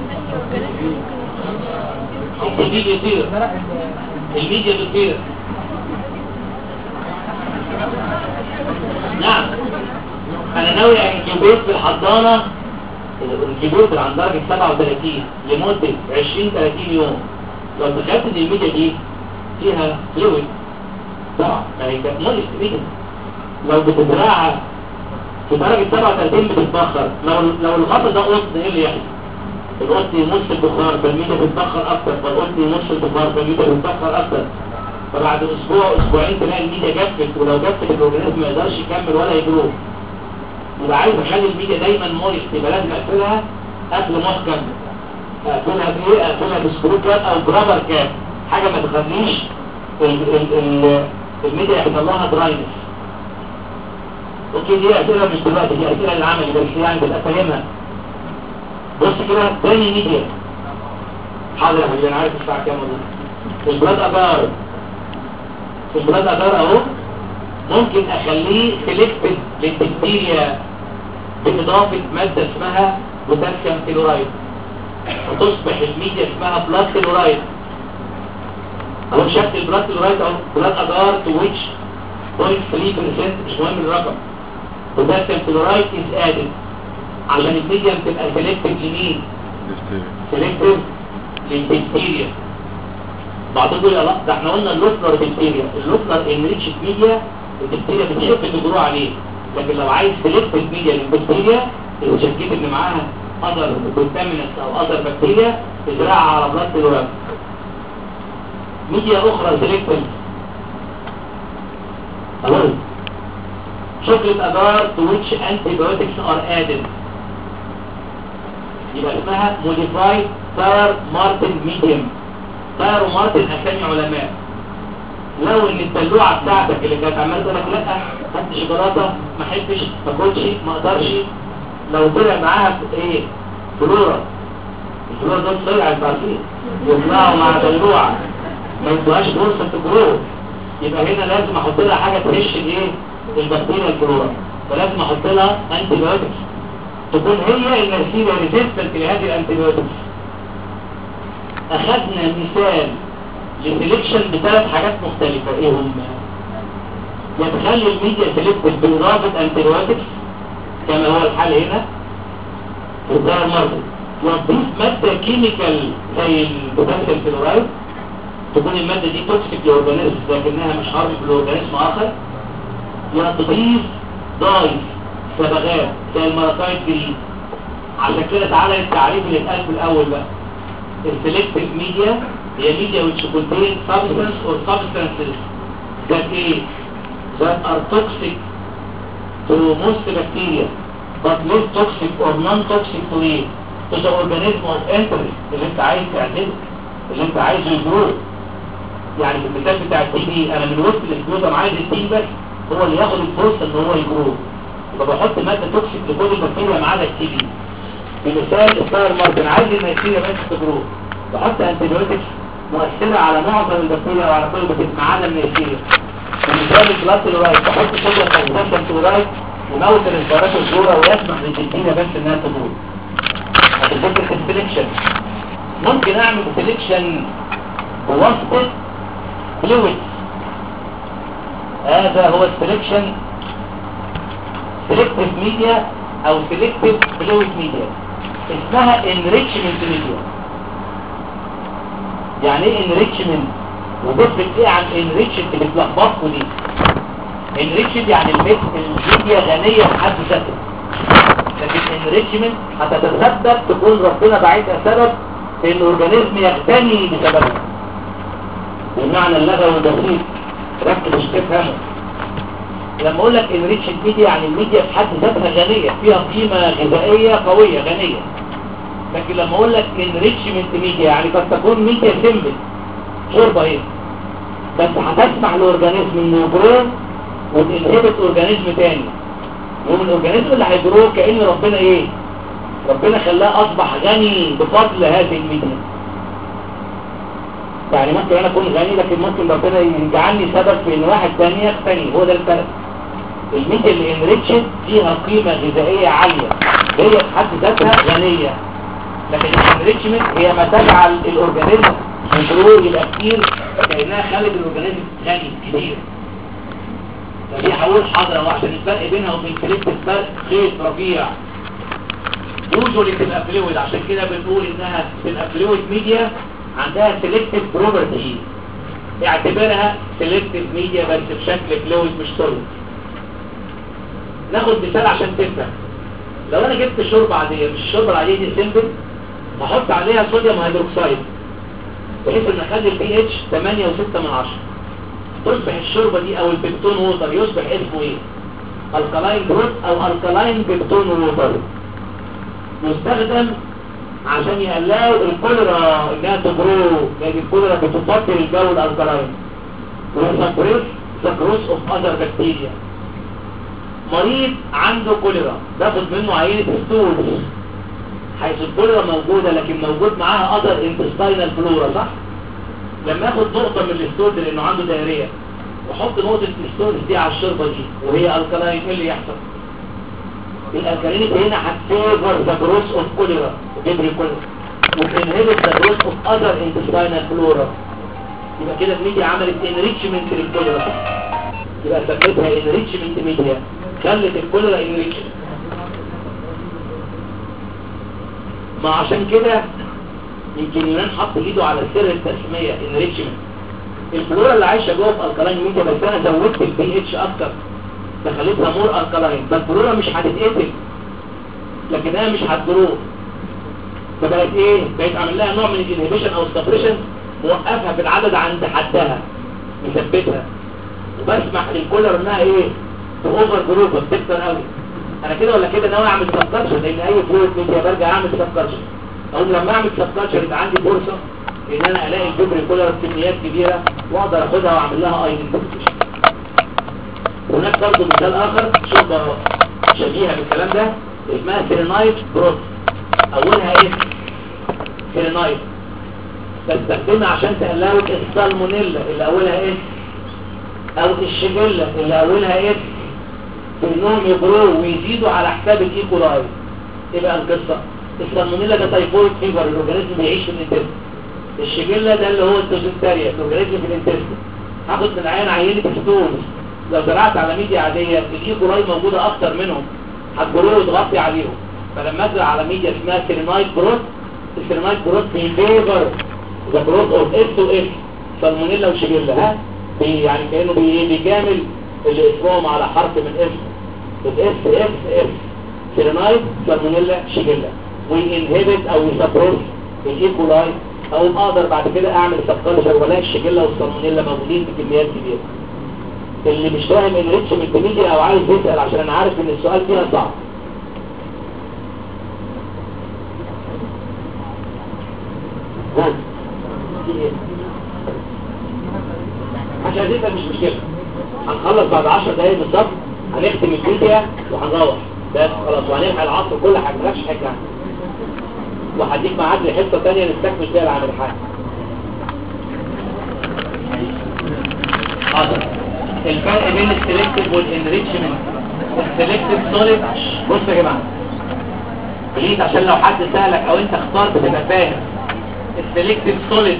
الجديد يطير الميديا بتطير نعم انا ناوي انكيبيت في الحضانة الانكيبيت عند درجة 37 لمدة 20 30 يوم لو تخيلت ان الميديا دي فيها فلويد طبعا ما هي كانت مولي ستريتد لو بتزرعها في درجة 37 بتتبخر لو لو الغطا ده قط ايه اللي يحصل؟ القط يمص البخار فالميديا بتتبخر اكتر فالقط يمص البخار فالميديا بتتبخر اكتر فبعد اسبوع اسبوعين تلاقي الميديا جفت ولو جفت الاورجانيزم ما يقدرش يكمل ولا يجروه يبقى عايز اخلي الميديا دايما مويست يبقى لازم اقفلها قفل محكم اقفلها بايه اقفلها بسكرو كاب او جرابر كاب حاجه ما تخليش ال- ال- ال- الميديا يحصل لها دراينس اوكي دي اسئله مش دلوقتي دي اسئله العمل بس يعني بتبقى فاهمها بص كده تاني ميديا حاضر يا حبيبي انا عارف الساعه كام والله البلاد اجار البلاد اجار اهو ممكن اخليه سيلكتد للبكتيريا باضافه ماده اسمها بوتاسيوم كلورايد وتصبح الميديا اسمها بلاد كلورايد اهو شكل البلاد كلورايد اهو بلاد اجار تو ويتش 0.3% مش مهم الرقم بوتاسيوم كلورايد از ادد عشان الميديا تبقى سيلكتد لمين ديفتيريا سيلكتيف للبكتيريا بعضهم يقول لا ده احنا قلنا اللوفنر بكتيريا اللوفنر انريتش ميديا البكتيريا بتشوف الجروح عليه لكن لو عايز سيلكتيف ميديا للبكتيريا الشكيت اللي معاها اذر كونتامينس او اذر بكتيريا تزرعها على بلاد الورم ميديا اخرى سيلكتيف اهو chocolate agar to which antibiotics are added يبقى اسمها modified تاير مارتن ميديوم تاير ومارتن اسامي علماء لو ان الدلوعه بتاعتك اللي كانت عماله تقول لك لا هات شوكولاته ما احبش ما اكلش ما اقدرش لو طلع معاها ايه فلورا الفلورا دول طلع انتوا عارفين يطلعوا مع دلوعه ما يدوهاش فرصه تجرو يبقى هنا لازم احط لها حاجه تهش الايه البكتيريا الفلورا فلازم احط لها انتي بايوتكس تكون هي النسيبة ريزيستنت لهذه الانتيبيوتكس اخذنا مثال لسليكشن بثلاث حاجات مختلفة ايه هم يتخلي الميديا سليكتد باضافة انتيبيوتكس كما هو الحال هنا في الدار المرضي وتضيف مادة كيميكال زي البوتاسيوم كلورايد تكون المادة دي توكسيك لأورجانيزم لكنها مش حرب لأورجانيزم آخر يا تضيف ضايف صبغات زي المرقايد جريد عشان كده تعالى التعريف اللي اتقال في الاول بقى السلكتيف ميديا هي ميديا which contain substance or substances that ايه that are toxic to most bacteria but less toxic or non-toxic to ايه to the organism of interest اللي انت عايز تعدله اللي انت عايزه يجروه يعني في المثال بتاع التي بي انا من وسط الاسبوع عايز التي بس هو اللي ياخد الفرصه ان هو يجروه فبحط مادة توكسيك لكل البكتيريا ما عدا التي بي بمثال الستار مارتن عايز البكتيريا بس تجروه بحط انتيبيوتكس مؤثرة على معظم البكتيريا وعلى كل البكتيريا ما عدا من البكتيريا بمثال البلاس كلورايد بحط صوديوم بوتاسيوم كلورايد يموت الانفجارات الزورة ويسمح للبكتيريا بس انها تجروه هتذكر السلكشن ممكن اعمل سلكشن بواسطة فلويدز هذا هو السلكشن selective media او selective fluid media اسمها enrichment media يعني ايه enrichment وتفرق ايه عن enrichment اللي بتلخبطكوا دي enrichment يعني الميد- الميديا غنية بحد ذاتها لكن enrichment هتتسبب تكون ربنا بعيدها سبب في ان الاورجانيزم يغتني بسببها بالمعنى اللغوي البسيط ركز مش تفهمه لما اقول لك انريتش ميديا يعني الميديا في حد ذاتها غنية فيها قيمة غذائية قوية غنية لكن لما اقول لك انريتشمنت ميديا يعني قد تكون ميديا سيمبل شوربة ايه بس هتسمح لاورجانيزم انه يجرو وتنهبت اورجانيزم تاني ومن الاورجانيزم اللي هيجروه كأن ربنا ايه ربنا خلاه اصبح غني بفضل هذه الميديا يعني ممكن انا اكون غني لكن ممكن ربنا يجعلني سبب في ان واحد تاني يغتني هو ده الفرق الميديا اللي انريتشت فيها قيمة غذائية عالية هي في حد ذاتها غنية لكن الانريتشمنت هي ما تجعل الاورجانيزم يجرو يبقى كتير كأنها خلت الاورجانيزم غني كتير فدي هقول حاضرة وعشان الفرق بينها وبين كليبت الفرق خيط رفيع يوجولي تبقى فلويد عشان كده بنقول انها تبقى فلويد ميديا عندها سيلكتيف بروبرتي اعتبرها سيلكتيف ميديا بس بشكل فلويد مش سوليد ناخد مثال عشان تفهم لو انا جبت شوربه عاديه مش الشوربه العاديه دي سيمبل هحط عليها صوديوم هيدروكسيد بحيث ان اخلي البي اتش 8 و6 من 10 تصبح الشوربه دي او البيبتون ووتر يصبح اسمه ايه الكلاين جروث او الكلاين بيبتون ووتر يستخدم عشان يقلقوا الكوليرا انها تجرو لان الكوليرا بتفضل الجو الالكلاين ويسبريس ذا جروث اوف اذر بكتيريا مريض عنده كوليرا باخد منه عينه ستولز حيث الكوليرا موجوده لكن موجود معاها اذر انتستاينال فلورا صح لما اخد نقطه من الستولز لانه عنده دايريه واحط نقطه الستولز دي على الشربه دي وهي الكلاين ايه اللي يحصل الالكالينيك هنا هتفيفر ذا جروث اوف كوليرا جبري كوليرا وتنهبت ذا جروث اوف اذر انتستاينال فلورا يبقى كده الميديا عملت انريتشمنت للكوليرا يبقى سميتها انريتشمنت ميديا خلت الكوليرا انريتشمنت ما عشان كده يمكن يونان حط ايده على سر التسميه انريتشمنت الفلورا اللي عايشه جوه في الكلاين ميديا بس انا زودت البي اتش اكتر فخليتها مور الكلاين فالفلورا مش هتتقتل لكنها مش هتجرو فبقت ايه بقت عامل لها نوع من الانهبيشن او السبريشن موقفها في العدد عند حدها مثبتها وبسمح للكولر انها ايه اوفر جروب بتكتر قوي انا كده ولا كده ناوي اعمل سبكرشن لان اي فلويد ميديا برجع اعمل سبكرشن او لما اعمل سبكرشن يبقى عندي فرصه ان انا الاقي الجبر كولر بكميات كبيره واقدر اخدها واعمل لها ايدنتيفيكيشن هناك برضه مثال اخر شرطه شبيهه بالكلام ده اسمها سيرينايت بروت اولها ايه سيرينايت بستخدمها عشان تقلل السالمونيلا اللي اولها ايه او الشجلة اللي اولها ايه انهم يجروا ويزيدوا على حساب الايكولاي يبقى القصة السالمونيلا ده تايفويد فيفر الاورجانيزم بيعيش في الانتست الشجلة ده اللي هو التوزنتاريا الاورجانيزم في الانتست هاخد من العين عينة ستونز لو زرعت على ميديا عادية الايكولاي موجودة اكتر منهم هتجروا وتغطي عليهم فلما ازرع على ميديا اسمها سيرينايت بروت السيرينايت بروت في فيفر ذا بروت اوف اس تو اس سالمونيلا وشجلة ها بي يعني كأنه بي بيجامل اللي اسمهم على حرف من اسم الاس اس اس سيرينايت سالمونيلا شجلة وينهبت او يسبرس الايكولاي او اقدر بعد كده اعمل سبكالشر والاقي الشجلة والسالمونيلا موجودين بكميات كبيرة اللي مش فاهم انريتشمنت ميديا او عايز يسأل عشان انا عارف ان السؤال فيها صعب ها في ايه عشان تبقى مش مشكلة هنخلص بعد 10 دقايق بالظبط هنختم الفيديو وهنروح بس خلاص وهنلحق العصر كل حاجة مالكش حاجة وهديك ميعاد لحصة تانية نستكمل فيها العمل الحاجة حاضر الفرق بين السلكتيف والانريتشمنت السلكتيف سوليد بص يا جماعة بليز عشان لو حد سألك او انت اخترت تبقى فاهم السلكتيف سوليد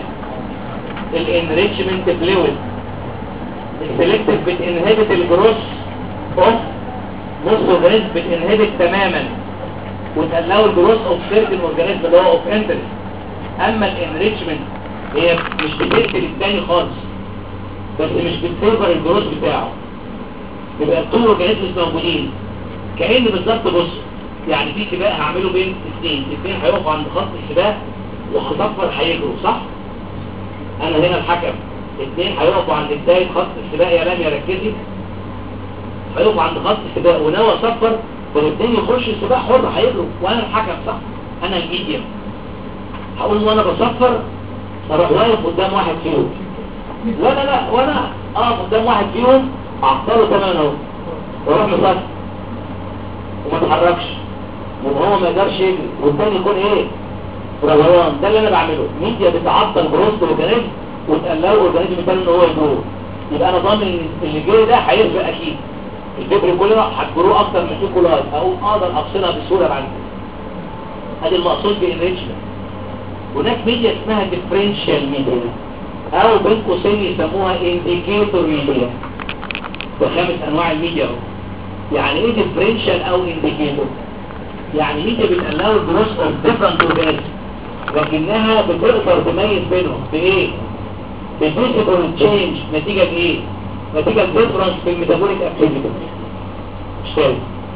الانريتشمنت فلويد السلكتيف بتنهبت الجروس اوف نص اورجانيزم بتنهبت تماما وتقلقوا الجروس اوف سيركل اورجانيزم اللي هو اوف انترست اما الانريتشمنت هي مش بتقتل التاني خالص بس مش بتفيفر الجروس بتاعه يبقى الطول اورجانيزمز موجودين كأن بالظبط بص يعني في سباق هعمله بين اثنين اثنين هيقفوا عند خط السباق وهصفر هيجروا صح انا هنا الحكم اثنين هيقفوا عند بداية خط السباق يا لام يا ركزي هيقفوا عند خط السباق وناوي اصفر فالاثنين يخشوا السباق حر هيجروا وانا الحكم صح انا الميديم هقول وانا بصفر اروح واقف قدام واحد فيهم ولا لا وانا اقف قدام واحد فيهم اعطله تماما اهو واروح مصفر وما اتحركش وهو ما يقدرش يجري والتاني يكون ايه روان ده اللي انا بعمله ميديا بتعطل بروست اورجانيزم وتقلقه اورجانيزم التاني ان هو يجروه يبقى انا ضامن ان اللي جاي ده هيسبق اكيد الفبر كلها هتجروه اكتر من ايكولاي او اقدر افصلها بسهوله بعد كده ادي المقصود بانريتشمنت هناك ميديا اسمها ديفرنشال ميديا او بين قوسين يسموها انديكيتور ميديا ده خامس انواع الميديا اهو يعني ايه ديفرنشال او انديكيتور يعني ميديا بتقلقوا الجروس اوف ديفرنت اورجانيزم لكنها بتقدر تميز بينهم بايه بفيزيكال تشينج نتيجة لايه نتيجة ديفرنس في الميتابوليك اكتيفيتي مش تاني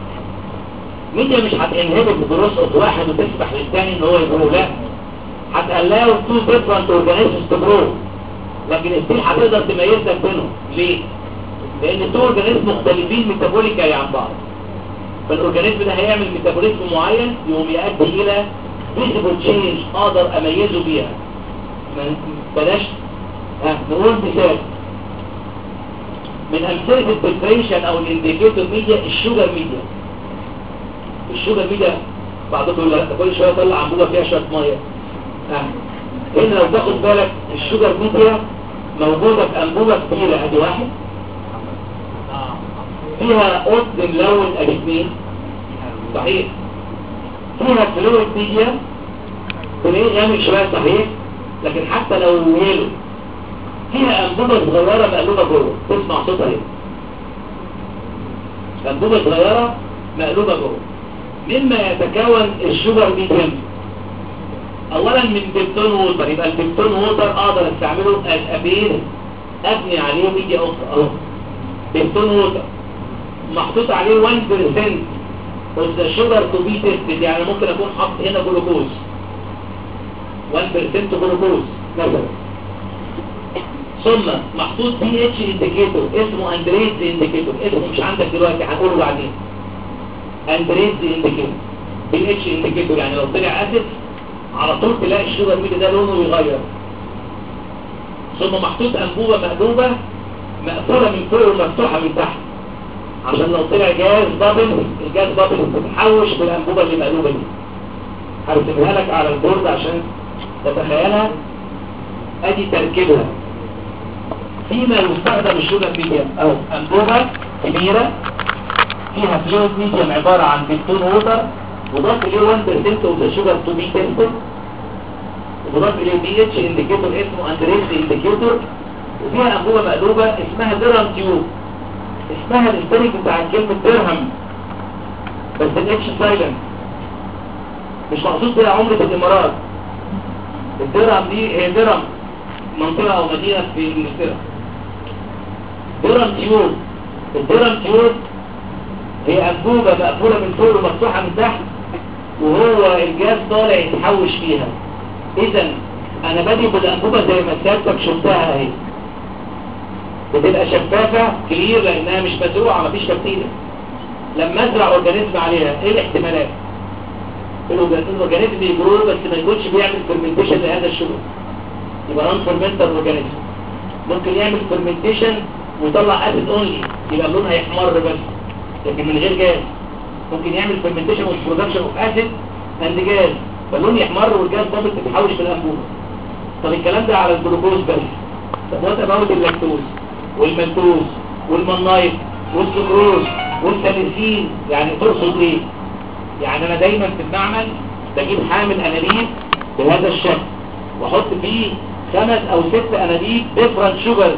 ميديا مش هتنهبت الجروس اوف واحد وتسمح للتاني ان هو يجرو لا هتقلقوا تو ديفرنت اورجانيزمز تجرو لكن ستيل هتقدر تميز لك بينهم ليه لان التو اورجانيزم مختلفين ميتابوليكالي عن بعض فالاورجانيزم ده هيعمل ميتابوليزم معين يقوم يؤدي الى فيزيبل تشينج اقدر اميزه بيها ما- بلاش ها نقول مثال من امثله الفلتريشن او الانديكيتور ميديا الشوجر ميديا الشوجر ميديا بعضكم يقول لك كل شويه يطلع انبوبه فيها شويه ميه ها هنا لو تاخد بالك الشوجر ميديا موجوده في انبوبه كبيره ادي واحد فيها قط ملون ادي اثنين صحيح فيها فلويد ميديا فلويد غامق شويه صحيح لكن حتى لو يلو فيها انبوبه صغيره مقلوبه جوه تسمع صوتها هنا انبوبه صغيره مقلوبه جوه مما يتكون الشوجر ميديم اولا من بيبتون ووتر يبقى البيبتون ووتر اقدر استعمله ابير ابني عليه ميديا اخرى اهو بيبتون ووتر محطوط عليه 1% of the sugar to be tested يعني ممكن اكون حاطط هنا جلوكوز 1% جلوكوز مثلا ثم محطوط بي اتش انديكيتور اسمه اندريز انديكيتور اسمه مش عندك دلوقتي هنقوله بعدين اندريز انديكيتور بي اتش انديكيتور يعني لو طلع اسيد على طول تلاقي الشوجر ميدي ده لونه بيغير ثم محطوط انبوبه مقلوبه مقفوله من فوق ومفتوحه من تحت عشان لو طلع جاز بابل الجاز بابل بتتحوش بالانبوبه اللي مقلوبه دي هرسمها لك على البورد عشان تتخيلها ادي تركيبها فيما يستخدم الشوجر ميديم او انبوبه كبيره فيها فلويد ميديم عباره عن بيتون ووتر وضاف اليه 1% اوف ذا شوجر تو بي تيستد وضاف اليه بي اتش انديكيتور اسمه اندريس انديكيتور وفيها انبوبه مقلوبه اسمها درام تيوب اسمها الهستيريك بتاع كلمه درهم بس الاتش سايلنت مش مقصود بيها عمرة الامارات الدرهم دي هي درهم منطقة او مدينة في انجلترا درهم تيوب الدرهم تيوب هي انبوبة مقفولة من فوق ومفتوحة من تحت وهو الجاز طالع يتحوش فيها اذا انا بادئ بالانبوبة زي ما سيادتك شفتها اهي بتبقى شفافة كلير لانها مش مزروعة مفيش بكتيريا لما ازرع اورجانيزم عليها ايه الاحتمالات الاورجانيزم بيجرو بس ما يكونش بيعمل فيرمنتيشن لهذا الشغل يبقى نون فيرمنتر اورجانيزم ممكن يعمل فيرمنتيشن ويطلع اسيد اونلي يبقى اللون هيحمر بس لكن من غير جاز ممكن يعمل فيرمنتيشن وبرودكشن اوف اسيد اند جاز فاللون يحمر والجاز بابل تتحوش في الانبوبه طب الكلام ده على الجلوكوز بس طب وات اباوت اللاكتوز والمالتوز والمنايت والسكروز والساليسين يعني تقصد ايه يعني انا دايما في المعمل بجيب حامل انابيب بهذا الشكل واحط فيه خمس او ست انابيب ديفرنت شوجرز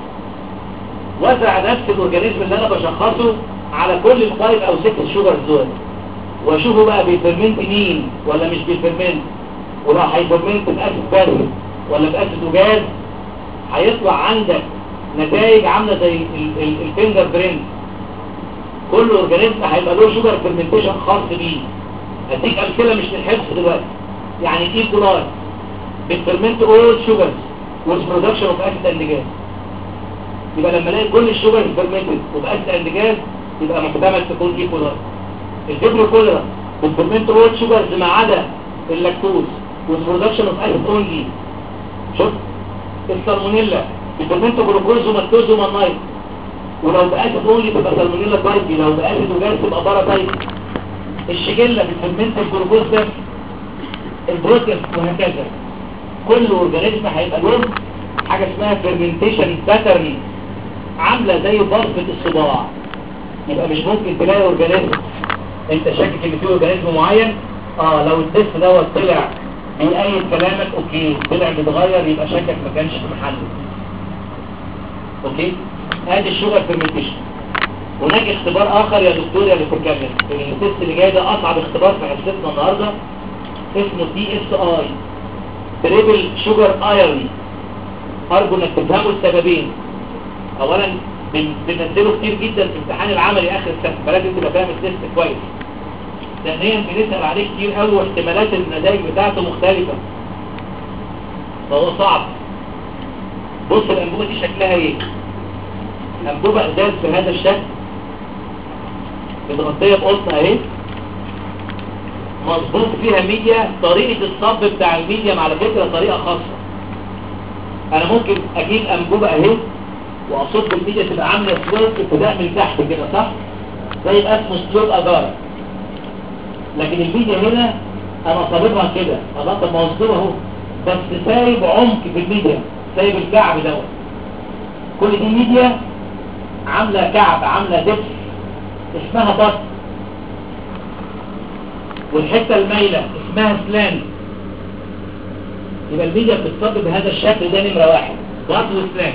وزع نفس الاورجانيزم اللي انا بشخصه على كل الفايف او ست شوجرز دول واشوفه بقى بيفرمنت مين ولا مش بيفرمنت ولو هيفرمنت باسيد بس ولا باسيد وجاز هيطلع عندك نتائج عامله زي الفينجر برينت كل اورجانيزم هيبقى له شوجر فيرمنتيشن خاص بيه اديك امثله مش للحفظ دلوقتي يعني الايكولاي بتفرمنت اول شوجرز والبرودكشن اوف اسيد اند جاز يبقى لما الاقي كل الشوجر فيرمنتد وباسيد اند جاز يبقى محتمل تكون ايكولاي الفيبرو كوليرا بتفرمنت اول شوجرز ما عدا اللاكتوز والبرودكشن اوف اسيد اونلي شوف السالمونيلا بتفرمنت جلوكوز ومالتوز ومانايت ولو بقاسد اونلي تبقى سالمونيلا تايبي لو بقاسد وجاز تبقى بارا تايبي الشجلة بتفرمنت الجلوكوز ده البروتين وهكذا كل اورجانيزم هيبقى له حاجة اسمها فيرمنتيشن باترن عاملة زي بصمة الصباع يبقى مش ممكن تلاقي اورجانيزم انت شاكك ان في اورجانيزم معين اه لو التست دوت طلع بيأيد كلامك اوكي طلع متغير يبقى شكك ما كانش في محله اوكي ادي الشوجر فيرمنتيشن هناك اختبار اخر يا دكتور يا اللي بتتكلم التست اللي جاي ده اصعب اختبار في حصتنا النهارده اسمه تي اس اي تريبل شوجر ايرون ارجو انك تفهموا السببين اولا بن- بننزله كتير جدا في امتحان العملي اخر السنه فلازم تبقى فاهم التست كويس ثانيا بنسال عليه كتير قوي واحتمالات النتائج بتاعته مختلفه فهو صعب بص الانبوبه دي شكلها ايه انبوبه ازاز بهذا الشكل متغطيه بقطن اهي مظبوط فيها ميديا طريقة الصب بتاع الميديا على فكرة طريقة خاصة انا ممكن اجيب انبوبة اهي واصب الميديا تبقى عاملة سلوب ابتداء من تحت كده صح زي يبقى اسمه سلوب اجار لكن الميديا هنا انا صاببها كده الله طب ما هو سلوب اهو بس سايب عمق في الميديا سايب الكعب دوت كل دي ميديا عاملة كعب عاملة دبس اسمها بط والحتة المايلة اسمها سلان يبقى الميديا بتتصب بهذا الشكل ده نمرة واحد بط وسلان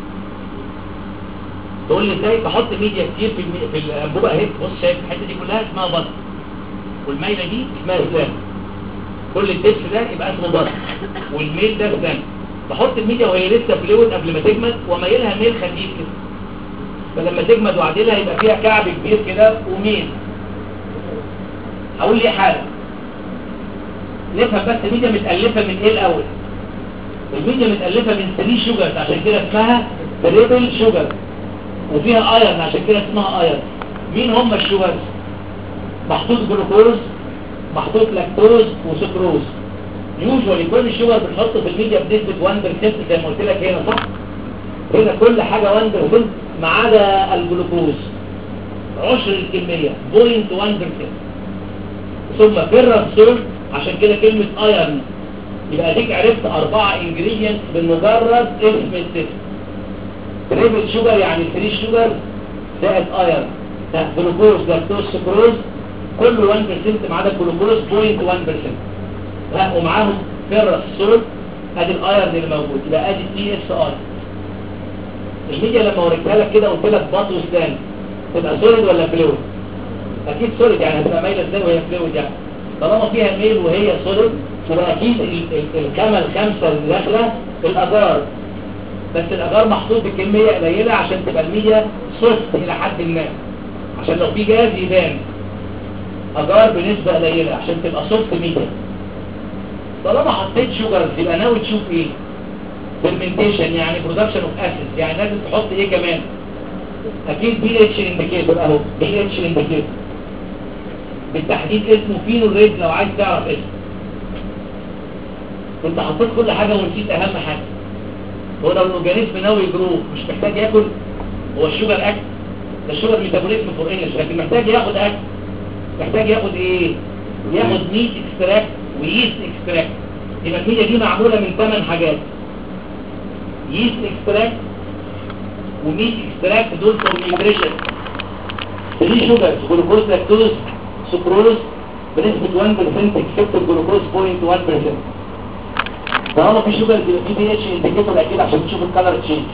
تقول لي ازاي بحط ميديا كتير في المي... في الانبوبه اهي بص شايف الحته دي كلها اسمها بط والمايله دي اسمها سلان كل الدبس ده يبقى اسمه بط والميل ده سلان بحط الميديا وهي لسه فلويد قبل ما تجمد وميلها ميل خفيف كده فلما تجمد واعدلها يبقى فيها كعب كبير كده وميل هقول ليه حاجه نفهم بس ميديا متألفة من ايه الاول الميديا متألفة من 3 شوجرز عشان كده اسمها تريبل شوجر وفيها ايرن عشان كده اسمها ايرن مين هم الشوجرز محطوط جلوكوز محطوط لاكتوز وسكروز يوجوالي كل الشوجر بنحطه في الميديا بنسبة 1% زي ما قلت لك هنا صح هنا كل حاجة 1% ما عدا الجلوكوز عشر الكمية 0.1% ثم فيرس عشان كده كلمة ايرن يبقى اديك عرفت اربعة انجريدينتس بمجرد اسم السيستم تريبل شوجر يعني 3 شوجر زائد ايرن ده جلوكوز لاكتوز سكروز كله 1% ما عدا الجلوكوز 0.1% ها ومعاهم فيرس سولت ادي الايرن اللي موجود يبقى ادي تي اس اي الميديا لما وريتها لك كده قلت لك بط وسلان تبقى سوليد ولا فلويد اكيد سوليد يعني هتبقى مايله ازاي وهي فلويد يعني طالما فيها ميل وهي سوليد يبقى اكيد ال- ال- الخامه الخامسه اللي داخله الاجار بس الاجار محطوط بكميه قليله عشان تبقى الميديا سوفت الى حد ما عشان لو في جاز يبان اجار بنسبه قليله عشان تبقى سوفت ميديا طالما حطيت شوجرز يبقى ناوي تشوف ايه فيرمنتيشن يعني برودكشن اوف اسيد يعني لازم تحط ايه كمان اكيد بي اتش انديكيتور اهو بي اتش انديكيتور بالتحديد اسمه فينول ريد لو عايز تعرف اسمه انت حطيت كل حاجه ونسيت اهم حاجه هو لو الاورجانيزم ناوي يجروه مش محتاج ياكل هو الشوجر اكل ده الشوجر ميتابوليزم فور انجلش لكن محتاج ياخد اكل محتاج ياخد ايه ياخد ميت اكستراكت ويست اكستراكت يبقى الميديا دي معموله من ثمان حاجات يست اكستراكت وميت اكستراكت دول فور نيوتريشن دي شوجر جلوكوز لاكتوز سكروز بنسبة 1% اكسبت الجلوكوز 0.1% طالما في شوجر يبقى في بي اتش انديكيتور اكيد عشان تشوف الكالر تشينج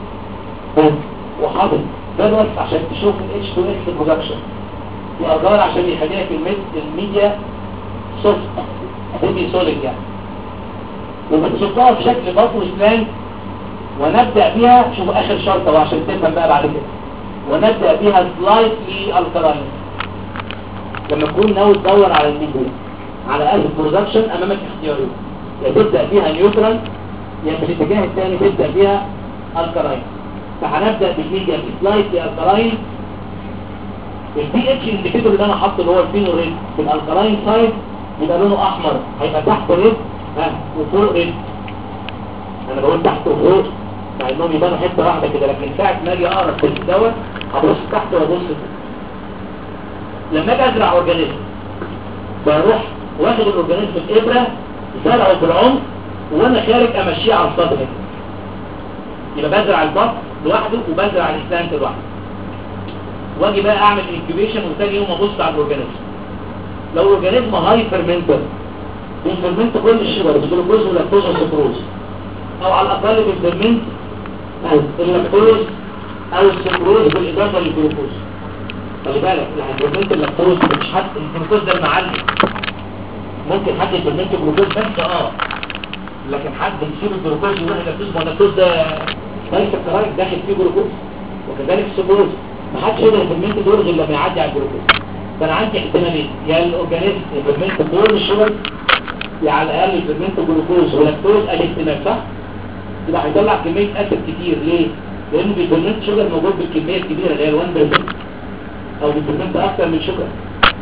وحاطط جدول عشان تشوف الاتش 2 اكس برودكشن واجار عشان يخليها في الميد الميديا سوفت سيمي سوليد يعني وبتصبها في شكل بطن سلانج ونبدأ بيها شوف اخر شرطة وعشان تفهم بقى بعد كده ونبدأ بيها سلايتلي الكلاين لما تكون ناوي تدور على الميديا على اسيد برودكشن امامك اختيارين يا تبدأ بيها نيوترال يا في الاتجاه الثاني تبدأ بيها الكلاين فهنبدأ بالميديا سلايتلي الكلاين البي اتش انديكيتور اللي انا حاطه اللي هو الفينو ريد في الالكلاين سايد يبقى لونه احمر هيبقى تحت ريد ها وفوق ريد انا بقول تحت وفوق مع انهم يبانوا حته واحده كده لكن ساعه ما اجي اقرا التست دوت هبص تحت وابص فوق لما اجي ازرع اورجانيزم بروح واخد الاورجانيزم بابره زرعه بالعمق وانا خارج امشيه على السطح كده يبقى بزرع البط لوحده وبزرع الاسلانت لوحده واجي بقى اعمل انكيوبيشن وتاني يوم ابص على الاورجانيزم لو الاورجانيزم هاي فيرمنتر بيفرمنت كل الشجر الجلوكوز واللاكتوز والسكروز او على الاقل بيفرمنت اللاكتوز او السكروز بالاضافه للجلوكوز خلي بالك الهيدروجين اللاكتوز مش حد الجلوكوز ده المعلم ممكن حد يفرمنت الجلوكوز بس اه لكن حد يسيب الجلوكوز ويروح اللاكتوز ما اللاكتوز ده ليس كرايك داخل فيه جلوكوز وكذلك السكروز ما حدش يقدر يفرمنت دول غير لما يعدي على الجلوكوز فانا عندي احتمالين يا الاورجانيزم يفرمنت كل الشجر يا على الاقل يفرمنت جلوكوز ولاكتوز ادي احتمال صح يبقى هيطلع كميه اسيد كتير ليه لانه بيفرمنت شجر موجود بالكميه الكبيره اللي هي 1% او بيفرمنت اكتر من شجر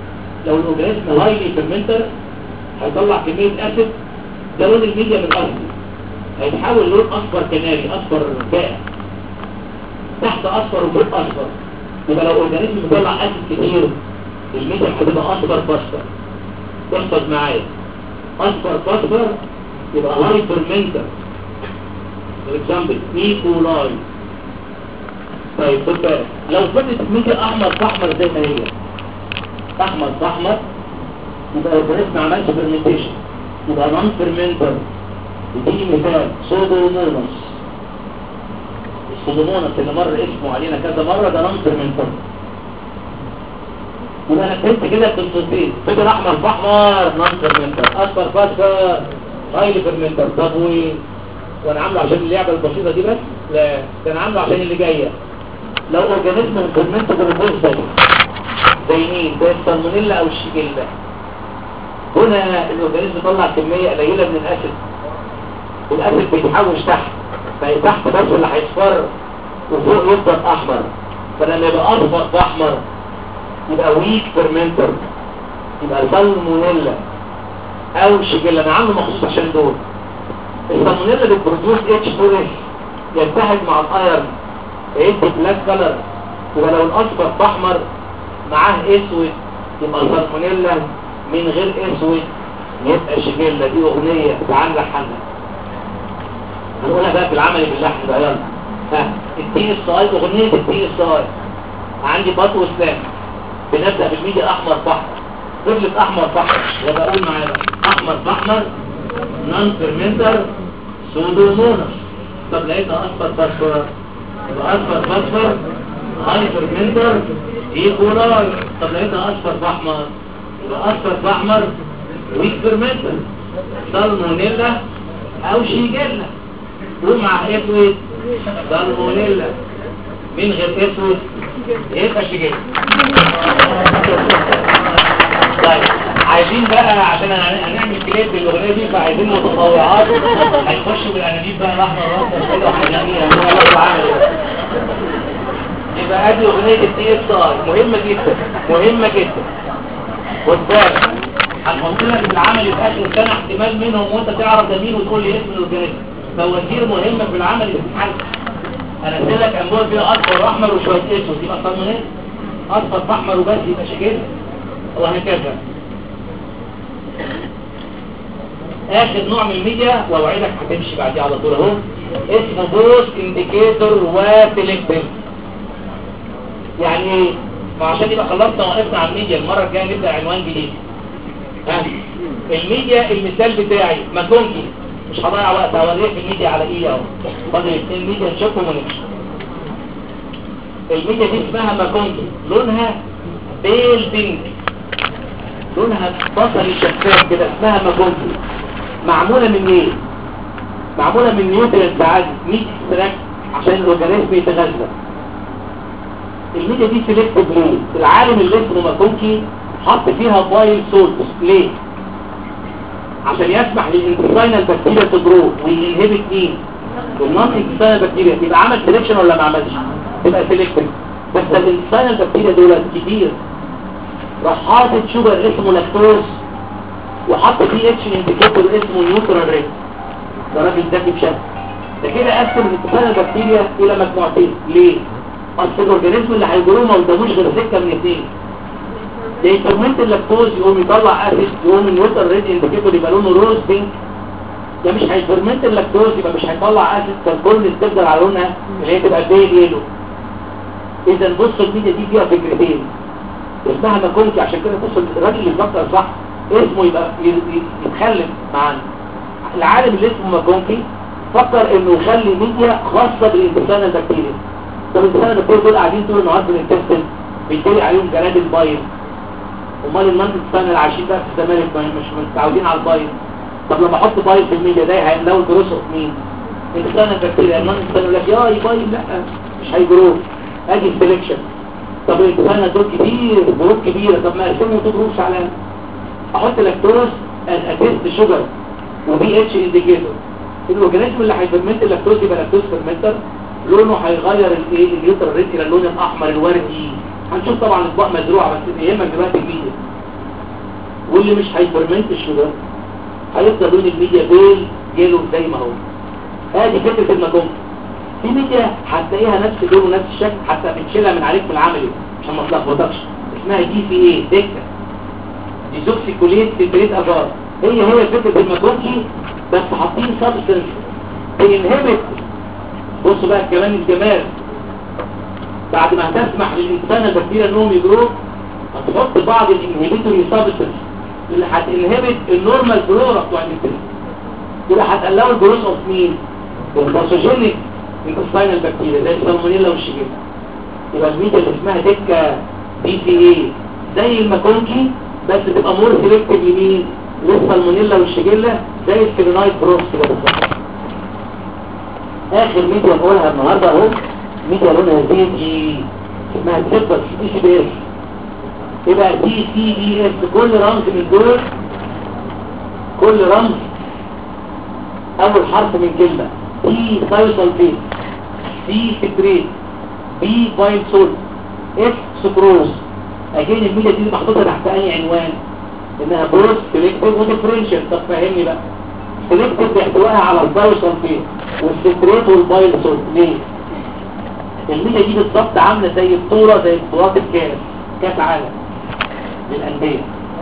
لو الاورجانيزم هايلي فيرمنتر هيطلع كميه اسيد ده لون الميديا من الاصل هيتحول لون اصفر كناري اصفر فاقع تحت اصفر وفوق اصفر يبقى لو اورجانيزم بيطلع اسيد كتير الميديا هتبقى اصفر فاصفر تحفظ معايا اصفر فاصفر يبقى هاي فيرمنتر فور اكزامبل ايكولاي طيب خد بالك لو فضلت الميديا احمر فاحمر زي ما هي احمر فاحمر يبقى الاورجانيزم ما عملش فيرمنتيشن يبقى نون فيرمنتر دي مثال سودومونس السودومونس اللي مر اسمه علينا كذا مرة ده نون فيرمنتر يبقى انا فهمت كده التنصيصين فضل احمر فاحمر نون فيرمنتر اصفر فاصفر هايلي فيرمنتر طب و وانا عامله عشان اللعبه البسيطه دي بس لا ده انا عامله عشان اللي جايه لو اورجانيزم فيرمنتر بالبوز زي مين زي السالمونيلا او الشيجيلا هنا الاورجانيزم طلع كميه قليله من الاسيد والاسيد بيتحوش تحت فتحت بس اللي هيصفر وفوق يفضل احمر فلما يبقى اصفر باحمر يبقى ويك فيرمنتر يبقى السالمونيلا او شيجيلا انا عامله مخصوص عشان دول السالمونيلا بتبرودوس اتش 2 اس يتحد مع الايرن يدي بلاك كلر يبقى لو الاصفر باحمر معاه اسود يبقى السالمونيلا من غير اسود يبقى شيجيلا دي اغنيه تعال لحنا هنقولها بقى في العمل باللحن بقى يلا ها التي اس اي اغنيه التي اس اي عندي بط وسلام بنبدا بالميديا احمر فحمر فضلت احمر فحمر يبقى اقول معايا بقى احمر فحمر نون فيرمنتر سودومونس طب لقيتها اصفر فاصفر يبقى اصفر فاصفر هاي فيرمنتر ايكولاي طب لقيتها اصفر فاحمر يبقى اصفر فاحمر ويك فيرمنتر سالمونيلا او شيجيلا ومع اسود سالمونيلا من غير اسود يبقى شيجيلا طيب عايزين بقى عشان هن- هنعمل كليب بالاغنيه دي فعايزين متطوعات هيخشوا بالانابيب بقى الاحمر والاصفر كده وهنغنيها هو لو عمل يبقى ادي اغنيه الدي اس اي مهمه جدا مهمه جدا خد بالك هنحط لك العمل في اخر سنه احتمال منهم وانت تعرف ده مين وتقول لي اسم الاورجانيزم فوزير مهمه في العمل اللي بتتحل انا ادي لك انبوه فيها اصفر واحمر وشويه اسود يبقى صالمونيل اصفر فاحمر وبس يبقى شجير وهكذا اخر نوع من الميديا واوعدك هتمشي بعديه على طول اهو اسمه بوست انديكيتور وسيلكتيف يعني ايه ما عشان يبقى خلصنا وقفنا على الميديا المره الجايه نبدا عنوان جديد ها الميديا المثال بتاعي ماكونكي مش هضيع وقت هوريك الميديا على ايه اهو فاضل اثنين ميديا نشوفهم ونمشي الميديا دي اسمها ماكونكي لونها بيل بينك لونها بصري شفاف كده اسمها ماكونكي معموله من ايه معموله من نيوترينت عادي ميت اكستراكت عشان الاورجانيزم يتغذى الميديا دي سيلكتيف ليه العالم اللي اسمه ماكونكي حط فيها بايل سولت ليه عشان يسمح للانتستينال بكتيريا تجرو وينهبت مين النون انتستينال بكتيريا يبقى عمل سيلكشن ولا ما عملش يبقى سيلكتيف بس الانتستينال بكتيريا دول كتير راح حاطط شوجر اسمه لاكتوز وحط فيه اتش انديكيتور اسمه نيوترال ريت ده راجل ذكي بشكل ده كده قسم الانتستينال بكتيريا الى مجموعتين ليه اصل الاورجانيزم اللي هيجروه ما قداموش غير سكه من اثنين ده يفرمنت اللاكتوز يقوم يطلع اسيد يقوم النيوترال ريد انديكيتور يبقى لونه روز بينك ده مش هيفرمنت اللاكتوز يبقى مش هيطلع اسيد فالكل تفضل على لونها اللي هي تبقى بيل يلو اذا بصوا الميديا دي فيها فكرتين اسمها ماكونكي عشان كده بصوا الراجل اللي بيفكر صح اسمه يبقى ي- ي- يتخلف معانا العالم اللي اسمه ماكونكي فكر انه يخلي ميديا خاصه بالانتسان البكتيريا طب الانتسان البكتيريا دول قاعدين طول النهار في الانتستين بيجري عليهم جراد البايل امال المنطقه الثانيه اللي عايشين بقى في الزمالك ما- مش متعودين على البايل طب لما احط بايل في الميديا ده هيلاقوا الجروس مين انتسان البكتيريا المنطقه الثانيه يقول لك يا بايل لا مش هيجروه ادي السلكشن طب الانتسان دول كتير جروب كبيره طب ما ارسموا تو جروبس على احط لاكتوز اتيست شوجر وبي اتش انديكيتور الاورجانيزم اللي هيفرمنت اللاكتوز يبقى لاكتوز فيرمنتر لونه هيغير الايه النيوترال ريت الى اللون الاحمر الوردي هنشوف طبعا اطباق مزروعه بس اللي يهمك دلوقتي الميديا واللي مش هيفرمنت الشوجر هيفضل لون الميديا بيل يلو زي ما هو ادي فكره المكون في ميديا هتلاقيها نفس اللون ونفس الشكل حتى بنشيلها من عليك في العملي عشان ما تلخبطكش اسمها دي في ايه دكه ديزوكسيكوليت سيتريت اجار هي هي فكره المكونكي بس حاطين سبستنس بينهبت بصوا بقى كمان الجمال بعد ما هتسمح للإنسان البكتيريا انهم يجروا هتحط بعض الانهبيتوري سبستنس اللي هتنهبت النورمال فلورا بتوع الانسان كده هتقلقوا الجروس اوف مين؟ الباثوجينيك انتستاينال بكتيريا زي السالمونيلا والشيجيلا يبقى الميديا اللي اسمها دكه دي سي اي زي الماكونكي بس بتبقى مور سيلكتيف لمين؟ للسالمونيلا والشيجيلا زي السيرينايت بروس كده بالظبط اخر ميديا نقولها النهارده اهو ميديا لونها زيتي اسمها سيبس دي سي بي اس يبقى دي سي بي اس كل رمز من دول كل رمز اول حرف من كلمة دي سايوسلفيت دي سكريت بي بايل سول اف سكروز اجين الميديا دي محطوطة تحت اي عنوان انها بروس سيلكتيف وديفرنشال طب فهمني بقى سيلكتيف باحتوائها على السايوسلفيت والسكريت والبايل سول ليه؟ الميديا دي بالظبط عاملة زي الطورة زي بطولات الكاس كاس عالم للأندية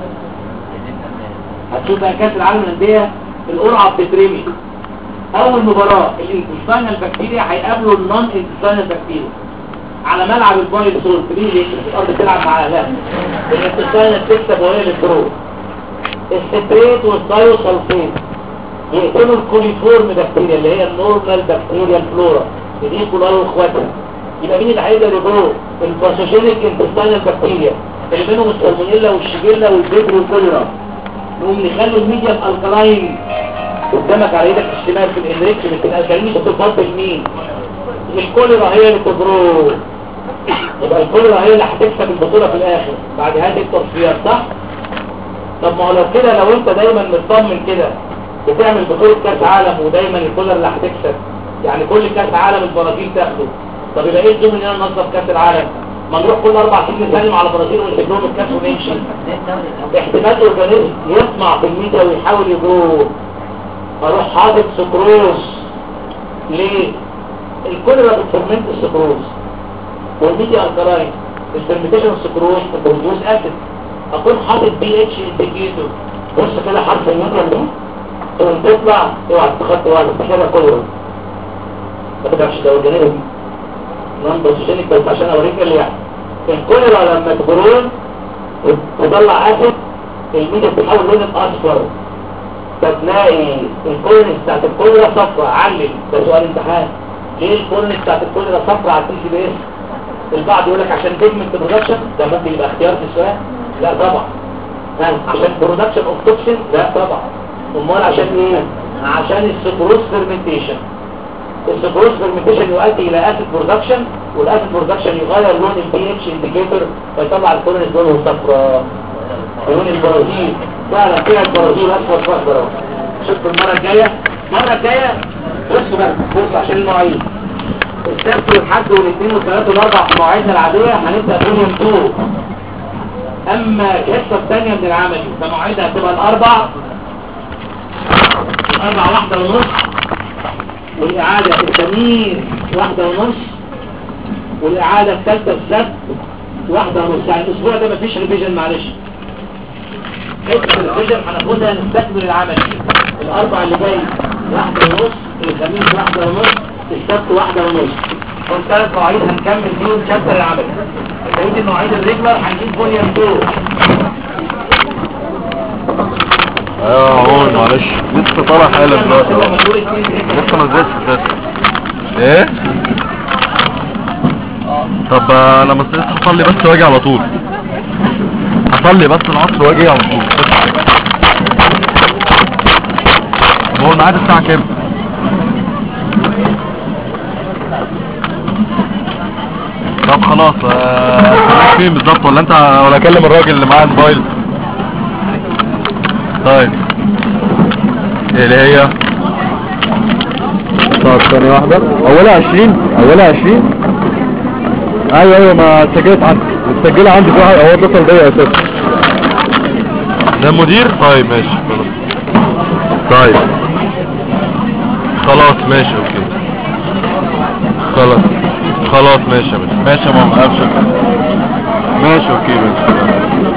هتشوف بقى كاس العالم للأندية القرعة بتترمي أول مباراة الانتستاينال بكتيريا هيقابلوا النون انتستاينال بكتيريا على ملعب البايل سول فري ليك الأرض تلعب مع أهلها الانتستاينال تكسب وهي اللي تروح الستريت والسايوسلفيت يقتلوا الكوليفورم بكتيريا اللي هي النورمال بكتيريا الفلورا دي كلها واخواتها يبقى مين اللي هيقدر يجروا الباثوجينيك انتستاينال بكتيريا اللي بينهم السالمونيلا والشيجيلا والبيبر والكوليرا نقوم نخلي الميديم الكلاين قدامك على ايدك الشمال في الانريكشن الالكالين بتفضل مين الكوليرا هي اللي تجرو يبقى الكوليرا هي اللي هتكسب البطوله في الاخر بعد هذه التصفيات صح طب ما هو لو كده لو انت دايما مطمن كده بتعمل بطوله كاس عالم ودايما الكوليرا اللي هتكسب يعني كل كاس عالم البرازيل تاخده طب يبقى ايه الزوم ان انا ننظف كاس العالم ما نروح كل اربع سنين نسلم على البرازيل ونسيب لهم الكاس ونمشي احتمال اورجانيزم يطمع في الميديا ويحاول يجروه اروح حاطط سكروز ليه الكوليرا بتفرمنت السكروز والميديا الكلاين الفرمنتيشن السكروز برودوس اسيد اكون حاطط بي اتش انديكيتور بص كده حرف الميديا ده تقوم تطلع اوعى تخطي اوعى تفتكرها كوليرا ما تبقاش ده اورجانيزم نون بوزيشنك بس عشان اوريك اللي يعني الكوليرا لما تبرون وتطلع اسيد الميديا بتحول لون اصفر فتلاقي الكولينس بتاعت الكوليرا صفرا علم ده سؤال امتحان ليه الكولينس بتاعت الكوليرا صفرا على التي سي بي اس البعض يقول لك عشان بيجمنت برودكشن ده ممكن يبقى اختيار في السؤال لا طبعا يعني عشان برودكشن اوف توكسين لا طبعا امال عشان ايه عشان السكروز فيرمنتيشن السكروز فيرمنتيشن يؤدي الى اسيد برودكشن والاسيد برودكشن يغير لون البي اتش انديكيتور فيطلع الكولينس لونه صفراء لون البرازيل فعلا كده البرازيل اصفر فاخضر اهو شوف المره الجايه المره الجايه بصوا بقى بصوا عشان المواعيد السبت والحد والاثنين والثلاث والاربع في مواعيدنا العاديه هنبدا فوليوم 2 اما الحصه الثانيه من العملي فمواعيدها هتبقى الاربع الاربع واحده ونص والاعاده الخميس واحده ونص والاعاده الثالثه السبت واحده ونص يعني الاسبوع ده مفيش ريفيجن معلش حته الريفيجن هناخدها نستكمل العمل الاربع اللي جاي واحده ونص الخميس واحده ونص السبت واحده ونص والثلاث مواعيد هنكمل فيهم شابتر العمل بقيه المواعيد الريجولار هنجيب فوليوم 2 ايوه عمر معلش لسه طالع حالا دلوقتي اهو. لسه ما نزلتش اساسا ايه طب آه، انا بس لسه هصلي بس واجي على طول هصلي بس العصر واجي على طول طب هو الميعاد الساعة كام؟ طب خلاص آه، هستناك فين بالظبط ولا انت ولا اكلم الراجل اللي معاه الموبايل طيب ايه اللي هي طب ثانية واحدة أولها عشرين أولها عشرين أيوة أيوة ما سجلت عندي متسجلة عندي في واحد هو اتصل بيا أساسا ده مدير طيب ماشي خلاص طيب خلاص ماشي اوكي خلاص خلاص ماشي يا باشا ماشي يا ماما ابشر ماشي اوكي ماشي